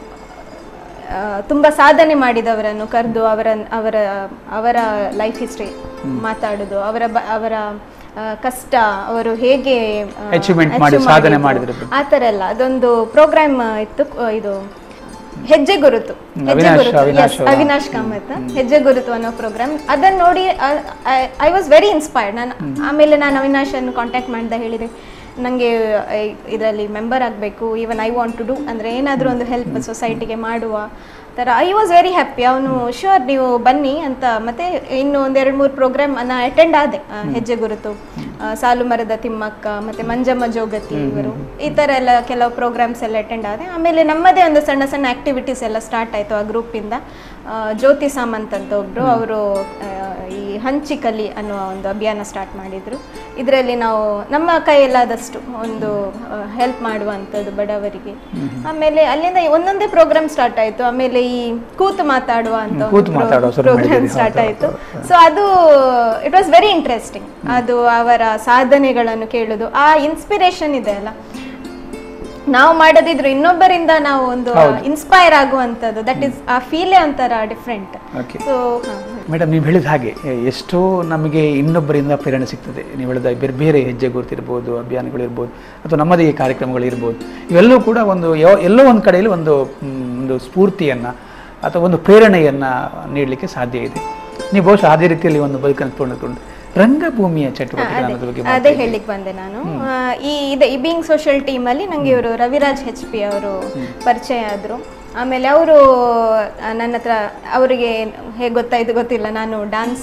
ಆ, ತುಂಬ ಸಾಧನೆ ಮಾಡಿದವರನ್ನು ಕರೆದು ಅವರ ಅವರ ಅವರ ಲೈಫ್ ಹಿಸ್ಟ್ರಿ ಮಾತಾಡೋದು ಅವರ ಬ- ಅವರ ಆ, ಕಷ್ಟ ಅವರು ಹೇಗೆ ಆ, Achievement ಮಾಡಿ, achieve ಸಾಧನೆ ಮಾಡಿದ್ರು. ಮಾಡಿದ್ರು. ಆ ಥರ ಎಲ್ಲ ಅದೊಂದು ಪ್ರೋಗ್ರಾಮ್ ಇತ್ತು ಆ, ಇದು ಹೆಜ್ಜೆ ಗುರುತು ಹೆಜ್ಜೆ ಅವಿನಾಶ್- ಗುರುತು ಅವಿನಾಶ್ Yes, ಅವರ. ಅವಿನಾಶ್ ಕಾಮತ್ ಹೆಜ್ಜೆ ಗುರುತು ಅನ್ನೋ ಪ್ರೋಗ್ರಾಮ್ ಅದನ್ನ ನೋಡಿ ಐ ವಾಸ್ ವೆರಿ ಇನ್ಸ್ಪೈರ್ಡ್ ನಾನು ಆಮೇಲೆ ನಾನು ಅವಿನಾಶ್ ಅನ್ನು ಕಾಂಟ್ಯಾಕ್ಟ್ ಮಾಡ್ದೆ ಹೇಳಿದೆ ನನಗೆ ಇದರಲ್ಲಿ ಮೆಂಬರ್ ಆಗಬೇಕು even I want to do ಅಂದರೆ ಏನಾದರೂ ಒಂದು ಹೆಲ್ಪ್ ಸೊಸೈಟಿಗೆ ಮಾಡುವ ಥರ ಐ ವಾಸ್ ವೆರಿ ಹ್ಯಾಪಿ ಅವನು ಶ್ಯೂರ್ ನೀವು ಬನ್ನಿ ಅಂತ ಮತ್ತೆ ಇನ್ನು ಒಂದು ಎರಡು ಮೂರು ಪ್ರೋಗ್ರಾಮ್ ನಾ ಅಟೆಂಡ್ ಆದೆ ಆ, ಹೆಜ್ಜೆ ಗುರುತು ಆ, ಸಾಲು ಮರದ ತಿಮ್ಮಕ್ಕ ಮತ್ತೆ ಮಂಜಮ್ಮ ಜೋಗತಿ ಇವರು ಈ ಥರ ಎಲ್ಲ ಕೆಲವು ಪ್ರೋಗ್ರಾಮ್ಸ್ ಎಲ್ಲ ಅಟೆಂಡ್ ಆದೆ ಆಮೇಲೆ ನಮ್ಮದೇ ಒಂದು ಸಣ್ಣ ಸಣ್ಣ ಆಕ್ಟಿವಿಟೀಸ್ ಎಲ್ಲ ಸ್ಟಾರ್ಟ್ ಆಯಿತು ಆ ಗ್ರೂಪಿಂದ ಜ್ಯೋತಿ ಸಾಮಂತ್ ಅಂತ ಒಬ್ಬರು ಅವರು ಈ ಹಂಚಿ ಕಲಿ ಅನ್ನುವ ಒಂದು ಅಭಿಯಾನ ಸ್ಟಾರ್ಟ್ ಮಾಡಿದರು ಇದರಲ್ಲಿ ನಾವು ನಮ್ಮ ಕೈಯಲ್ಲಾದಷ್ಟು ಒಂದು ಹೆಲ್ಪ್ ಮಾಡುವಂಥದ್ದು ಬಡವರಿಗೆ ಆಮೇಲೆ ಅಲ್ಲಿಂದ ಒಂದೊಂದೇ ಪ್ರೋಗ್ರಾಮ್ ಸ್ಟಾರ್ಟ್ ಆಯಿತು ಆಮೇಲೆ ಈ ಕೂತು ಮಾತಾಡುವ ಅಂತ ಕೂತು ಮಾತಾಡುವ ಶುರು ಪ್ರೋಗ್ರಾಮ್ ಮಾಡಿದ್ದೀರಿ. ಸ್ಟಾರ್ಟ್ ಹೌದು, ಆಯಿತು ಸೊ ಅದು ಇಟ್ ವಾಸ್ ವೆರಿ ಇಂಟ್ರೆಸ್ಟಿಂಗ್ ಅದು ಅವರ ಸಾಧನೆಗಳನ್ನು ಕೇಳೋದು ಆ ಇನ್ಸ್ಪಿರೇಷನ್ ಇದೆ ಅಲ್ಲ ನಾವು ಮಾಡೋದಿದ್ರು ಇನ್ನೊಬ್ಬರಿಂದ ನಾವು ಒಂದು ಇನ್ಸ್ಪೈರ್ ಆಗುವಂಥದ್ದು ದಟ್ ಇಸ್ ಆ ಫೀಲೇ ಒಂಥರ ಡಿಫ್ರೆಂಟ್ ಓಕೆ ಸೊ ಮೇಡಮ್ ನೀವು ಹೇಳಿದ ಹಾಗೆ ಎ- ಎಷ್ಟೋ ನಮಗೆ ಇನ್ನೊಬ್ಬರಿಂದ ಪ್ರೇರಣೆ ಸಿಗ್ತದೆ ನೀವು ಹೇಳಿದ ಬೇರೆ ಬೇರೆ ಹೆಜ್ಜೆ ಗುರುತಿರ್ಬೋದು ಅಭಿಯಾನಗಳಿರ್ಬೋದು ಅಥವಾ ನಮ್ಮದೇ ಈ ಕಾರ್ಯಕ್ರಮಗಳಿರ್ಬೋದು ಇವೆಲ್ಲವೂ ಕೂಡ ಒಂದು ಯಾವ- ಎಲ್ಲೋ ಒಂದು ಕಡೆಯಲ್ಲಿ ಒಂದು ಮ್, ಒಂದು ಸ್ಫೂರ್ತಿಯನ್ನು ಅಥವಾ ಒಂದು ಪ್ರೇರಣೆಯನ್ನು ನೀಡಲಿಕ್ಕೆ ಸಾಧ್ಯ ಇದೆ ನೀವು ಬಹುಶಃ ಅದೇ ರೀತಿಯಲ್ಲಿ ಒಂದು ಬದುಕನ್ನು ತೊಗೊಂಡು ರಂಗಭೂಮಿಯ ಚಟುವಟಿಕೆ ಅನ್ನೋದ್ರ ಬಗ್ಗೆ ಅದೇ ಮಾತಾಡಿ. ಹೇಳಿಕ್ ಬಂದೆ ನಾನು ಆ, ಈ ಇದೆ ಈ ಬೀಯಿಂಗ್ ಸೋಷಿಯಲ್ ಟೀಮ್ ಅಲ್ಲಿ ನಂಗೆ ಇವರು ರವಿರಾಜ್ ಹೆಚ್ ಪಿ ಅವರು ಪರಿಚಯ ಆದ್ರು ಆಮೇಲೆ ಅವರು ನನ್ನ ಹತ್ರ ಅವರಿಗೆ ಹೇಗೆ ಗೊತ್ತಾಯ್ತು ಗೊತ್ತಿಲ್ಲ ನಾನು ಡಾನ್ಸ್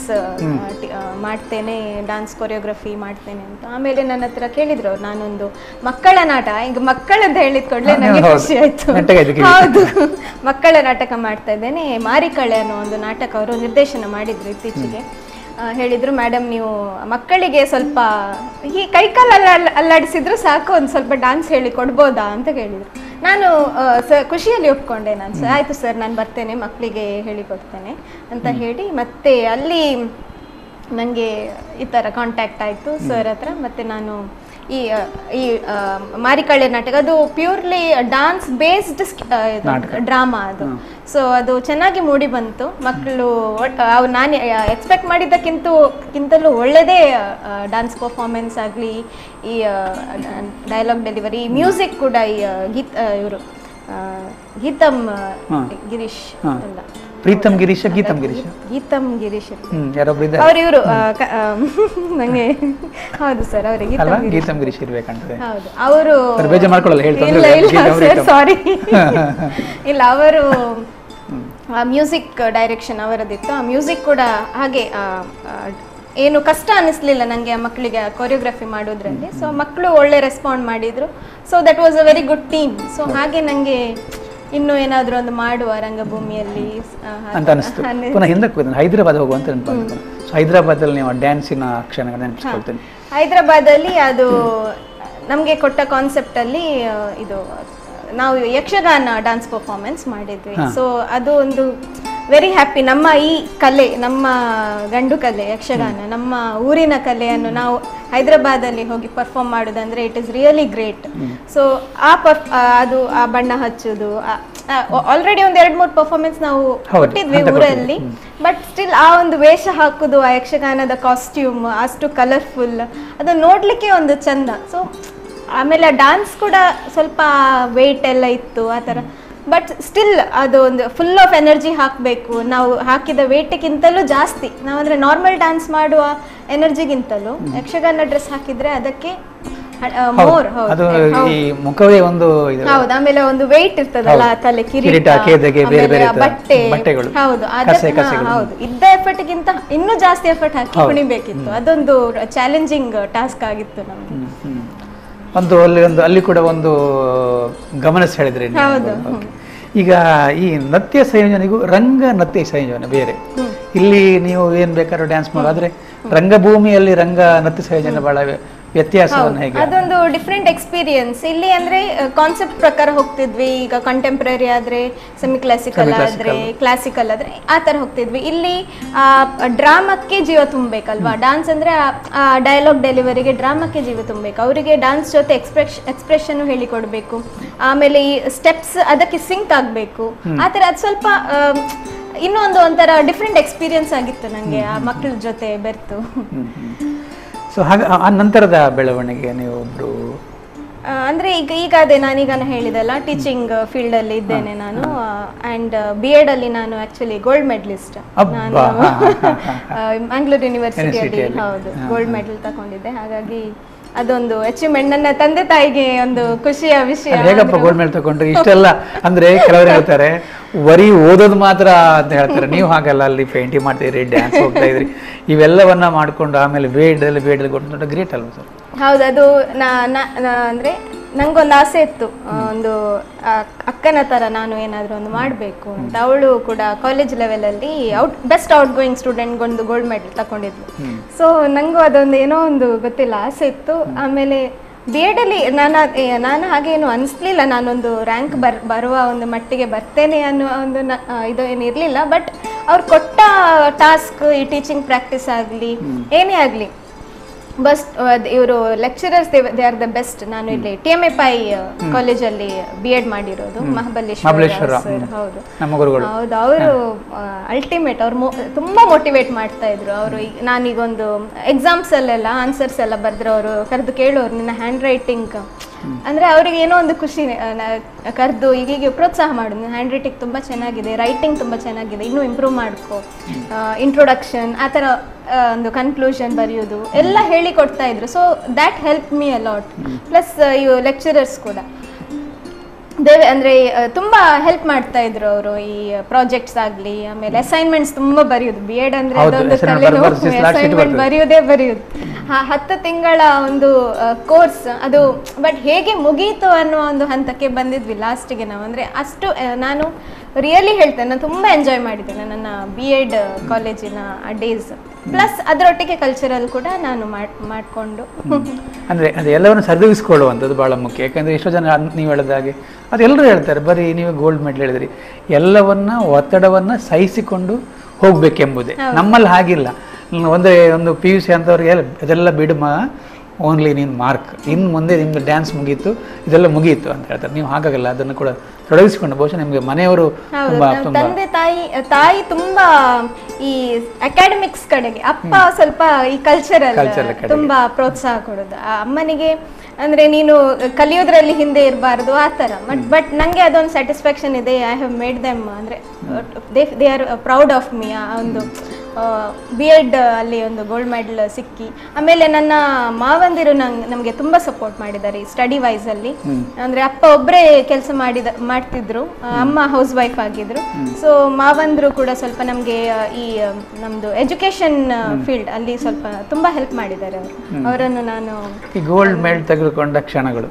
ಮಾಡ್ತೇನೆ ಡಾನ್ಸ್ ಕೊರಿಯೋಗ್ರಫಿ ಮಾಡ್ತೇನೆ ಅಂತ ಆಮೇಲೆ ನನ್ನ ಹತ್ರ ಕೇಳಿದ್ರು ಅವ್ರು ನಾನೊಂದು ಮಕ್ಕಳ ನಾಟ ಈಗ ಮಕ್ಕಳಂತ ಹೇಳಿದ ಕೂಡಲೇ ಹಾ, ನನಗೆ ಹೌದು. ಖುಷಿ ಆಯ್ತು ನೆಟ್ಟಗಾಯ್ತು ಕೇಳಿ. ಹೌದು ಮಕ್ಕಳ ನಾಟಕ ಮಾಡ್ತಾ ಇದ್ದೇನೆ ಮಾರಿಕಳೆ ಅನ್ನೋ ಒಂದು ನಾಟಕ ಅವರು ನಿರ್ದೇಶನ ಮಾಡಿದ್ರು ಇತ್ತೀಚೆಗೆ ಆ, ಹೇಳಿದ್ರು ಮೇಡಮ್ ನೀವು ಮಕ್ಕಳಿಗೆ ಸ್ವಲ್ಪ ಈ ಕೈಕಾಲು ಅಲ್ಲ ಅಲ್ಲಾಡಿಸಿದ್ರು ಸಾಕು ಒಂದು ಸ್ವಲ್ಪ ಡಾನ್ಸ್ ಹೇಳಿ ಕೊಡ್ಬೋದಾ ಅಂತ ಕೇಳಿದ್ರು ನಾನು ಆ, ಸ ಖುಷಿಯಲ್ಲಿ ಒಪ್ಕೊಂಡೆ ನಾನು ಸರ್ ಆಯಿತು ಸರ್ ನಾನು ಬರ್ತೇನೆ ಮಕ್ಕಳಿಗೆ ಹೇಳಿಕೊಡ್ತೇನೆ ಅಂತ ಹೇಳಿ ಮತ್ತೆ ಅಲ್ಲಿ ನನಗೆ ಈ ಥರ ಕಾಂಟ್ಯಾಕ್ಟ್ ಆಯಿತು ಸರ್ ಹತ್ರ ಮತ್ತು ನಾನು ಈ ಆ, ಈ ಆ, ಮಾರಿಕಳೆ ನಾಟಕ ಅದು ಪ್ಯೂರ್ಲಿ ಡಾನ್ಸ್ ಬೇಸ್ಡ್ ಡ್ರಾಮಾ ಅದು ಸೊ ಅದು ಚೆನ್ನಾಗಿ ಮೂಡಿ ಬಂತು ಮಕ್ಕಳು ಅವು ನಾನು ಎಕ್ಸ್ಪೆಕ್ಟ್ ಮಾಡಿದ್ದಕ್ಕಿಂತ ಕಿಂತಲೂ ಒಳ್ಳೆಯದೇ ಡಾನ್ಸ್ ಪರ್ಫಾರ್ಮೆನ್ಸ್ ಆಗಲಿ ಈ ಡೈಲಾಗ್ ಡೆಲಿವರಿ ಮ್ಯೂಸಿಕ್ ಕೂಡ ಈ ಆ, ಗೀತ್ ಇವರು ಗೀತಮ್ ಹಾ. ಗಿರೀಶ್ ಹಾ. ಅಲ್ಲ ಪ್ರೀತಮ್ ಗಿರೀಶ ಗೀತಮ್ ಗಿರೀಶ ಗೀತಮ್ ಗಿರೀಶ್ ಹ್ಮ್ ಯಾರೊಬ್ರು ಇದ್ದಾರೆ ಅವ್ರು ಇವರು ನಂಗೆ ಹೌದು ಸರ್ ಅವರಿಗೆ ಅಲ್ಲ ಗೀತಮ್ ಗಿರೀಶ್ ಗೀತಮ್ ಗಿರೀಶ್ ಇರ್ಬೇಕಂತದೆ ಹೌದು ಅವರು ಅವ್ರು ಬೇಜಾರ್ ಮಾಡ್ಕೊಳ್ಳಲ್ಲ, ಹೇಳಿ ತೊಂದ್ರೆ ಇಲ್ಲ ಇಲ್ಲ. ಇಲ್ಲ ಗೀತಮ್ ಸರ್ ಗೀತಮ್. ಸಾರಿ ಇಲ್ಲ ಅವರು ಆ ಮ್ಯೂಸಿಕ್ ಡೈರೆಕ್ಷನ್ ಅವರದಿತ್ತು ಆ ಮ್ಯೂಸಿಕ್ ಕೂಡ ಹಾಗೆ ಆ, ಆ, ಏನು ಕಷ್ಟ ಅನಿಸ್ಲಿಲ್ಲ ನನಗೆ ಆ ಮಕ್ಕಳಿಗೆ ಕೊರಿಯೋಗ್ರಫಿ ಮಾಡೋದ್ರಲ್ಲಿ ಸೊ ಮಕ್ಕಳು ಒಳ್ಳೆ ರೆಸ್ಪಾಂಡ್ ಮಾಡಿದ್ರು so that was a very good team so ಹಾಗೆ ನನಗೆ ಇನ್ನು ಏನಾದರೂ ಒಂದು ಮಾಡುವ ರಂಗಭೂಮಿಯಲ್ಲಿ ಆ, ಅಂತ ಅನಿಸ್ತು ಅನ್ನಿ- ಪುನಃ ಹಿಂದಕ್ಕೆ ಹೋದ್ರೆ ಹೈದರಾಬಾದ್ ಹೋಗುವಂತ ನೆನಪಾಗ್ತು ಸೊ ಹೈದರಾಬಾದಲ್ಲಿ ನೀವು ಡ್ಯಾನ್ಸಿನ ಕ್ಷಣಗಳು ನೆನಪಿಸ್ಕೊಳ್ತೇನೆ ಹೈದರಾಬಾದಲ್ಲಿ ಅದು ನಮಗೆ ಕೊಟ್ಟ ಕಾನ್ಸೆಪ್ಟಲ್ಲಿ ಇದು ನಾವು ಯಕ್ಷಗಾನ ಡಾನ್ಸ್ ಪರ್ಫಾರ್ಮೆನ್ಸ್ ಮಾಡಿದ್ವಿ ಸೊ ಅದು ಒಂದು ವೆರಿ ಹ್ಯಾಪಿ ನಮ್ಮ ಈ ಕಲೆ ನಮ್ಮ ಗಂಡು ಕಲೆ ಯಕ್ಷಗಾನ ನಮ್ಮ ಊರಿನ ಕಲೆಯನ್ನು ನಾವು ಹೈದರಾಬಾದಲ್ಲಿ ಹೋಗಿ ಪರ್ಫಾರ್ಮ್ ಮಾಡೋದಂದ್ರೆ it is really great so ah perf ಆ, ಅದು ಆ ಬಣ್ಣ ಹಚ್ಚೋದು ಆಲ್ರೆಡಿ ಒಂದು ಎರಡು ಮೂರು ಪರ್ಫಾರ್ಮೆನ್ಸ್ ನಾವು ಹೌದು, ಕೊಟ್ಟಿದ್ವಿ ಅಂತ ಊರಲ್ಲಿ ಬಟ್ ಸ್ಟಿಲ್ ಆ ಒಂದು ವೇಷ ಹಾಕುದು ಆ ಯಕ್ಷಗಾನದ ಕಾಸ್ಟ್ಯೂಮ್ ಅಷ್ಟು ಕಲರ್ಫುಲ್ ಅದನ್ನ ನೋಡ್ಲಿಕ್ಕೆ ಒಂದು ಚಂದ ಸೊ ಆಮೇಲೆ ಡಾನ್ಸ್ ಕೂಡ ಸ್ವಲ್ಪ ವೆಯ್ಟ್ ಎಲ್ಲ ಇತ್ತು ಆ ಥರ ಬಟ್ ಸ್ಟಿಲ್ ಅದು ಒಂದು ಫುಲ್ ಆಫ್ ಎನರ್ಜಿ ಹಾಕಬೇಕು ನಾವು ಹಾಕಿದ ವೇಟ್ಗಿಂತಲೂ ಜಾಸ್ತಿ ನಾವಂದ್ರೆ ನಾರ್ಮಲ್ ಡಾನ್ಸ್ ಮಾಡುವ ಎನರ್ಜಿಗಿಂತಲೂ ಯಕ್ಷಗಾನ ಡ್ರೆಸ್ ಹಾಕಿದ್ರೆ ಅದಕ್ಕೆ ಮೋರ್ ಅದು ಈ ಮುಖವೇ ಒಂದು ಇದು ಹೌದು ಆಮೇಲೆ ಒಂದು ವೆಯ್ಟ್ ಇರ್ತದಲ್ಲ ಹೌದು. ತಲೆ ಕಿರೀಟ, ಕಿರೀಟ ಕೇದಗೆ ಬೇರೆ ಆಮೇಲೆ ಬೇರೆ ಆ ಇರ್ತದೆ. ಬಟ್ಟೆ ಬಟ್ಟೆಗಳು. ಹೌದು ಕಸೆ, ಅದಕ್ಕೆ ಕಸೆಗಳು. ಹೌದು ಇದ್ದ ಎಫರ್ಟ್ಗಿಂತ ಇನ್ನೂ ಜಾಸ್ತಿ ಎಫರ್ಟ್ ಹಾಕಿ ಹೌದು. ಕುಣಿಬೇಕಿತ್ತು ಅದೊಂದು ಚಾಲೆಂಜಿಂಗ್ ಟಾಸ್ಕ್ ಆಗಿತ್ತು ನಮ್ಗೆ ಹ್ಮ್, ಹ್ಮ್. ಒಂದು ಅಲ್ಲಿ ಒಂದು ಅಲ್ಲಿ ಕೂಡ ಒಂದು ಗಮನಿಸಿ ಹೇಳಿದ್ರಿ ನೀವು. ಹೌದು, Okay. ಈಗ ಈ ನೃತ್ಯ ಸಂಯೋಜನೆಗೂ ರಂಗ ನೃತ್ಯ ಸಂಯೋಜನೆ ಬೇರೆ ಇಲ್ಲಿ ನೀವು ಏನ್ ಬೇಕಾದ್ರೂ ಡ್ಯಾನ್ಸ್ ಮಾಡೋ ಆದ್ರೆ ರಂಗಭೂಮಿಯಲ್ಲಿ ರಂಗ ನೃತ್ಯ ಸಂಯೋಜನೆ ಬಹಳ ವ್ಯ- ವ್ಯತ್ಯಾಸವನ್ನು ಹೇಗೆ ಅದೊಂದು ಡಿಫ್ರೆಂಟ್ ಎಕ್ಸ್ಪೀರಿಯನ್ಸ್ ಇಲ್ಲಿ ಅಂದ್ರೆ ಕಾನ್ಸೆಪ್ಟ್ ಪ್ರಕಾರ ಹೋಗ್ತಿದ್ವಿ ಈಗ ಕಂಟೆಂಪ್ರರಿ ಆದ್ರೆ ಸೆಮಿ ಕ್ಲಾಸಿಕಲ್ ಆದ್ರೆ ಕ್ಲಾಸಿಕಲ್ ಆದ್ರೆ ಆ ತರ ಹೋಗ್ತಿದ್ವಿ ಇಲ್ಲಿ ಡ್ರಾಮಕ್ಕೆ ಜೀವ ತುಂಬಬೇಕಲ್ವಾ ಡಾನ್ಸ್ ಅಂದ್ರೆ ಆ ಡೈಲಾಗ್ ಡೆಲಿವರಿಗೆ ಡ್ರಾಮಕ್ಕೆ ಜೀವ ತುಂಬಬೇಕು ಅವರಿಗೆ ಡಾನ್ಸ್ ಜೊತೆ ಎಕ್ಸ್ಪ್ರೆಷ್ ಎಕ್ಸ್ಪ್ರೆಷನ್ ಹೇಳಿಕೊಡ್ಬೇಕು ಆಮೇಲೆ ಈ ಸ್ಟೆಪ್ಸ್ ಅದಕ್ಕೆ ಸಿಂಕ್ ಆಗಬೇಕು ಆ ಥರ ಅದು ಸ್ವಲ್ಪ ಆ, ಇನ್ನೊಂದು ಒಂಥರ ಡಿಫ್ರೆಂಟ್ ಎಕ್ಸ್ಪೀರಿಯನ್ಸ್ ಆಗಿತ್ತು ನನಗೆ ಆ ಮಕ್ಕಳ ಜೊತೆ ಬೆರ್ತು ಸೊ ಹಾಗೆ ಆ- ಆ ನಂತರದ ಬೆಳವಣಿಗೆ ನೀವು ಒಬ್ರು ಆ, ಅಂದ್ರೆ ಈಗ ಈಗ ಅದೇ ನಾನೀಗ ಹೇಳಿದಲ್ಲ ಟೀಚಿಂಗ್ ಫೀಲ್ಡ್ ಅಲ್ಲಿ ಇದ್ದೇನೆ ನಾನು ಅಂಡ್ ಬಿ ಎಡ್ ಅಲ್ಲಿ ನಾನು ಆಕ್ಚುಲಿ ಗೋಲ್ಡ್ ಮೆಡಲಿಸ್ಟ್ ಅಬ್ಬಾ, ನಾನು ಹಾ, ಹಾ, ಹಾ, ಮಂಗಳೂರು ಯೂನಿವರ್ಸಿಟಿಯಲ್ಲಿ University-ಯಲ್ಲಿ. ಹೌದು ಗೋಲ್ಡ್ ಮೆಡಲ್ ತಗೊಂಡಿದ್ದೆ ಹಾಗಾಗಿ ಅದೊಂದು ಅಚೀವ್ಮೆಂಟ್ ನನ್ನ ತಂದೆ ತಾಯಿಗೆ ಒಂದು ಖುಷಿಯ ವಿಷಯ ಅದು ಹೇಗಪ್ಪ ಗೋಲ್ಡ್ ಮೆಡಲ್ ತಗೊಂಡ್ರಿ ಇಷ್ಟೆಲ್ಲ ಅಂದ್ರೆ ಕೆಲವರು ಹೇಳ್ತಾರೆ ಬರೀ ಓದೋದು ಮಾತ್ರ ಅಂತ ಹೇಳ್ತಾರೆ ನೀವು ಹಾಗಲ್ಲ ಅಲ್ಲಿ ಪೇಂಟಿಂಗ್ ಮಾಡ್ತಿದ್ರಿ ಡ್ಯಾನ್ಸ್ ಹೋಗ್ತಾ ಇದ್ರಿ ಇವೆಲ್ಲವನ್ನ ಮಾಡ್ಕೊಂಡು ಆಮೇಲೆ ಬೇಡಲ್ಲಿ ಬೇಡಲ್ಲಿ ಕೊಟ್ಟು ಗ್ರೇಟ್ ಅಲ್ವಾ ಸರ್ ಹೌದು ಅದು ನಾ ನಾ- ನಾ- ಅಂದ್ರೆ ನಂಗೊಂದು ಆಸೆ ಇತ್ತು ಆ, ಒಂದು ಆ, ಅಕ್ಕನ ತರ ನಾನು ಏನಾದ್ರೂ ಒಂದು ಮಾಡಬೇಕು ಅಂತ ಅವಳು ಕೂಡ ಕಾಲೇಜ್ ಲೆವೆಲಲ್ಲಿ out best outgoing student ಒಂದು ಗೋಲ್ಡ್ ಮೆಡಲ್ ತಗೊಂಡಿದ್ಲು ಸೊ ನಂಗೂ ಅದೊಂದು ಏನೋ ಒಂದು ಗೊತ್ತಿಲ್ಲ ಆಸೆ ಇತ್ತು ಆಮೇಲೆ ಬಿ ಎಡಲ್ಲಿ ನಾನು ಅದ್- ಏ, ನಾನು ಹಾಗೇನು ಅನಿಸ್ಲಿಲ್ಲ ನಾನೊಂದು ರ್ಯಾಂಕ್ ಬರ್ ಬರುವ ಒಂದು ಮಟ್ಟಿಗೆ ಬರ್ತೇನೆ ಅನ್ನೋ ಒಂದು ನ- ಆ, ಇದು ಏನು ಇರಲಿಲ್ಲ ಬಟ್ ಅವ್ರು ಕೊಟ್ಟ ಟಾಸ್ಕ್ ಈ ಟೀಚಿಂಗ್ ಪ್ರಾಕ್ಟೀಸ್ ಆಗಲಿ ಏನೇ ಆಗಲಿ ಬಸ್ ಇವರು lecturers they are the best ನಾನು ಇಲ್ಲಿ ಟಿ ಎಮ್ ಎ ಪೈ ಕಾಲೇಜಲ್ಲಿ ಬಿ ಎಡ್ ಮಾಡಿರೋದು ಮಹಾಬಲೇಶ್ವರ ಮಹಾಬಲೇಶ್ವರ, ಸರ್ ಹ್ಮ್. ಹೌದು ನಮ್ಮ ಗುರುಗಳು ಹೌದು ಅವರು ಅಲ್ಟಿಮೇಟ್ ಅವ್ರು ಮೊ- ತುಂಬಾ ಮೋಟಿವೇಟ್ ಮಾಡ್ತಾ ಇದ್ರು ಅವರು ನಾನೀಗ ಒಂದು ಎಕ್ಸಾಮ್ಸ್ ಅಲ್ಲೆಲ್ಲ ಆನ್ಸರ್ಸ್ ಎಲ್ಲ ಬರ್ದ್ರೆ ಅವರು ಕರೆದು ಕೇಳೋರು ನಿನ್ನ ಹ್ಯಾಂಡ್ ರೈಟಿಂಗ್ ಅಂದ್ರೆ ಅವರಿಗೆ ಏನೋ ಒಂದು ಖುಷಿ ಕರೆದು ಈಗೀಗ ಪ್ರೋತ್ಸಾಹ ಮಾಡು ನಿನ್ನ ಹ್ಯಾಂಡ್ ರೈಟಿಂಗ್ ತುಂಬಾ ಚೆನ್ನಾಗಿದೆ ರೈಟಿಂಗ್ ತುಂಬಾ ಚೆನ್ನಾಗಿದೆ ಇನ್ನೂ ಇಂಪ್ರೂವ್ ಮಾಡ್ಕೋ ಇಂಟ್ರೊಡಕ್ಷನ್ ಆ ಥರ ಆ, ಒಂದು ಕನ್ಕ್ಲೂಷನ್ ಬರೆಯೋದು ಎಲ್ಲ ಹೇಳಿ ಕೊಡ್ತಾ ಇದ್ರು so that help me a lot plus ಇವು ಲೆಕ್ಚರರ್ಸ್ ಕೂಡ ದೇವೆ ಅಂದ್ರೆ ಆ, ತುಂಬಾ ಹೆಲ್ಪ್ ಮಾಡ್ತಾ ಇದ್ರು ಅವರು ಈ ಪ್ರಾಜೆಕ್ಟ್ಸ್ ಆಗ್ಲಿ ಆಮೇಲೆ ಅಸೈನ್ಮೆಂಟ್ಸ್ ತುಂಬಾ ಬರೆಯೋದು ಬಿ ಎಡ್ ಅಂದ್ರೆ ಹೌದು, ಅದೊಂದು assignment ತಲೆನೋವು ಬರ್ದು ಬರ್ದು last sheet ಅಸೈನ್ಮೆಂಟ್ ಬರ್ತದೆ. ಬರೆಯೋದೇ ಬರೆಯೋದು ಆ ಹತ್ತು ತಿಂಗಳ ಒಂದು ಕೋರ್ಸ್ ಅದು ಬಟ್ ಹೇಗೆ ಮುಗೀತು ಅನ್ನೋ ಒಂದು ಹಂತಕ್ಕೆ ಬಂದಿದ್ವಿ ಲಾಸ್ಟಿಗೆ ನಾವು ಅಂದ್ರೆ ಅಷ್ಟು ಆ, ನಾನು ರಿಯಲಿ ಹೇಳ್ತೇನೆ ನಾನು ತುಂಬಾ ಎಂಜಾಯ್ ಮಾಡಿದ್ದೇನೆ ನನ್ನ ಬಿ ಎಡ್ ಕಾಲೇಜಿನ ಡೇಸ್ ಪ್ಲಸ್ ಅದರೊಟ್ಟಿಗೆ ಕಲ್ಚರಲ್ ಕೂಡ ನಾನು ಮಾಡ್- ಮಾಡ್ಕೊಂಡು ಅಂದ್ರೆ ಅದು ಎಲ್ಲವನ್ನು ಸರಿದೂಗಿಸ್ಕೊಳ್ಳುವಂಥದ್ದು ಬಹಳ ಮುಖ್ಯ ಯಾಕಂದ್ರೆ ಎಷ್ಟೋ ಜನ ಅದ್ ನೀವು ಹೇಳಿದ ಹಾಗೆ ಅದೆಲ್ಲರೂ ಹೇಳ್ತಾರೆ ಬರೀ ನೀವು ಗೋಲ್ಡ್ ಮೆಡಲ್ ಹೇಳಿದ್ರಿ ಎಲ್ಲವನ್ನ ಒತ್ತಡವನ್ನ ಸಹಿಸಿಕೊಂಡು ಹೋಗ್ಬೇಕೆಂಬುದೇ ನಮ್ಮಲ್ಲಿ ಹಾಗಿಲ್ಲ ನ್- ಒಂದೇ ಒಂದು ಪಿ ಯು ಸಿ ಅಂತವ್ರಿಗೆ ಎಲ್ಲ ಅದೆಲ್ಲ ಬಿಡುಮ ಓನ್ಲಿ ನೀನು ಮಾರ್ಕ್ ಇನ್ನು ಮುಂದೆ ನಿಮ್ದು ಡ್ಯಾನ್ಸ್ ಮುಗೀತು ಇದೆಲ್ಲ ಮುಗೀತು ಅಂತ ಹೇಳ್ತಾರೆ ನೀವು ಹಾಗಾಗಲ್ಲ ಅದನ್ನು ಕೂಡ ತೊಡಗಿಸಿಕೊಂಡು ಬಹುಶಃ ನಿಮಗೆ ಮನೆಯವರು ಹೌದು ತುಂಬಾ ನಮ್ಮ ತುಂಬಾ ತಂದೆ ತಾಯಿ ತಾಯಿ ತುಂಬಾ ಈ ಅಕಾಡೆಮಿಕ್ಸ್ ಕಡೆಗೆ ಅಪ್ಪ ಸ್ವಲ್ಪ ಈ ಕಲ್ಚರಲ್ Cultural ಕಡೆಗೆ. ತುಂಬಾ ಪ್ರೋತ್ಸಾಹ ಕೊಡೋದು ಆ ಅಮ್ಮನಿಗೆ ಅಂದ್ರೆ ನೀನು ಕಲಿಯೋದ್ರಲ್ಲಿ ಹಿಂದೆ ಇರಬಾರ್ದು ಆ ಥರ ಬಟ್ ಬಟ್ ನಂಗೆ ಅದೊಂದು ಸ್ಯಾಟಿಸ್ಫ್ಯಾಕ್ಷನ್ ಇದೆ ಐ ಹ್ಯಾವ್ ಮೇಡ್ ದೆಮ್ ಅಂದ್ರೆ they they are proud of me ಆ ಒಂದು ಬಿ ಎಡ್ ಅಲ್ಲಿ ಒಂದು ಗೋಲ್ಡ್ ಮೆಡಲ್ ಸಿಕ್ಕಿ ಆಮೇಲೆ ನನ್ನ ಮಾವಂದಿರು ನಂಗೆ ನಮಗೆ ತುಂಬಾ ಸಪೋರ್ಟ್ ಮಾಡಿದ್ದಾರೆ ಸ್ಟಡಿ ವೈಸ್ ಅಲ್ಲಿ ಅಂದ್ರೆ ಅಪ್ಪ ಒಬ್ಬರೇ ಕೆಲಸ ಮಾಡಿದ ಮಾಡ್ತಿದ್ರು ಆ, ಅಮ್ಮ ಹೌಸ್ ವೈಫ್ ಆಗಿದ್ರು ಸೊ ಮಾವಂದ್ರು ಕೂಡ ಸ್ವಲ್ಪ ನಮಗೆ ಈ ಆ, ನಮ್ದು ಎಜುಕೇಶನ್ ಫೀಲ್ಡ್ ಅಲ್ಲಿ ಸ್ವಲ್ಪ ತುಂಬಾ ಹೆಲ್ಪ್ ಮಾಡಿದ್ದಾರೆ ಅವರು ಅವರನ್ನು ನಾನು ಈ ಗೋಲ್ಡ್ ಮೆಡಲ್ ತೆಗೆದುಕೊಂಡ ಕ್ಷಣಗಳು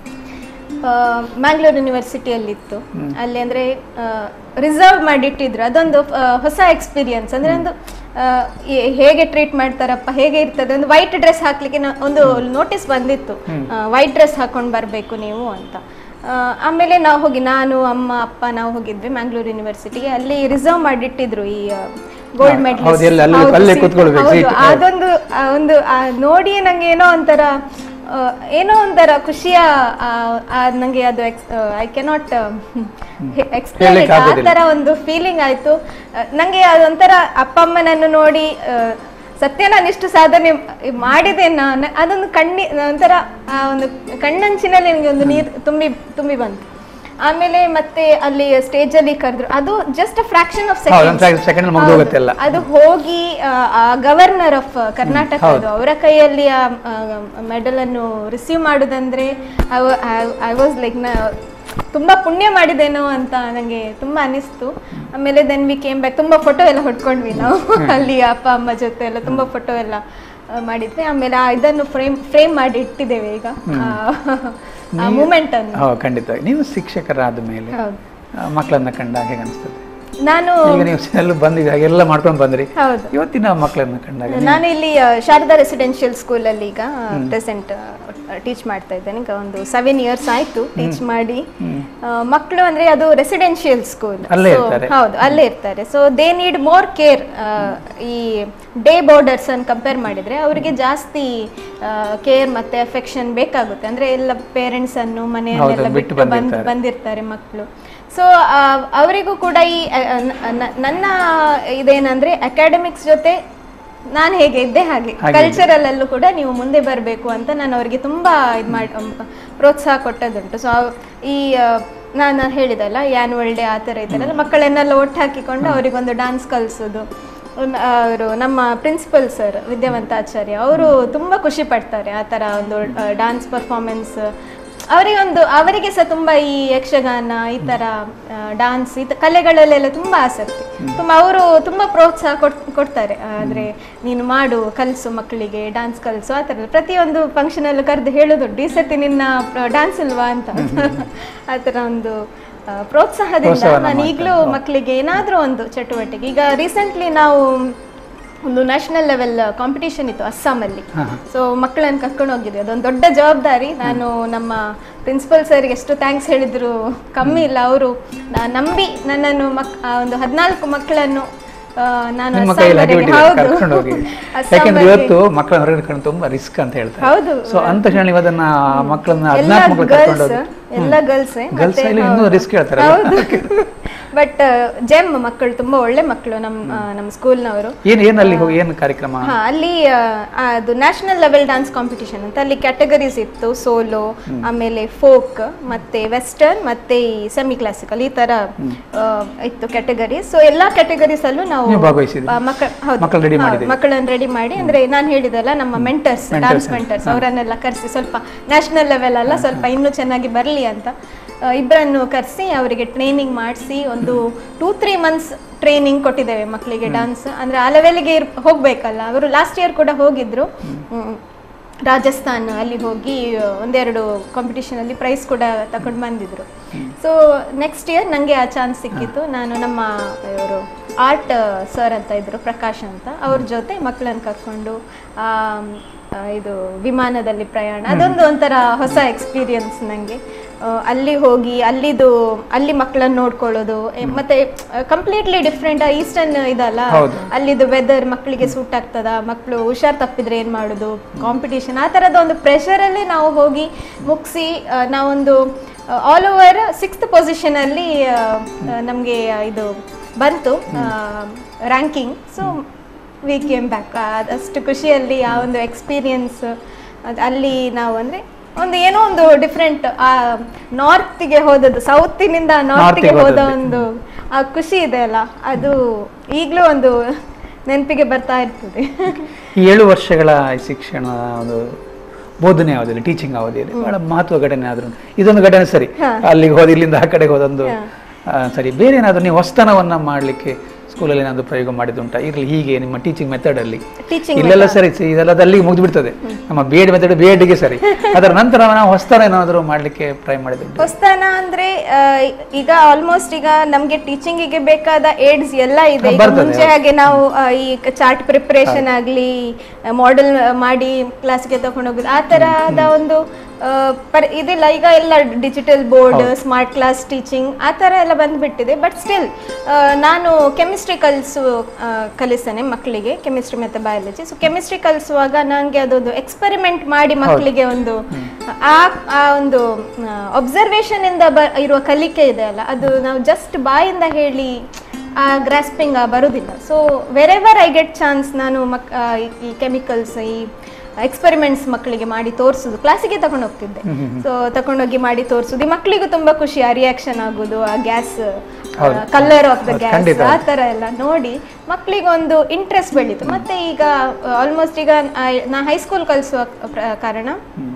ಮ್ಯಾಂಗ್ಳೂರ್ ಯೂನಿವರ್ಸಿಟಿಯಲ್ಲಿತ್ತು ಅಲ್ಲಿ ಅಂದ್ರೆ ರಿಸರ್ವ್ ಮಾಡಿಟ್ಟಿದ್ರು ಅದೊಂದು ಆ, ಹೊಸ ಎಕ್ಸ್ಪೀರಿಯನ್ಸ್ ಅಂದ್ರೆ ಒಂದು ಆ, ಈ- ಹೇಗೆ ಟ್ರೀಟ್ ಮಾಡ್ತಾರಪ್ಪ ಹೇಗೆ ಇರ್ತದೆ ಒಂದು ವೈಟ್ ಡ್ರೆಸ್ ಹಾಕ್ಲಿಕ್ಕೆ ನಾ- ಒಂದು ನೋಟಿಸ್ ಬಂದಿತ್ತು ವೈಟ್ ಡ್ರೆಸ್ ಹಾಕೊಂಡು ಬರಬೇಕು ನೀವು ಅಂತ ಆ, ಆಮೇಲೆ ನಾವು ಹೋಗಿ ನಾನು ಅಮ್ಮ ಅಪ್ಪ ನಾವು ಹೋಗಿದ್ವಿ ಮ್ಯಾಂಗ್ಳೂರ್ ಯೂನಿವರ್ಸಿಟಿಗೆ ಅಲ್ಲಿ ರಿಸರ್ವ್ ಮಾಡಿಟ್ಟಿದ್ರು ಈ ಗೋಲ್ಡ್ ಹಾ, ಮೆಡಲ್ ಹೌದು, ಎಲ್ಲಿ ಅಲ್ಲಿ ಅಲ್ಲೇ ಕೂತ್ಕೊಳ್ಬೇಕು, seat. ಹೌದು. ಅದೊಂದು ಆ ಒಂದು ಆ ನೋಡಿ ನಂಗೆ ಏನೋ ಒಂಥರ ಆ, ಏನೋ ಒಂಥರ ಖುಷಿಯ ಆ, ಆ, ನಂಗೆ ಅದು ಐ ಕೆನಾಟ್ ಎಕ್ಸ್ಪ್ಲೇನ್ ಹೇಳಲಿಕ್ಕೆ ಆ ಆಗೋದಿಲ್ಲ. ಥರ ಒಂದು ಫೀಲಿಂಗ್ ಆಯ್ತು ಆ, ನಂಗೆ ಅದೊಂಥರ ಅಪ್ಪ ಅಮ್ಮನನ್ನು ನೋಡಿ ಆ, ಸತ್ಯ ನಾನು ಇಷ್ಟು ಸಾಧನೆ ಮಾಡಿದೆ ನಾನು ಅದೊಂದು ಕಣ್ಣಿ ಒಂಥರ ಆ ಒಂದು ಕಣ್ಣಂಚಿನಲ್ಲಿ ನನಗೆ ಒಂದು ನೀರು ತುಂಬಿ ತುಂಬಿ ಬಂತು ಆಮೇಲೆ ಮತ್ತೆ ಅಲ್ಲಿ ಸ್ಟೇಜ್ ಅಲ್ಲಿ ಕರೆದ್ರು ಅದು ಜಸ್ಟ್ ಫ್ರಾಕ್ಷನ್ ಆಫ್ ಹೌದು, ಒಂದು second- second ಅಲ್ಲಿ ಮುಗ್ದು ಹೋಗುತ್ತೆ ಎಲ್ಲ. ಅದು ಹೋಗಿ ಆ ಗವರ್ನರ್ ಆಫ್ ಕರ್ನಾಟಕ ಅದು ಅವರ ಕೈಯಲ್ಲಿ ಆ ಮೆಡಲ್ ಅನ್ನು ರಿಸೀವ್ ಮಾಡುದಂದ್ರೆ ಐ ವಾಸ್ ಲೈಕ್ ನ ತುಂಬಾ ಪುಣ್ಯ ಮಾಡಿದೇನೋ ಅಂತ ನನಗೆ ತುಂಬಾ ಅನಿಸ್ತು ಆಮೇಲೆ ದೆನ್ ವಿ ಕೇಮ್ ಬ್ಯಾಕ್ ತುಂಬಾ ಫೋಟೋ ಎಲ್ಲ ಹೊಡ್ಕೊಂಡ್ವಿ ನಾವು ಅಲ್ಲಿ ಅಪ್ಪ ಅಮ್ಮ ಜೊತೆ ಎಲ್ಲ ತುಂಬಾ ಫೋಟೋ ಎಲ್ಲ ಆ, ಮಾಡಿದ್ವಿ ಆಮೇಲೆ ಆ ಇದನ್ನು ಫ್ರೇಮ್ ಫ್ರೇಮ್ ಮಾಡಿ ಇಟ್ಟಿದ್ದೇವೆ ಈಗ ಆ ಮೂಮೆಂಟ್ ಅನ್ನು ಹೌದು ಖಂಡಿತ ನೀವು ಶಿಕ್ಷಕರಾದ ಮೇಲೆ ಹೌದು ಆ, ಮಕ್ಕಳನ್ನ ಕಂಡಾಗ ಹೇಗೆ ಅನಿಸ್ತದೆ ನಾನು ಈಗ ನೀವು ಎಲ್ಲ ಬಂದಿದ್ದ ಎಲ್ಲ ಮಾಡ್ಕೊಂಡು ಬಂದ್ರಿ ಹೌದು ಇವತ್ತಿನ ಮಕ್ಕಳನ್ನ ಕಂಡಾಗ ನಾನು ಇಲ್ಲಿ ಆ, ಶಾರದಾ ರೆಸಿಡೆನ್ಷಿಯಲ್ ಸ್ಕೂಲಲ್ಲಿ ಈಗ ಪ್ರೆಸೆಂಟ್ ಟೀಚ್ ಮಾಡ್ತಾ ಇದ್ದೇನೆ ಈಗ ಒಂದು ಸೆವೆನ್ ಇಯರ್ಸ್ ಆಯ್ತು ಟೀಚ್ ಮಾಡಿ ಮಕ್ಕಳು ಅಂದ್ರೆ ಅದು ರೆಸಿಡೆನ್ಷಿಯಲ್ ಸ್ಕೂಲ್ ಅಲ್ಲೇ ಇರ್ತಾರೆ. ಹೌದು ಅಲ್ಲೇ ಇರ್ತಾರೆ so they need more care ಈ ಡೇ ಬೋರ್ಡರ್ಸ್ ಅನ್ನು ಕಂಪೇರ್ ಮಾಡಿದ್ರೆ ಅವರಿಗೆ ಜಾಸ್ತಿ ಕೇರ್ ಮತ್ತೆ ಅಫೆಕ್ಷನ್ ಬೇಕಾಗುತ್ತೆ ಅಂದ್ರೆ ಎಲ್ಲ ಪೇರೆಂಟ್ಸ್ ಅನ್ನು ಮನೆಯನ್ನೆಲ್ಲ ಹೌದು, ಬಿಟ್ಟು ಬಿಟ್ಟು ಬಂದ್ ಬಂದಿರ್ತಾರೆ. ಬಂದಿರ್ತಾರೆ ಮಕ್ಕಳು ಸೊ ಅವರಿಗೂ ಕೂಡ ಈ ಆ, ನ- ನ- ನನ್ನ ಇದೇನಂದ್ರೆ ಅಕಾಡೆಮಿಕ್ಸ್ ಜೊತೆ ನಾನು ಹೇಗೆ ಇದ್ದೆ ಹಾಗೆ ಹಾಗೆ ಕಲ್ಚರಲ್ ಅಲ್ಲೂ ಕೂಡ ನೀವು ಮುಂದೆ ಬರಬೇಕು ಅಂತ ನಾನು ಅವರಿಗೆ ತುಂಬಾ ಇದು ಮಾಡಿ ಪ್ರೋತ್ಸಾಹ ಕೊಟ್ಟದುಂಟು ಸೊ ಈ ಆ, ನಾನು ಹೇಳಿದಲ್ಲ ಆ್ಯನ್ಯುವಲ್ ಡೇ ಆ ಥರ ಇದೆಲ್ಲ ಮಕ್ಕಳನ್ನೆಲ್ಲ ಒಟ್ಟು ಹಾಕಿಕೊಂಡು ಅವರಿಗೊಂದು ಡಾನ್ಸ್ ಕಲಿಸೋದು ಅವರು ನಮ್ಮ ಪ್ರಿನ್ಸಿಪಲ್ ಸರ್ ವಿದ್ಯಾವಂತ ಆಚಾರ್ಯ ಅವರು ತುಂಬ ಖುಷಿ ಪಡ್ತಾರೆ ಆ ಥರ ಒಂದು ಡಾನ್ಸ್ ಪರ್ಫಾರ್ಮೆನ್ಸ್ ಅವರಿಗೆ ಒಂದು ಅವರಿಗೆ ಸಹ ತುಂಬ ಈ ಯಕ್ಷಗಾನ ಈ ಥರ ಡಾನ್ಸ್ ಈ ತ- ಕಲೆಗಳಲ್ಲೆಲ್ಲ ತುಂಬ ಆಸಕ್ತಿ ತುಂಬ ಅವರು ತುಂಬ ಪ್ರೋತ್ಸಾಹ ಕೊಡ್ ಕೊಡ್ತಾರೆ ಆದರೆ ನೀನು ಮಾಡು ಕಲಿಸು ಮಕ್ಕಳಿಗೆ ಡಾನ್ಸ್ ಕಲಿಸು ಆ ಥರ ಪ್ರತಿಯೊಂದು ಫಂಕ್ಷನಲ್ಲೂ ಕರೆದು ಹೇಳೋದುಂಟು ಈ ಸರ್ತಿ ನಿನ್ನ ಡಾನ್ಸ್ ಇಲ್ವಾ ಅಂತ ಆ ಥರ ಒಂದು ಆ, ಪ್ರೋತ್ಸಾಹದಿಂದ ಪ್ರೋತ್ಸಾಹನ ನಾನು ಈಗಲೂ ಮಕ್ಕಳಿಗೆ ಏನಾದರೂ ಒಂದು ಚಟುವಟಿಕೆ ಈಗ ರೀಸೆಂಟ್ಲಿ ನಾವು ಒಂದು ನ್ಯಾಷನಲ್ ಲೆವೆಲ್ ಕಾಂಪಿಟೇಷನ್ ಇತ್ತು ಅಸ್ಸಾಮಲ್ಲಿ ಸೊ ಮಕ್ಕಳನ್ನು ಕರ್ಕೊಂಡು ಹೋಗಿದ್ವಿ ಅದೊಂದು ದೊಡ್ಡ ಜವಾಬ್ದಾರಿ ನಾನು ನಮ್ಮ ಪ್ರಿನ್ಸಿಪಲ್ ಸರ್ಗೆ ಎಷ್ಟು ಥ್ಯಾಂಕ್ಸ್ ಹೇಳಿದ್ರು ಕಮ್ಮಿ ಇಲ್ಲ ಅವರು ನಂಬಿ ನನ್ನನ್ನು ಮಕ್ ಆ ಒಂದು ಹದಿನಾಲ್ಕು ಮಕ್ಕಳನ್ನು ಆ, ನಾನು ನಿಮ್ಮ ಕೈಯಲ್ಲಿ ಹಾಕಿ ಅಸ್ಸಾಂವರೆಗೆ- ಬಿಟ್ಟಿದ್ದಾರೆ ಹೌದು ಕರ್ಕೊಂಡು ಹೋಗಿ ಅಸ್ಸಾಂವರೆಗೆ- ಯಾಕೆಂದ್ರೆ ಇವತ್ತು ಮಕ್ಕಳ ಹೊರಗಡೆ ಕರ್ಕೊಂಡು ತುಂಬಾ ರಿಸ್ಕ್ ಅಂತ ಹೇಳ್ತಾರೆ ಹೌದು ಸೊ ಅಂತ ಕ್ಷಣ ನೀವು ಅದನ್ನ ಮಕ್ಕಳನ್ನ ಎಲ್ಲ ಹದಿನಾಲ್ಕು ಮಕ್ಕಳು ಕರ್ಕೊಂಡು ಗರ್ಲ್ಸ್ ಹೋಗಿ ಎಲ್ಲ ಗರ್ಲ್ಸ್ ಗರ್ಲ್ಸ್ ಇಲ್ಲಿ ಇನ್ನೂ ರಿಸ್ಕ್ ಹೇಳ್ತಾರೆ ಹೌದು ಬಟ್ ಜೆಮ್ ಮಕ್ಕಳು ತುಂಬಾ ಒಳ್ಳೆ ಮಕ್ಕಳು ನಮ್ಮ ಆ, ನಮ್ಮ ಸ್ಕೂಲ್ನವರು ಏನ್ ಏನ್ ಅಲ್ಲಿ ಹೋಗಿ ಏನು ಕಾರ್ಯಕ್ರಮ ಹಾ ಅಲ್ಲಿ ಆ, ಅದು ನ್ಯಾಷನಲ್ ಲೆವೆಲ್ ಡಾನ್ಸ್ ಕಾಂಪಿಟಿಷನ್ ಅಂತ ಅಲ್ಲಿ ಕ್ಯಾಟಗರೀಸ್ ಇತ್ತು ಸೋಲೋ ಆಮೇಲೆ ಫೋಕ್ ಮತ್ತೆ ವೆಸ್ಟರ್ನ್ ಮತ್ತೆ ಈ ಸೆಮಿ ಕ್ಲಾಸಿಕಲ್ ಈ ತರ ಆ, ಇತ್ತು ಕ್ಯಾಟಗರಿ ಸೊ ಎಲ್ಲಾ ಕ್ಯಾಟಗರೀಸ್ ಅಲ್ಲೂ ನಾವು ನೀವು ಭಾಗವಹಿಸಿದ್ರಿ? ಆ, ಮಕ್ಕ- ಹೌದು. ಮಕ್ಕಳು ready ಹೌದು, ಮಾಡಿದ್ದೀರಿ? ಮಕ್ಕಳನ್ನ ರೆಡಿ ಮಾಡಿ ಅಂದ್ರೆ ನಾನು ಹೇಳಿದಲ್ಲ ನಮ್ಮ ಮೆಂಟರ್ಸ್ ಡಾನ್ಸ್ ಮೆಂಟರ್ಸ್ ಅವರನ್ನೆಲ್ಲ ಕರೆಸಿ ಸ್ವಲ್ಪ ನ್ಯಾಷನಲ್ ಲೆವೆಲ್ ಅಲ್ಲ ಸ್ವಲ್ಪ ಇನ್ನೂ ಚೆನ್ನಾಗಿ ಬರಲಿ ಅಂತ ಆ, ಇಬ್ಬರನ್ನು ಕರೆಸಿ ಅವರಿಗೆ ಟ್ರೈನಿಂಗ್ ಮಾಡಿಸಿ ಒಂದು ಟೂ ತ್ರೀ ಮಂತ್ಸ್ ಟ್ರೈನಿಂಗ್ ಕೊಟ್ಟಿದ್ದೇವೆ ಮಕ್ಕಳಿಗೆ ಡಾನ್ಸ್ ಅಂದ್ರೆ ಆ ಲೆವೆಲ್ಗೆ ಇರ್ ಹೋಗ್ಬೇಕಲ್ಲ ಅವರು ಲಾಸ್ಟ್ ಇಯರ್ ಕೂಡ ಹೋಗಿದ್ರು ಹ್ಮ್. ರಾಜಸ್ಥಾನ್ ಅಲ್ಲಿ ಹೋಗಿ ಆ, ಒಂದೆರಡು ಕಾಂಪಿಟಿಷನ್ ಅಲ್ಲಿ ಪ್ರೈಸ್ ಕೂಡ ತಗೊಂಡು ಬಂದಿದ್ರು ಸೊ ನೆಕ್ಸ್ಟ್ ಇಯರ್ ನನಗೆ ಆ ಚಾನ್ಸ್ ಸಿಕ್ಕಿತ್ತು ನಾನು ನಮ್ಮ ಇವರು ಆರ್ಟ್ ಸರ್ ಅಂತ ಇದ್ರು ಪ್ರಕಾಶ್ ಅಂತ ಅವ್ರ ಜೊತೆ ಮಕ್ಕಳನ್ನು ಕರ್ಕೊಂಡು ಆ, ಆ, ಇದು ವಿಮಾನದಲ್ಲಿ ಪ್ರಯಾಣ ಅದೊಂದು ಒಂಥರ ಹೊಸ ಎಕ್ಸ್ಪೀರಿಯನ್ಸ್ ನನಗೆ ಅಲ್ಲಿ ಹೋಗಿ ಅಲ್ಲಿದು ಅಲ್ಲಿ ಮಕ್ಕಳನ್ನು ನೋಡ್ಕೊಳ್ಳೋದು ಎ, ಮತ್ತೆ ಕಂಪ್ಲೀಟ್ಲಿ ಡಿಫ್ರೆಂಟ್ ಈಸ್ಟರ್ನ್ ಇದಲ್ಲ ಹೌದು. ಅಲ್ಲಿದು ವೆದರ್ ಮಕ್ಕಳಿಗೆ ಸೂಟ್ ಆಗ್ತದ ಮಕ್ಕಳು ಹುಷಾರ್ ತಪ್ಪಿದ್ರೆ ಏನು ಮಾಡೋದು ಕಾಂಪಿಟೇಷನ್ ಆ ಥರದ ಒಂದು ಪ್ರೆಷರಲ್ಲಿ ನಾವು ಹೋಗಿ ಮುಗಿಸಿ ನಾವೊಂದು ಆಲ್ ಓವರ್ ಸಿಕ್ಸ್ತ್ ಪೊಸಿಷನಲ್ಲಿ ನಮಗೆ ಇದು ಬಂತು ranking so we came back ಅಷ್ಟು ಖುಷಿಯಲ್ಲಿ ಆ ಒಂದು ಎಕ್ಸ್ಪೀರಿಯನ್ಸ್ ಅಲ್ಲಿ ನಾವು ಅಂದರೆ ಒಂದು ಏನೋ ಒಂದು ಡಿಫ್ರೆಂಟ್ ಆ ನಾರ್ತಿಗೆ ಹೋದದ್ದು ಸೌತಿನಿಂದ ನಾರ್ತಿಗೆ North ಗೆ ಹೋದ ಹೋದದ್ದು. ಒಂದು ಆ ಖುಷಿ ಇದೆ ಅಲ್ಲ ಅದು ಈಗಲೂ ಒಂದು ನೆನಪಿಗೆ ಬರ್ತಾ ಇರ್ತದೆ ಈ ಏಳು ವರ್ಷಗಳ ಈ ಶಿಕ್ಷಣ ಒಂದು ಬೋಧನೆ ಅವಧಿಯಲ್ಲಿ ಟೀಚಿಂಗ್ ಅವಧಿಯಲ್ಲಿ ಬಹಳ ಮಹತ್ವ ಘಟನೆ ಆದ್ರೂ ಇದೊಂದು ಘಟನೆ ಸರಿ ಅಲ್ಲಿಗೆ ಹೋದ ಇಲ್ಲಿಂದ ಆ ಕಡೆಗೆ ಹೋದೊಂದು ಆ, ಸರಿ ಬೇರೆ ಏನಾದ್ರು ನೀವು ಹೊಸತನವನ್ನ ಮಾಡ್ಲಿಕ್ಕೆ ಸ್ಕೂಲಲ್ಲಿ ಏನಾದ್ರು ಪ್ರಯೋಗ ಮಾಡಿದುಂಟಾ ಇರ್ಲಿ ಹೀಗೆ ನಿಮ್ಮ ಟೀಚಿಂಗ್ ಮೆಥಡ್ ಅಲ್ಲಿ ಟೀಚಿಂಗ್ ಇಲ್ಲೆಲ್ಲ ಸರಿ ಸಿ- ಇದೆಲ್ಲ ಅದು ಅಲ್ಲಿಗೆ ಮುಗಿದು ಬಿಡ್ತದೆ ನಮ್ಮ ಬಿ ಎಡ್ ಮೆಥಡ್ ಬಿ ಎಡ್ಗೆ ಸರಿ ಅದರ ನಂತರ ನಾವು ಹೊಸತನ ಏನಾದರೂ ಮಾಡ್ಲಿಕ್ಕೆ ಟ್ರೈ ಮಾಡಿದ್ದುಂಟು ಹೊಸತನ ಅಂದ್ರೆ ಆ, ಈಗ ಆಲ್ಮೋಸ್ಟ್ ಈಗ ನಮ್ಗೆ ಟೀಚಿಂಗಿಗೆ ಬೇಕಾದ ಏಡ್ಸ್ ಎಲ್ಲ ಇದೆ ಈಗ ಬರ್ತದೆ, ಮುಂಚೆ ಹಾಗೆ ನಾವು ಆ, ಈ ಚಾರ್ಟ್ ಪ್ರಿಪರೇಷನ್ ಆಗ್ಲಿ ಮಾಡೆಲ್ ಮಾಡಿ ಕ್ಲಾಸ್ಗೆ ತಗೊಂಡು ಹೋಗುದು ಆ ತರಹದ ಒಂದು ಆ, ಪರ್ ಇದಿಲ್ಲ ಈಗ ಎಲ್ಲ digital board smart class teaching ಆ ಥರ ಎಲ್ಲ ಬಂದ್ಬಿಟ್ಟಿದೆ ಬಟ್ ಸ್ಟಿಲ್ ನಾನು ಕೆಮಿಸ್ಟ್ರಿ ಕಲಿಸು ಆ, ಕಲಿಸ್ತೇನೆ ಮಕ್ಕಳಿಗೆ ಕೆಮಿಸ್ಟ್ರಿ ಮತ್ತು ಬಯಾಲಜಿ ಸೊ ಕೆಮಿಸ್ಟ್ರಿ ಕಲಿಸುವಾಗ ನನಗೆ ಅದೊಂದು ಎಕ್ಸ್ಪೆರಿಮೆಂಟ್ ಮಾಡಿ ಮಕ್ಕಳಿಗೆ ಒಂದು ಆ ಆ ಒಂದು ಅಬ್ಸರ್ವೇಷನ್ ಇಂದ ಬ ಇರುವ ಕಲಿಕೆ ಇದೆ ಅಲ್ಲ ಅದು ನಾವು ಜಸ್ಟ್ ಬಾಯಿಂದ ಹೇಳಿ ಆ ಗ್ರಾಸ್ಪಿಂಗ್ ಬರೋದಿಲ್ಲ so wherever I get chance ನಾನು ಮಕ್ ಆ, ಈ- ಈ ಕೆಮಿಕಲ್ಸ್ ಈ ಎಕ್ಸ್ಪೆರಿಮೆಂಟ್ಸ್ ಮಕ್ಕಳಿಗೆ ಮಾಡಿ ತೋರಿಸೋದು ಕ್ಲಾಸಿಗೆ ತಗೊಂಡು ಹೋಗ್ತಿದ್ದೆ ಸೊ ತಗೊಂಡೋಗಿ ಮಾಡಿ ತೋರಿಸೋದು ಈ ಮಕ್ಕಳಿಗೂ ತುಂಬಾ ಖುಷಿ ಆ ರಿಯಾಕ್ಷನ್ ಆಗೋದು ಆ ಗ್ಯಾಸ್ ಹೌದು. ಕಲರ್ ಆಫ್ ದ ಹೌದು, ಗ್ಯಾಸ್ ಖಂಡಿತ. ಆ ಥರ ಎಲ್ಲ ನೋಡಿ ಮಕ್ಕಳಿಗೆ ಒಂದು ಇಂಟ್ರೆಸ್ಟ್ ಬೆಳೀತು ಮತ್ತೆ ಈಗ ಆಲ್ಮೋಸ್ಟ್ ಈಗ ಆ, ನಾ ಹೈಸ್ಕೂಲ್ ಕಲಿಸುವ ಪ್ರ- ಕಾರಣ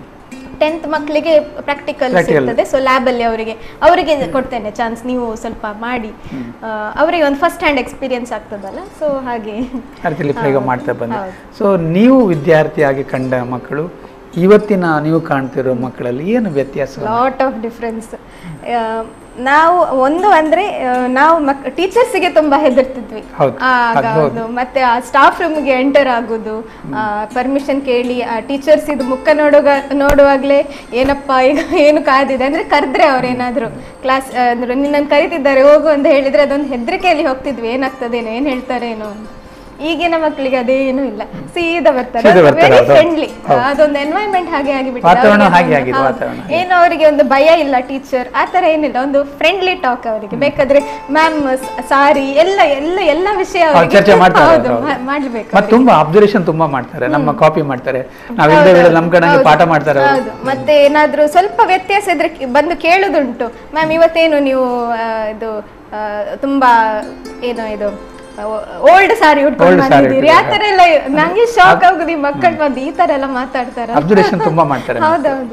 ಟೆಂತ್ ಮಕ್ಕಳಿಗೆ ಪ್ರಾಕ್ಟಿಕಲ್ Practical. ಇರ್ತದೆ ಸೊ ಲ್ಯಾಬಲ್ಲಿ ಅವರಿಗೆ ಅವರಿಗೆ ಕೊಡ್ತೇನೆ ಚಾನ್ಸ್ ನೀವು ಸ್ವಲ್ಪ ಮಾಡಿ ಆ, ಅವರಿಗೆ ಒಂದು ಫಸ್ಟ್ ಹ್ಯಾಂಡ್ ಎಕ್ಸ್ಪೀರಿಯನ್ಸ್ ಆಗ್ತದಲ್ಲ ಸೊ ಹಾಗೆ ಆ ರೀತಿಯಲ್ಲಿ ಪ್ರಯೋಗ ಮಾಡ್ತಾ ಬಂದೆ ಹೌದು. ಸೊ ನೀವು ವಿದ್ಯಾರ್ಥಿಯಾಗಿ ಕಂಡ ಮಕ್ಕಳು ಇವತ್ತಿನ ನೀವು ಕಾಣ್ತಿರೋ ಮಕ್ಕಳಲ್ಲಿ ಏನು ವ್ಯತ್ಯಾಸ ಲಾಟ್ ಆಫ್ ಡಿಫ್ರೆನ್ಸ್ ನಾವು ಒಂದು ಅಂದ್ರೆ ಆ, ನಾವು ಮಕ್ ಟೀಚರ್ಸಿಗೆ ತುಂಬಾ ಹೆದರ್ತಿದ್ವಿ ಹೌದು, ಆಗ ಅದು ಹೌದು. ಹೌದು ಮತ್ತೆ ಆ ಸ್ಟಾಫ್ ರೂಮ್ಗೆ ಎಂಟರ್ ಆಗೋದು ಪರ್ಮಿಷನ್ ಕೇಳಿ ಆ ಟೀಚರ್ಸ್ ಇದು ಮುಖ ನೋಡುವಾಗ ನೋಡುವಾಗ್ಲೇ ಏನಪ್ಪ ಈಗ ಏನು ಕಾದಿದೆ ಅಂದ್ರೆ ಕರೆದ್ರೆ ಅವ್ರೇನಾದ್ರು ಕ್ಲಾಸ್ ಅಂದ್ರೆ ನಿನ್ನನ್ನು ಕರಿತಿದ್ದಾರೆ ಹೋಗು ಅಂತ ಹೇಳಿದ್ರೆ ಅದೊಂದು ಹೆದರಿಕೆಯಲ್ಲಿ ಹೋಗ್ತಿದ್ವಿ ಏನಾಗ್ತದೇನೋ ಏನ್ ಹೇಳ್ತಾರೇನೋ ಅಂತ ಈಗಿನ ಮಕ್ಕಳಿಗೆ ಅದೇನು ಇಲ್ಲ ಸೀದಾ ಬರ್ತಾರೆ ಸೀದಾ ಬರ್ತಾರೆ, ವೆರಿ ಹೌದು. ಫ್ರೆಂಡ್ಲಿ ಹೌದು. ಅದೊಂದು ಎನ್ವೈರ್ಮೆಂಟ್ ಹಾಗೆ ಆಗಿಬಿಟ್ಟಿದೆ ವಾತಾವರಣ ಅವ್ರಿಗೆ ಹಾಗೆ ಅದೊಂದು- ಆಗಿದೆ, ಹೌದು. ವಾತಾವರಣ. ಏನು ಅವರಿಗೆ ಒಂದು ಭಯ ಇಲ್ಲ ಟೀಚರ್ ಆ ಥರ ಏನಿಲ್ಲ ಒಂದು ಫ್ರೆಂಡ್ಲಿ ಟಾಕ್ ಅವರಿಗೆ ಬೇಕಾದ್ರೆ ಮ್ಯಾಮ್ ಸಾರಿ ಎಲ್ಲ ಎಲ್ಲ ಎಲ್ಲ ವಿಷಯ ಅವ್ರು ಅವರಿಗೆ ಚರ್ಚೆ ಮಾಡ್ತಾರೆ ಹೌದು ಹೌದು. ಮಾ- ಮಾಡ್ಬೇಕು ಮತ್ತೆ ತುಂಬಾ ಅಬ್ಸರ್ವೇಷನ್ ತುಂಬಾ ಮಾಡ್ತಾರೆ ನಮ್ಮ ಕಾಪಿ ಮಾಡ್ತಾರೆ ನಾವ್ ಇಲ್ಲದೆ ವೇಳೆ ನಮ್ ಕಡೆ ಹೌದು. ಪಾಠ ಮಾಡ್ತಾರೆ ಅವ್ರು. ಹೌದು ಮತ್ತೆ ಏನಾದ್ರೂ ಸ್ವಲ್ಪ ವ್ಯತ್ಯಾಸ ಇದ್ರೆ ಕಿ- ಬಂದು ಕೇಳುದುಂಟು ಮ್ಯಾಮ್ ಇವತ್ತೇನು ನೀವು ಆ, ಇದು ಆ, ತುಂಬಾ ಏನು ಇದು ಓಲ್ಡ್ ಸಾರಿ ಉಟ್ಕೊಂಡು Old saree ಬಂದಿದ್ದೀರಿ ಆ ಉಟ್ಕೊಂಡು, ಥರ ಎಲ್ಲ ನಂಗೆ ಶಾಕ್ ಆಗುದು ಈ ಮಕ್ಕಳು ಬಂದು ಈ ತರ ಎಲ್ಲ ಮಾತಾಡ್ತಾರೆ ಅಬ್ಸರ್ವೇಷನ್ ತುಂಬಾ ಮಾಡ್ತಾರೆ ಹೌದೌದು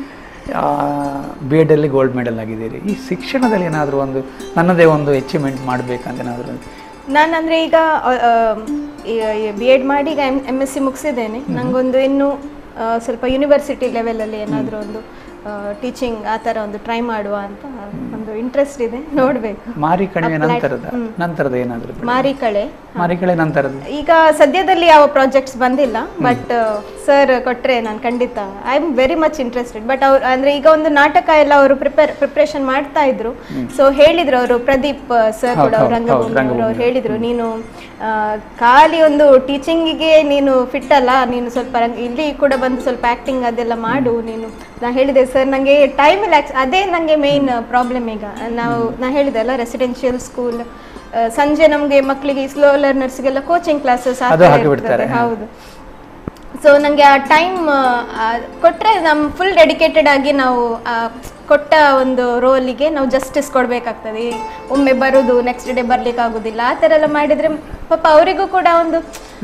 ಬಿ ಎಡ್ ಅಲ್ಲಿ ಗೋಲ್ಡ್ ಮೆಡಲ್ ಆಗಿದ್ದೀರಿ ಈ ಶಿಕ್ಷಣದಲ್ಲಿ ಏನಾದರೂ ಒಂದು ನನ್ನದೇ ಒಂದು ಅಚೀವ್ಮೆಂಟ್ ಮಾಡ್ಬೇಕಂತ ಏನಾದರೂ ನಾನು ಅಂದರೆ ಈಗ ಬಿ ಎಡ್ ಮಾಡಿ ಈಗ ಎಮ್ ಎಸ್ ಸಿ ಮುಗಿಸಿದ್ದೇನೆ ನನಗೊಂದು ಇನ್ನು ಆ, ಸ್ವಲ್ಪ ಯೂನಿವರ್ಸಿಟಿ ಲೆವೆಲಲ್ಲಿ ಏನಾದರೂ ಒಂದು ಟೀಚಿಂಗ್ ಆ ಥರ ಒಂದು ಟ್ರೈ ಮಾಡುವ ಅಂತ ಒಂದು ಇಂಟ್ರೆಸ್ಟ್ ಇದೆ ನೋಡಬೇಕು ಮಾರಿ ಕಣಿವೆ ನಂತರದ ನಂತರದ ಏನಾದರೂ ಮಾರಿಕಳೆ ಮಾರಿಕಳೆ ನಂತರದ ಈಗ ಸದ್ಯದಲ್ಲಿ ಯಾವ ಪ್ರಾಜೆಕ್ಟ್ಸ್ ಬಂದಿಲ್ಲ ಬಟ್ ಸರ್ ಕೊಟ್ರೆ ನಾನು ಖಂಡಿತ I am very much interested but ಅವ್ರು ಅಂದ್ರೆ ಈಗ ಒಂದು ನಾಟಕ ಎಲ್ಲ ಅವರು ಪ್ರಿಪೇರ್ ಪ್ರಿಪ್ರೇಷನ್ ಮಾಡ್ತಾ ಇದ್ರು ಸೊ ಹೇಳಿದ್ರು ಅವರು ಪ್ರದೀಪ್ ಸರ್ ಕೂಡ ಹೌದು, ಅವ್ರು ಹೌದು, ರಂಗಭೂಮಿ ರಂಗಭೂಮಿ. ಅವ್ರು ಹೇಳಿದ್ರು ನೀನು ಆ, ಖಾಲಿ ಒಂದು ಟೀಚಿಂಗಿಗೆ ನೀನು ಫಿಟ್ ಅಲ್ಲ ನೀನು ಸ್ವಲ್ಪ ರಂಗ್- ಇಲ್ಲಿ ಕೂಡ ಬಂದು ಸ್ವಲ್ಪ ಆಕ್ಟಿಂಗ್ ಅದೆಲ್ಲ ಮಾಡು ನೀನು ನಾ ಹೇಳಿದೆ ಸರ್ ನನಗೆ ಟೈಮ್ ಇಲ್ಲ ಅದೇ ನನಗೆ ಮೇನ್ ಪ್ರಾಬ್ಲಮ್ ಈಗ ನಾವು ನಾ ಹೇಳಿದೆ ಅಲ್ಲ ರೆಸಿಡೆನ್ಷಿಯಲ್ ಸ್ಕೂಲ್ ಸಂಜೆ ನಮಗೆ ಮಕ್ಕಳಿಗೆ ಸ್ಲೋ ಲರ್ನರ್ಸ್ಗೆಲ್ಲ ಕೋಚಿಂಗ್ ಕ್ಲಾಸಸ್ ಅದು ಹಾಕಿಬಿಡ್ತಾರೆ, ಹಾ. ಹೌದು ಸೊ ನನಗೆ ಆ ಟೈಮ್ ಕೊಟ್ಟರೆ ನಮ್ಮ ಫುಲ್ ಡೆಡಿಕೇಟೆಡ್ ಆಗಿ ನಾವು ಆ, ಕೊಟ್ಟ ಒಂದು ರೋಲಿಗೆ ನಾವು ಜಸ್ಟಿಸ್ ಕೊಡಬೇಕಾಗ್ತದೆ ಈ ಒಮ್ಮೆ ಬರೋದು ನೆಕ್ಸ್ಟ್ ಡೇ ಬರ್ಲಿಕ್ಕೆ ಆಗೋದಿಲ್ಲ ಆ ಥರ ಎಲ್ಲ ಮಾಡಿದರೆ ಪಾಪ ಅವರಿಗೂ ಕೂಡ ಒಂದು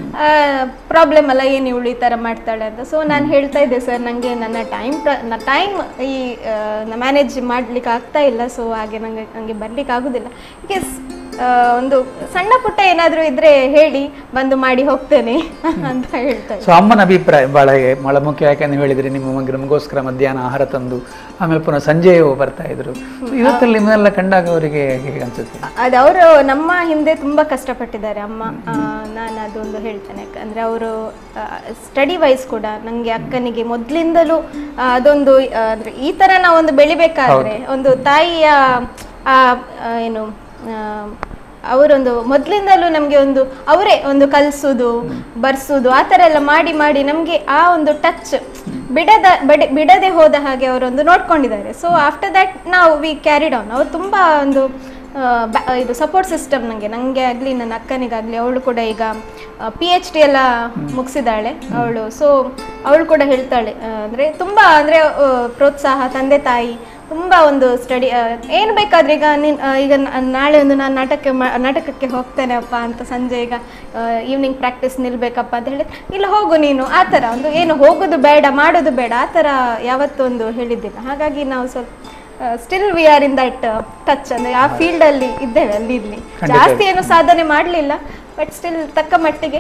ಪ್ರಾಬ್ಲಮ್ ಅಲ್ಲ ಏನು ಇವಳು ಈ ಥರ ಮಾಡ್ತಾಳೆ ಅಂತ ಸೊ ನಾನು ಹೇಳ್ತಾ ಇದ್ದೆ ಸರ್ ನನಗೆ ನನ್ನ ಟೈಮ್ ಟೈಮ್ ಈ ಮ್ಯಾನೇಜ್ ಮಾಡ್ಲಿಕ್ಕೆ ಆಗ್ತಾ ಇಲ್ಲ ಸೊ ಹಾಗೆ ನನಗೆ ನನಗೆ ಬರ್ಲಿಕ್ಕೆ ಆಗೋದಿಲ್ಲ ಹೀಗೆ ಸ್- ಆ, ಒಂದು ಸಣ್ಣ ಪುಟ್ಟ ಏನಾದರೂ ಇದ್ರೆ ಹೇಳಿ ಬಂದು ಮಾಡಿ ಹೋಗ್ತೇನೆ ಅಂತ ಹೇಳ್ತಾ ಇದ್ದೆ. ಸೊ ಅಮ್ಮನ ಅಭಿಪ್ರಾಯ ಬಹಳ ಬಹಳ ಮುಖ್ಯ ಯಾಕಂದ್ರೆ ನೀವು ಹೇಳಿದ್ರಿ ನಿಮ್ಮ ಮಗ ನಮಗೋಸ್ಕರ ಮಧ್ಯಾಹ್ನ ಆಹಾರ ತಂದು ಆಮೇಲೆ ಪುನಃ ಸಂಜೆಯೂ ಬರ್ತಾ ಇದ್ರು ಇವತ್ತಲ್ಲಿ ನಿಮ್ಮನ್ನೆಲ್ಲ ಕಂಡಾಗ ಅವರಿಗೆ ಹೇಗೆ ಅನ್ಸುತ್ತೆ ಅದು ಅವರು ನಮ್ಮ ಹಿಂದೆ ತುಂಬಾ ಕಷ್ಟಪಟ್ಟಿದ್ದಾರೆ ಅಮ್ಮ ಆ, ನಾನು ಅದೊಂದು ಹೇಳ್ತೇನೆ ಯಾಕಂದ್ರೆ ಅವರು ಸ್ಟಡಿ ವೈಸ್ ಕೂಡ ನನಗೆ ಅಕ್ಕನಿಗೆ ಮೊದಲಿಂದಲೂ ಅದೊಂದು ಆ, ಅಂದ್ರೆ ಈ ತರ ನಾವು ಒಂದು ಬೆಳಿಬೇಕಾದ್ರೆ ಒಂದು ತಾಯಿಯ ಆ, ಆ, ಏನು ಆ, ಅವರೊಂದು ಮೊದಲಿಂದಲೂ ನಮಗೆ ಒಂದು ಅವರೇ ಒಂದು ಕಲಿಸೋದು ಬರ್ಸೋದು ಆ ಥರ ಎಲ್ಲ ಮಾಡಿ ಮಾಡಿ ನಮಗೆ ಆ ಒಂದು ಟಚ್ ಬಿಡದ ಬಡಿ- ಬಿಡದೆ ಹೋದ ಹಾಗೆ ಅವರೊಂದು ನೋಡ್ಕೊಂಡಿದ್ದಾರೆ ಸೊ ಆಫ್ಟರ್ ದ್ಯಾಟ್ ನಾವು ವಿ ಕ್ಯಾರಿಡ್ ಆನ್ ಅವ್ರು ತುಂಬ ಒಂದು ಆ, ಬ್ಯಾ- ಇದು ಸಪೋರ್ಟ್ ಸಿಸ್ಟಮ್ ನನಗೆ ನನಗೆ ಆಗಲಿ ನನ್ನ ಅಕ್ಕನಿಗಾಗಲಿ ಅವಳು ಕೂಡ ಈಗ ಪಿ ಎಚ್ ಡಿ ಎಲ್ಲ ಮುಗಿಸಿದಾಳೆ ಅವಳು ಸೊ ಅವಳು ಕೂಡ ಹೇಳ್ತಾಳೆ ಆ, ಅಂದ್ರೆ ತುಂಬ ಅಂದರೆ ಪ್ರೋತ್ಸಾಹ ತಂದೆ ತಾಯಿ ತುಂಬ ಒಂದು ಸ್ಟಡಿ ಏನು ಬೇಕಾದ್ರೆ ಈಗ ನೀನ್ ಆ, ಈಗ ನ- ನಾಳೆ ಒಂದು ನಾನು ನಾಟಕ ಮಾ- ನಾಟಕಕ್ಕೆ ಹೋಗ್ತೇನೆ ಅಪ್ಪ ಅಂತ ಸಂಜೆ ಈಗ ಈವ್ನಿಂಗ್ ಪ್ರಾಕ್ಟೀಸ್ ನಿಲ್ಬೇಕಪ್ಪ ಅಂತ ಹೇಳಿ ಇಲ್ಲ ಹೋಗು ನೀನು ಆ ಥರ ಒಂದು ಏನು ಹೋಗೋದು ಬೇಡ ಮಾಡೋದು ಬೇಡ ಆ ಥರ ಯಾವತ್ತೊಂದು ಹೇಳಿದ್ದಿಲ್ಲ ಹಾಗಾಗಿ ನಾವು ಸ್ವಲ್ಪ still we are in that touch ಅಂದರೆ ಆ ಫೀಲ್ಡಲ್ಲಿ ಇದ್ದೇವೆ ಅಲ್ಲಿ ಇಲ್ಲಿ ಖಂಡಿತ. ಜಾಸ್ತಿ ಏನು ಸಾಧನೆ ಮಾಡಲಿಲ್ಲ ಬಟ್ ಸ್ಟಿಲ್ ತಕ್ಕ ಮಟ್ಟಿಗೆ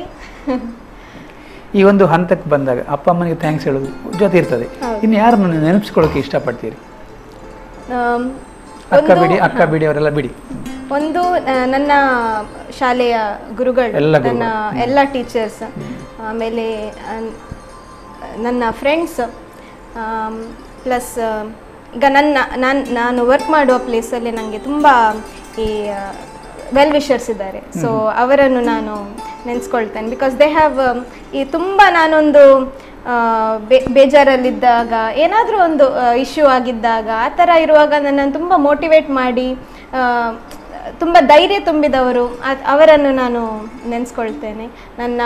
ಈ ಒಂದು ಹಂತಕ್ಕೆ ಬಂದಾಗ ಅಪ್ಪ ಅಮ್ಮನಿಗೆ ಥ್ಯಾಂಕ್ಸ್ ಹೇಳೋದು ಜೊತೆ ಇರ್ತದೆ ಇನ್ನು ಯಾರನ್ನು ನೀವು ನೆನಪಿಸ್ಕೊಳ್ಳೋಕೆ ಇಷ್ಟಪಡ್ತೀರಿ ಆಮ್, ಅಕ್ಕ ಒಂದು- ಬಿಡಿ ಅಕ್ಕ ಬಿಡಿ ಅವರೆಲ್ಲ ಬಿಡಿ ಒಂದು ಆ, ನನ್ನ ಶಾಲೆಯ ಗುರುಗಳು ಎಲ್ಲ ನನ್ನ ಎಲ್ಲ ಟೀಚರ್ಸ್ ಆಮೇಲೆ ಆ, ನನ್ನ ಫ್ರೆಂಡ್ಸ್ ಪ್ಲಸ್ ಈಗ ನನ್ನ ನಾನು ನಾನು ವರ್ಕ್ ಮಾಡುವ ಪ್ಲೇಸಲ್ಲಿ ನನಗೆ ತುಂಬ ಈ ವೆಲ್ ವಿಷರ್ಸ್ ಇದ್ದಾರೆ ಸೊ ಅವರನ್ನು ನಾನು ನೆನೆಸ್ಕೊಳ್ತೇನೆ ಬಿಕಾಸ್ ದೇ ಹ್ಯಾವ್ ಈ ತುಂಬ ನಾನೊಂದು ಆ, ಬೇ ಬೇಜಾರಲ್ಲಿದ್ದಾಗ ಏನಾದರೂ ಒಂದು ಇಶ್ಯೂ ಆಗಿದ್ದಾಗ ಆ ಥರ ಇರುವಾಗ ನನ್ನನ್ನು ತುಂಬ ಮೋಟಿವೇಟ್ ಮಾಡಿ ಆ, ತುಂಬ ಧೈರ್ಯ ತುಂಬಿದವರು ಅದ್- ಅವರನ್ನು ನಾನು ನೆನೆಸ್ಕೊಳ್ತೇನೆ ನನ್ನ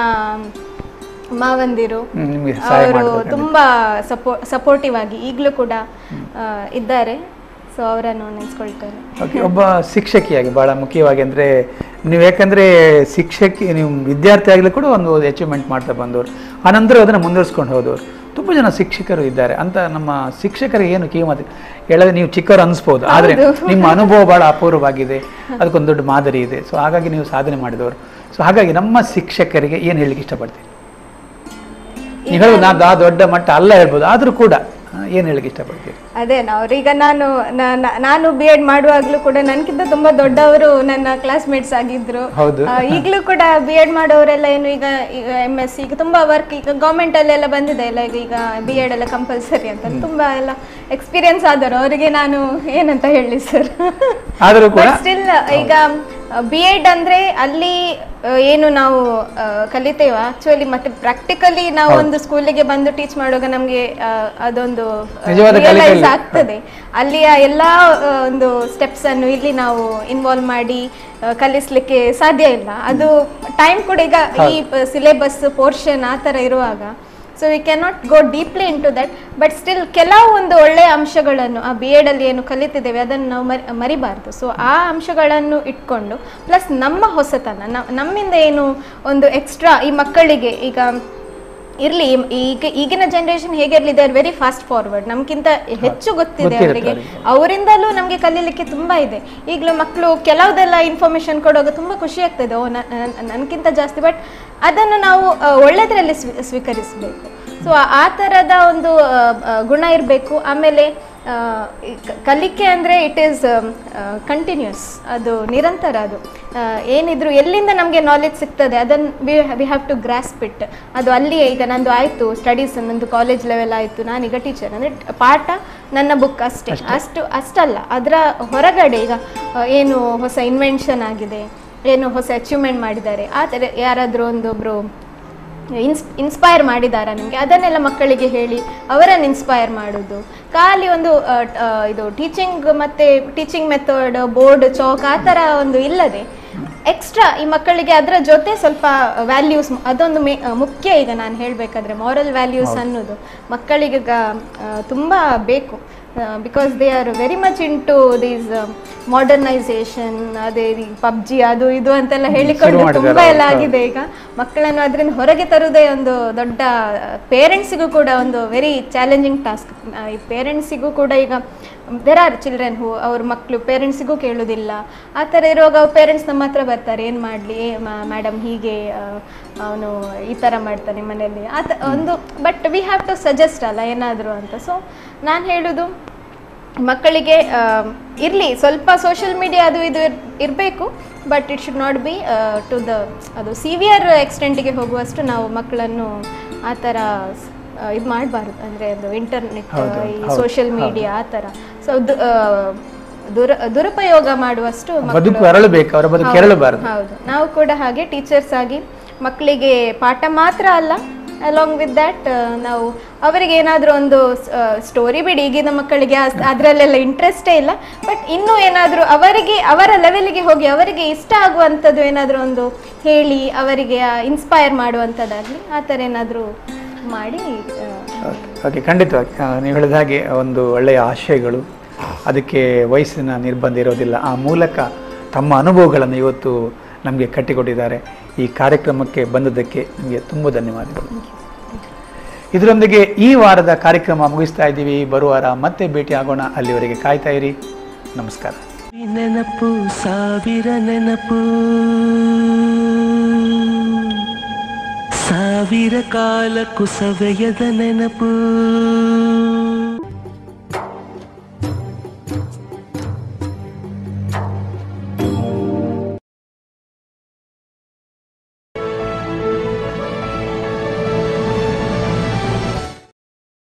ಮಾವಂದಿರು ಹ್ಮ್, ನಿಮ್ಗೆ ಸಹಾಯ ಅವರು ಮಾಡ್ಬೇಕು ತುಂಬ ಸಪೋ ಸಪೋರ್ಟಿವ್ ಆಗಿ ಈಗಲೂ ಕೂಡ ಆ, ಇದ್ದಾರೆ ಸೊ ಅವರನ್ನು ನೆನೆಸ್ಕೊಳ್ತೇನೆ ಓಕೆ ಒಬ್ಬ ಶಿಕ್ಷಕಿಯಾಗಿ ಬಹಳ ಮುಖ್ಯವಾಗಿ ಅಂದರೆ ನೀವು ಯಾಕಂದರೆ ಶಿಕ್ಷಕಿ ನೀವು ವಿದ್ಯಾರ್ಥಿ ಆಗಲಿ ಕೂಡ ಒಂದು ಅಚೀವ್ಮೆಂಟ್ ಮಾಡ್ತಾ ಬಂದವರು ಆನಂತರ ಅದನ್ನು ಮುಂದುವರಿಸ್ಕೊಂಡು ಹೋದವರು ತುಂಬ ಜನ ಶಿಕ್ಷಕರು ಇದ್ದಾರೆ ಅಂತ ನಮ್ಮ ಶಿಕ್ಷಕರಿಗೆ ಏನು ಕಿವಿಮಾತು ಹೇಳಿದ್ರೆ ನೀವು ಚಿಕ್ಕವರು ಅನಿಸ್ಬೋದು ಆದರೆ ನಿಮ್ಮ ಅನುಭವ ಬಹಳ ಅಪೂರ್ವವಾಗಿದೆ ಅದಕ್ಕೊಂದು ದೊಡ್ಡ ಮಾದರಿ ಇದೆ ಸೊ ಹಾಗಾಗಿ ನೀವು ಸಾಧನೆ ಮಾಡಿದವರು ಸೊ ಹಾಗಾಗಿ ನಮ್ಮ ಶಿಕ್ಷಕರಿಗೆ ಏನು ಹೇಳಲಿಕ್ಕೆ ಇಷ್ಟಪಡ್ತೀರಿ ನೀವು ಹೇಳೋದು ನಾನು ಆ ದೊಡ್ಡ ಮಟ್ಟ ಅಲ್ಲ ಹೇಳ್ಬೋದು ಆದರೂ ಕೂಡ ಆ, ಏನು ಹೇಳಿಕ್ಕೆ ಇಷ್ಟಪಡ್ತೀರಿ ಅದೇ ಅವ್ರೀಗ ನಾನು ನ- ನ- ನಾನು ಬಿ ಎಡ್ ಮಾಡುವಾಗ್ಲೂ ಕೂಡ ನನ್ಕಿಂತ ತುಂಬಾ ದೊಡ್ಡವರು ನನ್ನ ಕ್ಲಾಸ್ಮೇಟ್ಸ್ ಆಗಿದ್ರು ಹೌದು. ಆ, ಈಗ್ಲೂ ಕೂಡ ಬಿ ಎಡ್ ಮಾಡೋರೆಲ್ಲ ಏನು ಈಗ ಈಗ ಎಮ್ ಎಸ್ ಈಗ ತುಂಬಾ ವರ್ಕ್ ಈಗ ಗೌರ್ಮೆಂಟ್ ಅಲ್ಲೆಲ್ಲ ಬಂದಿದೆ ಎಲ್ಲ ಈಗ ಈಗ ಬಿ ಎಡ್ ಎಲ್ಲ ಕಂಪಲ್ಸರಿ ಅಂತ ತುಂಬಾ ಎಲ್ಲ ಎಕ್ಸ್ಪೀರಿಯನ್ಸ್ ಆದರು ಅವರಿಗೆ ನಾನು ಏನಂತ ಹೇಳಿ ಸರ್ ಆದರೂ ಕೂಡ ಸ್ಟಿಲ್ ಈಗ ಬಿ ಎಡ್ ಅಂದ್ರೆ ಅಲ್ಲಿ ಆ, ಏನು ನಾವು ಆ, ಕಲಿತೇವ ಆಕ್ಚುಲಿ ಮತ್ತೆ ಪ್ರಾಕ್ಟಿಕಲಿ ನಾವು ಒಂದು ಸ್ಕೂಲಿಗೆ ಬಂದು ಟೀಚ್ ಮಾಡುವಾಗ ನಮ್ಗೆ ಆ, ಅದೊಂದು ನಿಜವಾದ ರಿಯಲೈಸ್ ಕಲಿಕೆಯಲ್ಲಿ. ಆಗ್ತದೆ ಅಲ್ಲಿಯ ಎಲ್ಲಾ ಆ, ಒಂದು ಸ್ಟೆಪ್ಸ್ ಅನ್ನು ಇಲ್ಲಿ ನಾವು ಇನ್ವಾಲ್ವ್ ಮಾಡಿ ಆ, ಕಲಿಸ್ಲಿಕ್ಕೆ ಸಾಧ್ಯ ಇಲ್ಲ ಅದು ಟೈಮ್ ಕೂಡ ಈಗ ಈ ಸಿಲೆಬಸ್ ಪೋರ್ಷನ್ ಆ ಥರ ಇರುವಾಗ so we cannot go deeply into that but still ಕೆಲವು ಒಂದು ಒಳ್ಳೆಯ ಅಂಶಗಳನ್ನು ಆ ಬಿ ಎಡಲ್ಲಿ ಏನು ಕಲಿತಿದ್ದೇವೆ ಅದನ್ನು ನಾವು ಮರಿ ಮರಿಬಾರ್ದು ಸೊ ಆ ಅಂಶಗಳನ್ನು ಇಟ್ಕೊಂಡು ಪ್ಲಸ್ ನಮ್ಮ ಹೊಸತನ ನ- ನಮ್ಮಿಂದ ಏನು ಒಂದು ಎಕ್ಸ್ಟ್ರಾ ಈ ಮಕ್ಕಳಿಗೆ ಈಗ ಇರಲಿ ಈಗ ಈಗಿನ ಜನರೇಷನ್ ಹೇಗಿರಲಿ they are very fast forward ನಮ್ಗಿಂತ ಹೆಚ್ಚು ಗೊತ್ತಿದೆ ಗೊತ್ತಿರುತ್ತೆ ಅವರಿಗೆ ಅವರಿಗೆ. ಅವರಿಂದಲೂ ನಮಗೆ ಕಲೀಲಿಕ್ಕೆ ತುಂಬಾ ಇದೆ ಈಗಲೂ ಮಕ್ಕಳು ಕೆಲವುದೆಲ್ಲ ಇನ್ಫಾರ್ಮೇಶನ್ ಕೊಡುವಾಗ ತುಂಬಾ ಖುಷಿ ಆಗ್ತದೆ ಓ ನನಗಿಂತ ಜಾಸ್ತಿ ಬಟ್ ಅದನ್ನು ನಾವು ಆ, ಒಳ್ಳೆದರಲ್ಲಿ ಸ್ವೀ ಸ್ವೀಕರಿಸಬೇಕು ಸೊ ಆ ಥರದ ಒಂದು ಆ, ಆ, ಗುಣ ಇರಬೇಕು ಆಮೇಲೆ ಆ, ಈ ಕ- ಕಲಿಕೆ ಅಂದರೆ ಇಟ್ ಈಸ್ ಕಂಟಿನ್ಯೂಸ್ ಅದು ನಿರಂತರ ಅದು ಆ, ಏನಿದ್ರು ಎಲ್ಲಿಂದ ನಮಗೆ ನಾಲೆಜ್ ಸಿಗ್ತದೆ ಅದನ್ನು we we have to grasp it ಅದು ಅಲ್ಲಿಯೇ ಈಗ ನಂದು ಆಯಿತು ಸ್ಟಡೀಸ್ ನಂದು ಕಾಲೇಜ್ ಲೆವೆಲ್ ಆಯಿತು ನಾನೀಗ ಟೀಚರ್ ಅಂದರೆ ಪಾಠ ನನ್ನ ಬುಕ್ ಅಷ್ಟೇ ಅಷ್ಟು ಅಷ್ಟಲ್ಲ ಅದರ ಹೊರಗಡೆ ಈಗ ಆ, ಏನು ಹೊಸ ಇನ್ವೆನ್ಷನ್ ಆಗಿದೆ ಏನು ಹೊಸ ಅಚೀವ್ಮೆಂಟ್ ಮಾಡಿದ್ದಾರೆ ಆ ಥರ ಯಾರಾದರೂ ಒಂದೊಬ್ಬರು ಇನ್ಸ್ ಇನ್ಸ್ಪೈರ್ ಮಾಡಿದಾರಾ ನಿಮಗೆ ಅದನ್ನೆಲ್ಲ ಮಕ್ಕಳಿಗೆ ಹೇಳಿ ಅವರನ್ನು ಇನ್ಸ್ಪೈರ್ ಮಾಡೋದು ಖಾಲಿ ಒಂದು ಆ, ಟ- ಆ, ಇದು ಟೀಚಿಂಗ್ ಮತ್ತು ಟೀಚಿಂಗ್ ಮೆಥಡ್ ಬೋರ್ಡ್ ಚಾಕ್ ಆ ಥರ ಒಂದು ಇಲ್ಲದೆ ಎಕ್ಸ್ಟ್ರಾ ಈ ಮಕ್ಕಳಿಗೆ ಅದರ ಜೊತೆ ಸ್ವಲ್ಪ ವ್ಯಾಲ್ಯೂಸ್ ಅದೊಂದು ಮೇ ಆ, ಮುಖ್ಯ ಈಗ ನಾನು ಹೇಳಬೇಕಾದ್ರೆ ಮಾರಲ್ ವ್ಯಾಲ್ಯೂಸ್ ಅನ್ನೋದು ಮಕ್ಕಳಿಗೆ ಈಗ ತುಂಬ ಬೇಕು because they are very much into these modernisation ಅದೇ ಪಬ್ಜಿ ಅದು ಇದು ಅಂತೆಲ್ಲ ಹೇಳಿಕೊಂಡು ಶುರು ಮಾಡಿದ್ದಾರೆ ತುಂಬ ಎಲ್ಲ ಹೌದು. ಆಗಿದೆ ಈಗ ಮಕ್ಕಳನ್ನು ಅದರಿಂದ ಹೊರಗೆ ತರುವುದೇ ಒಂದು ದೊಡ್ಡ ಪೇರೆಂಟ್ಸಿಗೂ ಕೂಡ ಒಂದು ವೆರಿ ಚಾಲೆಂಜಿಂಗ್ ಟಾಸ್ಕ್ ಈ ಪೇರೆಂಟ್ಸಿಗೂ ಕೂಡ ಈಗ ದೆರ್ ಆರ್ ಚಿಲ್ಡ್ರನ್ ಹೂ ಅವ್ರ ಮಕ್ಕಳು ಪೇರೆಂಟ್ಸಿಗೂ ಕೇಳೋದಿಲ್ಲ ಆ ಥರ ಇರುವಾಗ ಅವ್ರ ಪೇರೆಂಟ್ಸ್ ನಮ್ಮ ಹತ್ರ ಬರ್ತಾರೆ ಏನು ಮಾಡಲಿ ಮೇಡಮ್ ಹೀಗೆ ಅವನು ಈ ಥರ ಮಾಡ್ತಾನೆ ಮನೆಯಲ್ಲಿ ಆ ತ ಒಂದು but we have to suggest ಅಲ್ಲ ಏನಾದರೂ ಅಂತ ಸೊ ನಾನು ಹೇಳೋದು ಮಕ್ಕಳಿಗೆ ಇರಲಿ ಸ್ವಲ್ಪ ಸೋಷಿಯಲ್ ಮೀಡಿಯಾ ಅದು ಇದು ಇರಬೇಕು but it should not be to the ಅದು ಸಿವಿಯರ್ ಎಕ್ಸ್ಟೆಂಟಿಗೆ ಹೋಗುವಷ್ಟು ನಾವು ಮಕ್ಕಳನ್ನು ಆ ಥರ ಇದು ಮಾಡಬಾರ್ದು ಅಂದರೆ ಅದು ಇಂಟರ್ನೆಟ್ ಹೌದು, ಈ ಹೌದು, ಸೋಷಿಯಲ್ ಮೀಡಿಯಾ ಆ ಥರ ಸೊ ದುರ ದುರುಪಯೋಗ ಮಾಡುವಷ್ಟು ಮಕ್ಕಳು- ಬದುಕು ಅರಳಬೇಕು ಅವರ ಬದುಕು ಹೌದು, ಎರಳಬಾರದು ಹೌದು ನಾವು ಕೂಡ ಹಾಗೆ ಟೀಚರ್ಸ್ ಆಗಿ ಮಕ್ಕಳಿಗೆ ಪಾಠ ಮಾತ್ರ ಅಲ್ಲ ಅಲಾಂಗ್ ವಿತ್ ದ್ಯಾಟ್ ನಾವು ಅವರಿಗೆ ಏನಾದರೂ ಒಂದು ಸ್ಟೋರಿ ಬಿಡಿ ಈಗಿನ ಮಕ್ಕಳಿಗೆ ಅಸ್- ಅದ್ರಲ್ಲೆಲ್ಲ ಇಂಟ್ರೆಸ್ಟೇ ಇಲ್ಲ ಬಟ್ ಇನ್ನೂ ಏನಾದರೂ ಅವರಿಗೆ ಅವರ ಲೆವೆಲ್ಗೆ ಹೋಗಿ ಅವರಿಗೆ ಇಷ್ಟ ಆಗುವಂಥದ್ದು ಏನಾದರೂ ಒಂದು ಹೇಳಿ ಅವರಿಗೆ ಇನ್ಸ್ಪೈರ್ ಮಾಡುವಂಥದ್ದಾಗಲಿ ಆ ಥರ ಏನಾದರೂ ಮಾಡಿ ಆ, ಓಕೆ ಖಂಡಿತವಾಗಿ ಆ, ನೀವು ಹೇಳಿದ ಹಾಗೆ ಒಂದು ಒಳ್ಳೆಯ ಆಶಯಗಳು ಅದಕ್ಕೆ ವಯಸ್ಸಿನ ನಿರ್ಬಂಧ ಇರೋದಿಲ್ಲ ಆ ಮೂಲಕ ತಮ್ಮ ಅನುಭವಗಳನ್ನು ಇವತ್ತು ನಮಗೆ ಕಟ್ಟಿಕೊಟ್ಟಿದ್ದಾರೆ ಈ ಕಾರ್ಯಕ್ರಮಕ್ಕೆ ಬಂದದ್ದಕ್ಕೆ ನಿಮಗೆ ತುಂಬ ಧನ್ಯವಾದಗಳು ಇದರೊಂದಿಗೆ ಈ ವಾರದ ಕಾರ್ಯಕ್ರಮ ಮುಗಿಸ್ತಾ ಇದ್ದೀವಿ ಬರುವ ವಾರ ಮತ್ತೆ ಭೇಟಿ ಆಗೋಣ ಅಲ್ಲಿವರೆಗೆ ಕಾಯ್ತಾ ಇರಿ ನಮಸ್ಕಾರ ನೆನಪು ಸಾವಿರ ನೆನಪು ಸಾವಿರ ಕಾಲ ಕುಸವೆಯದ ನೆನಪು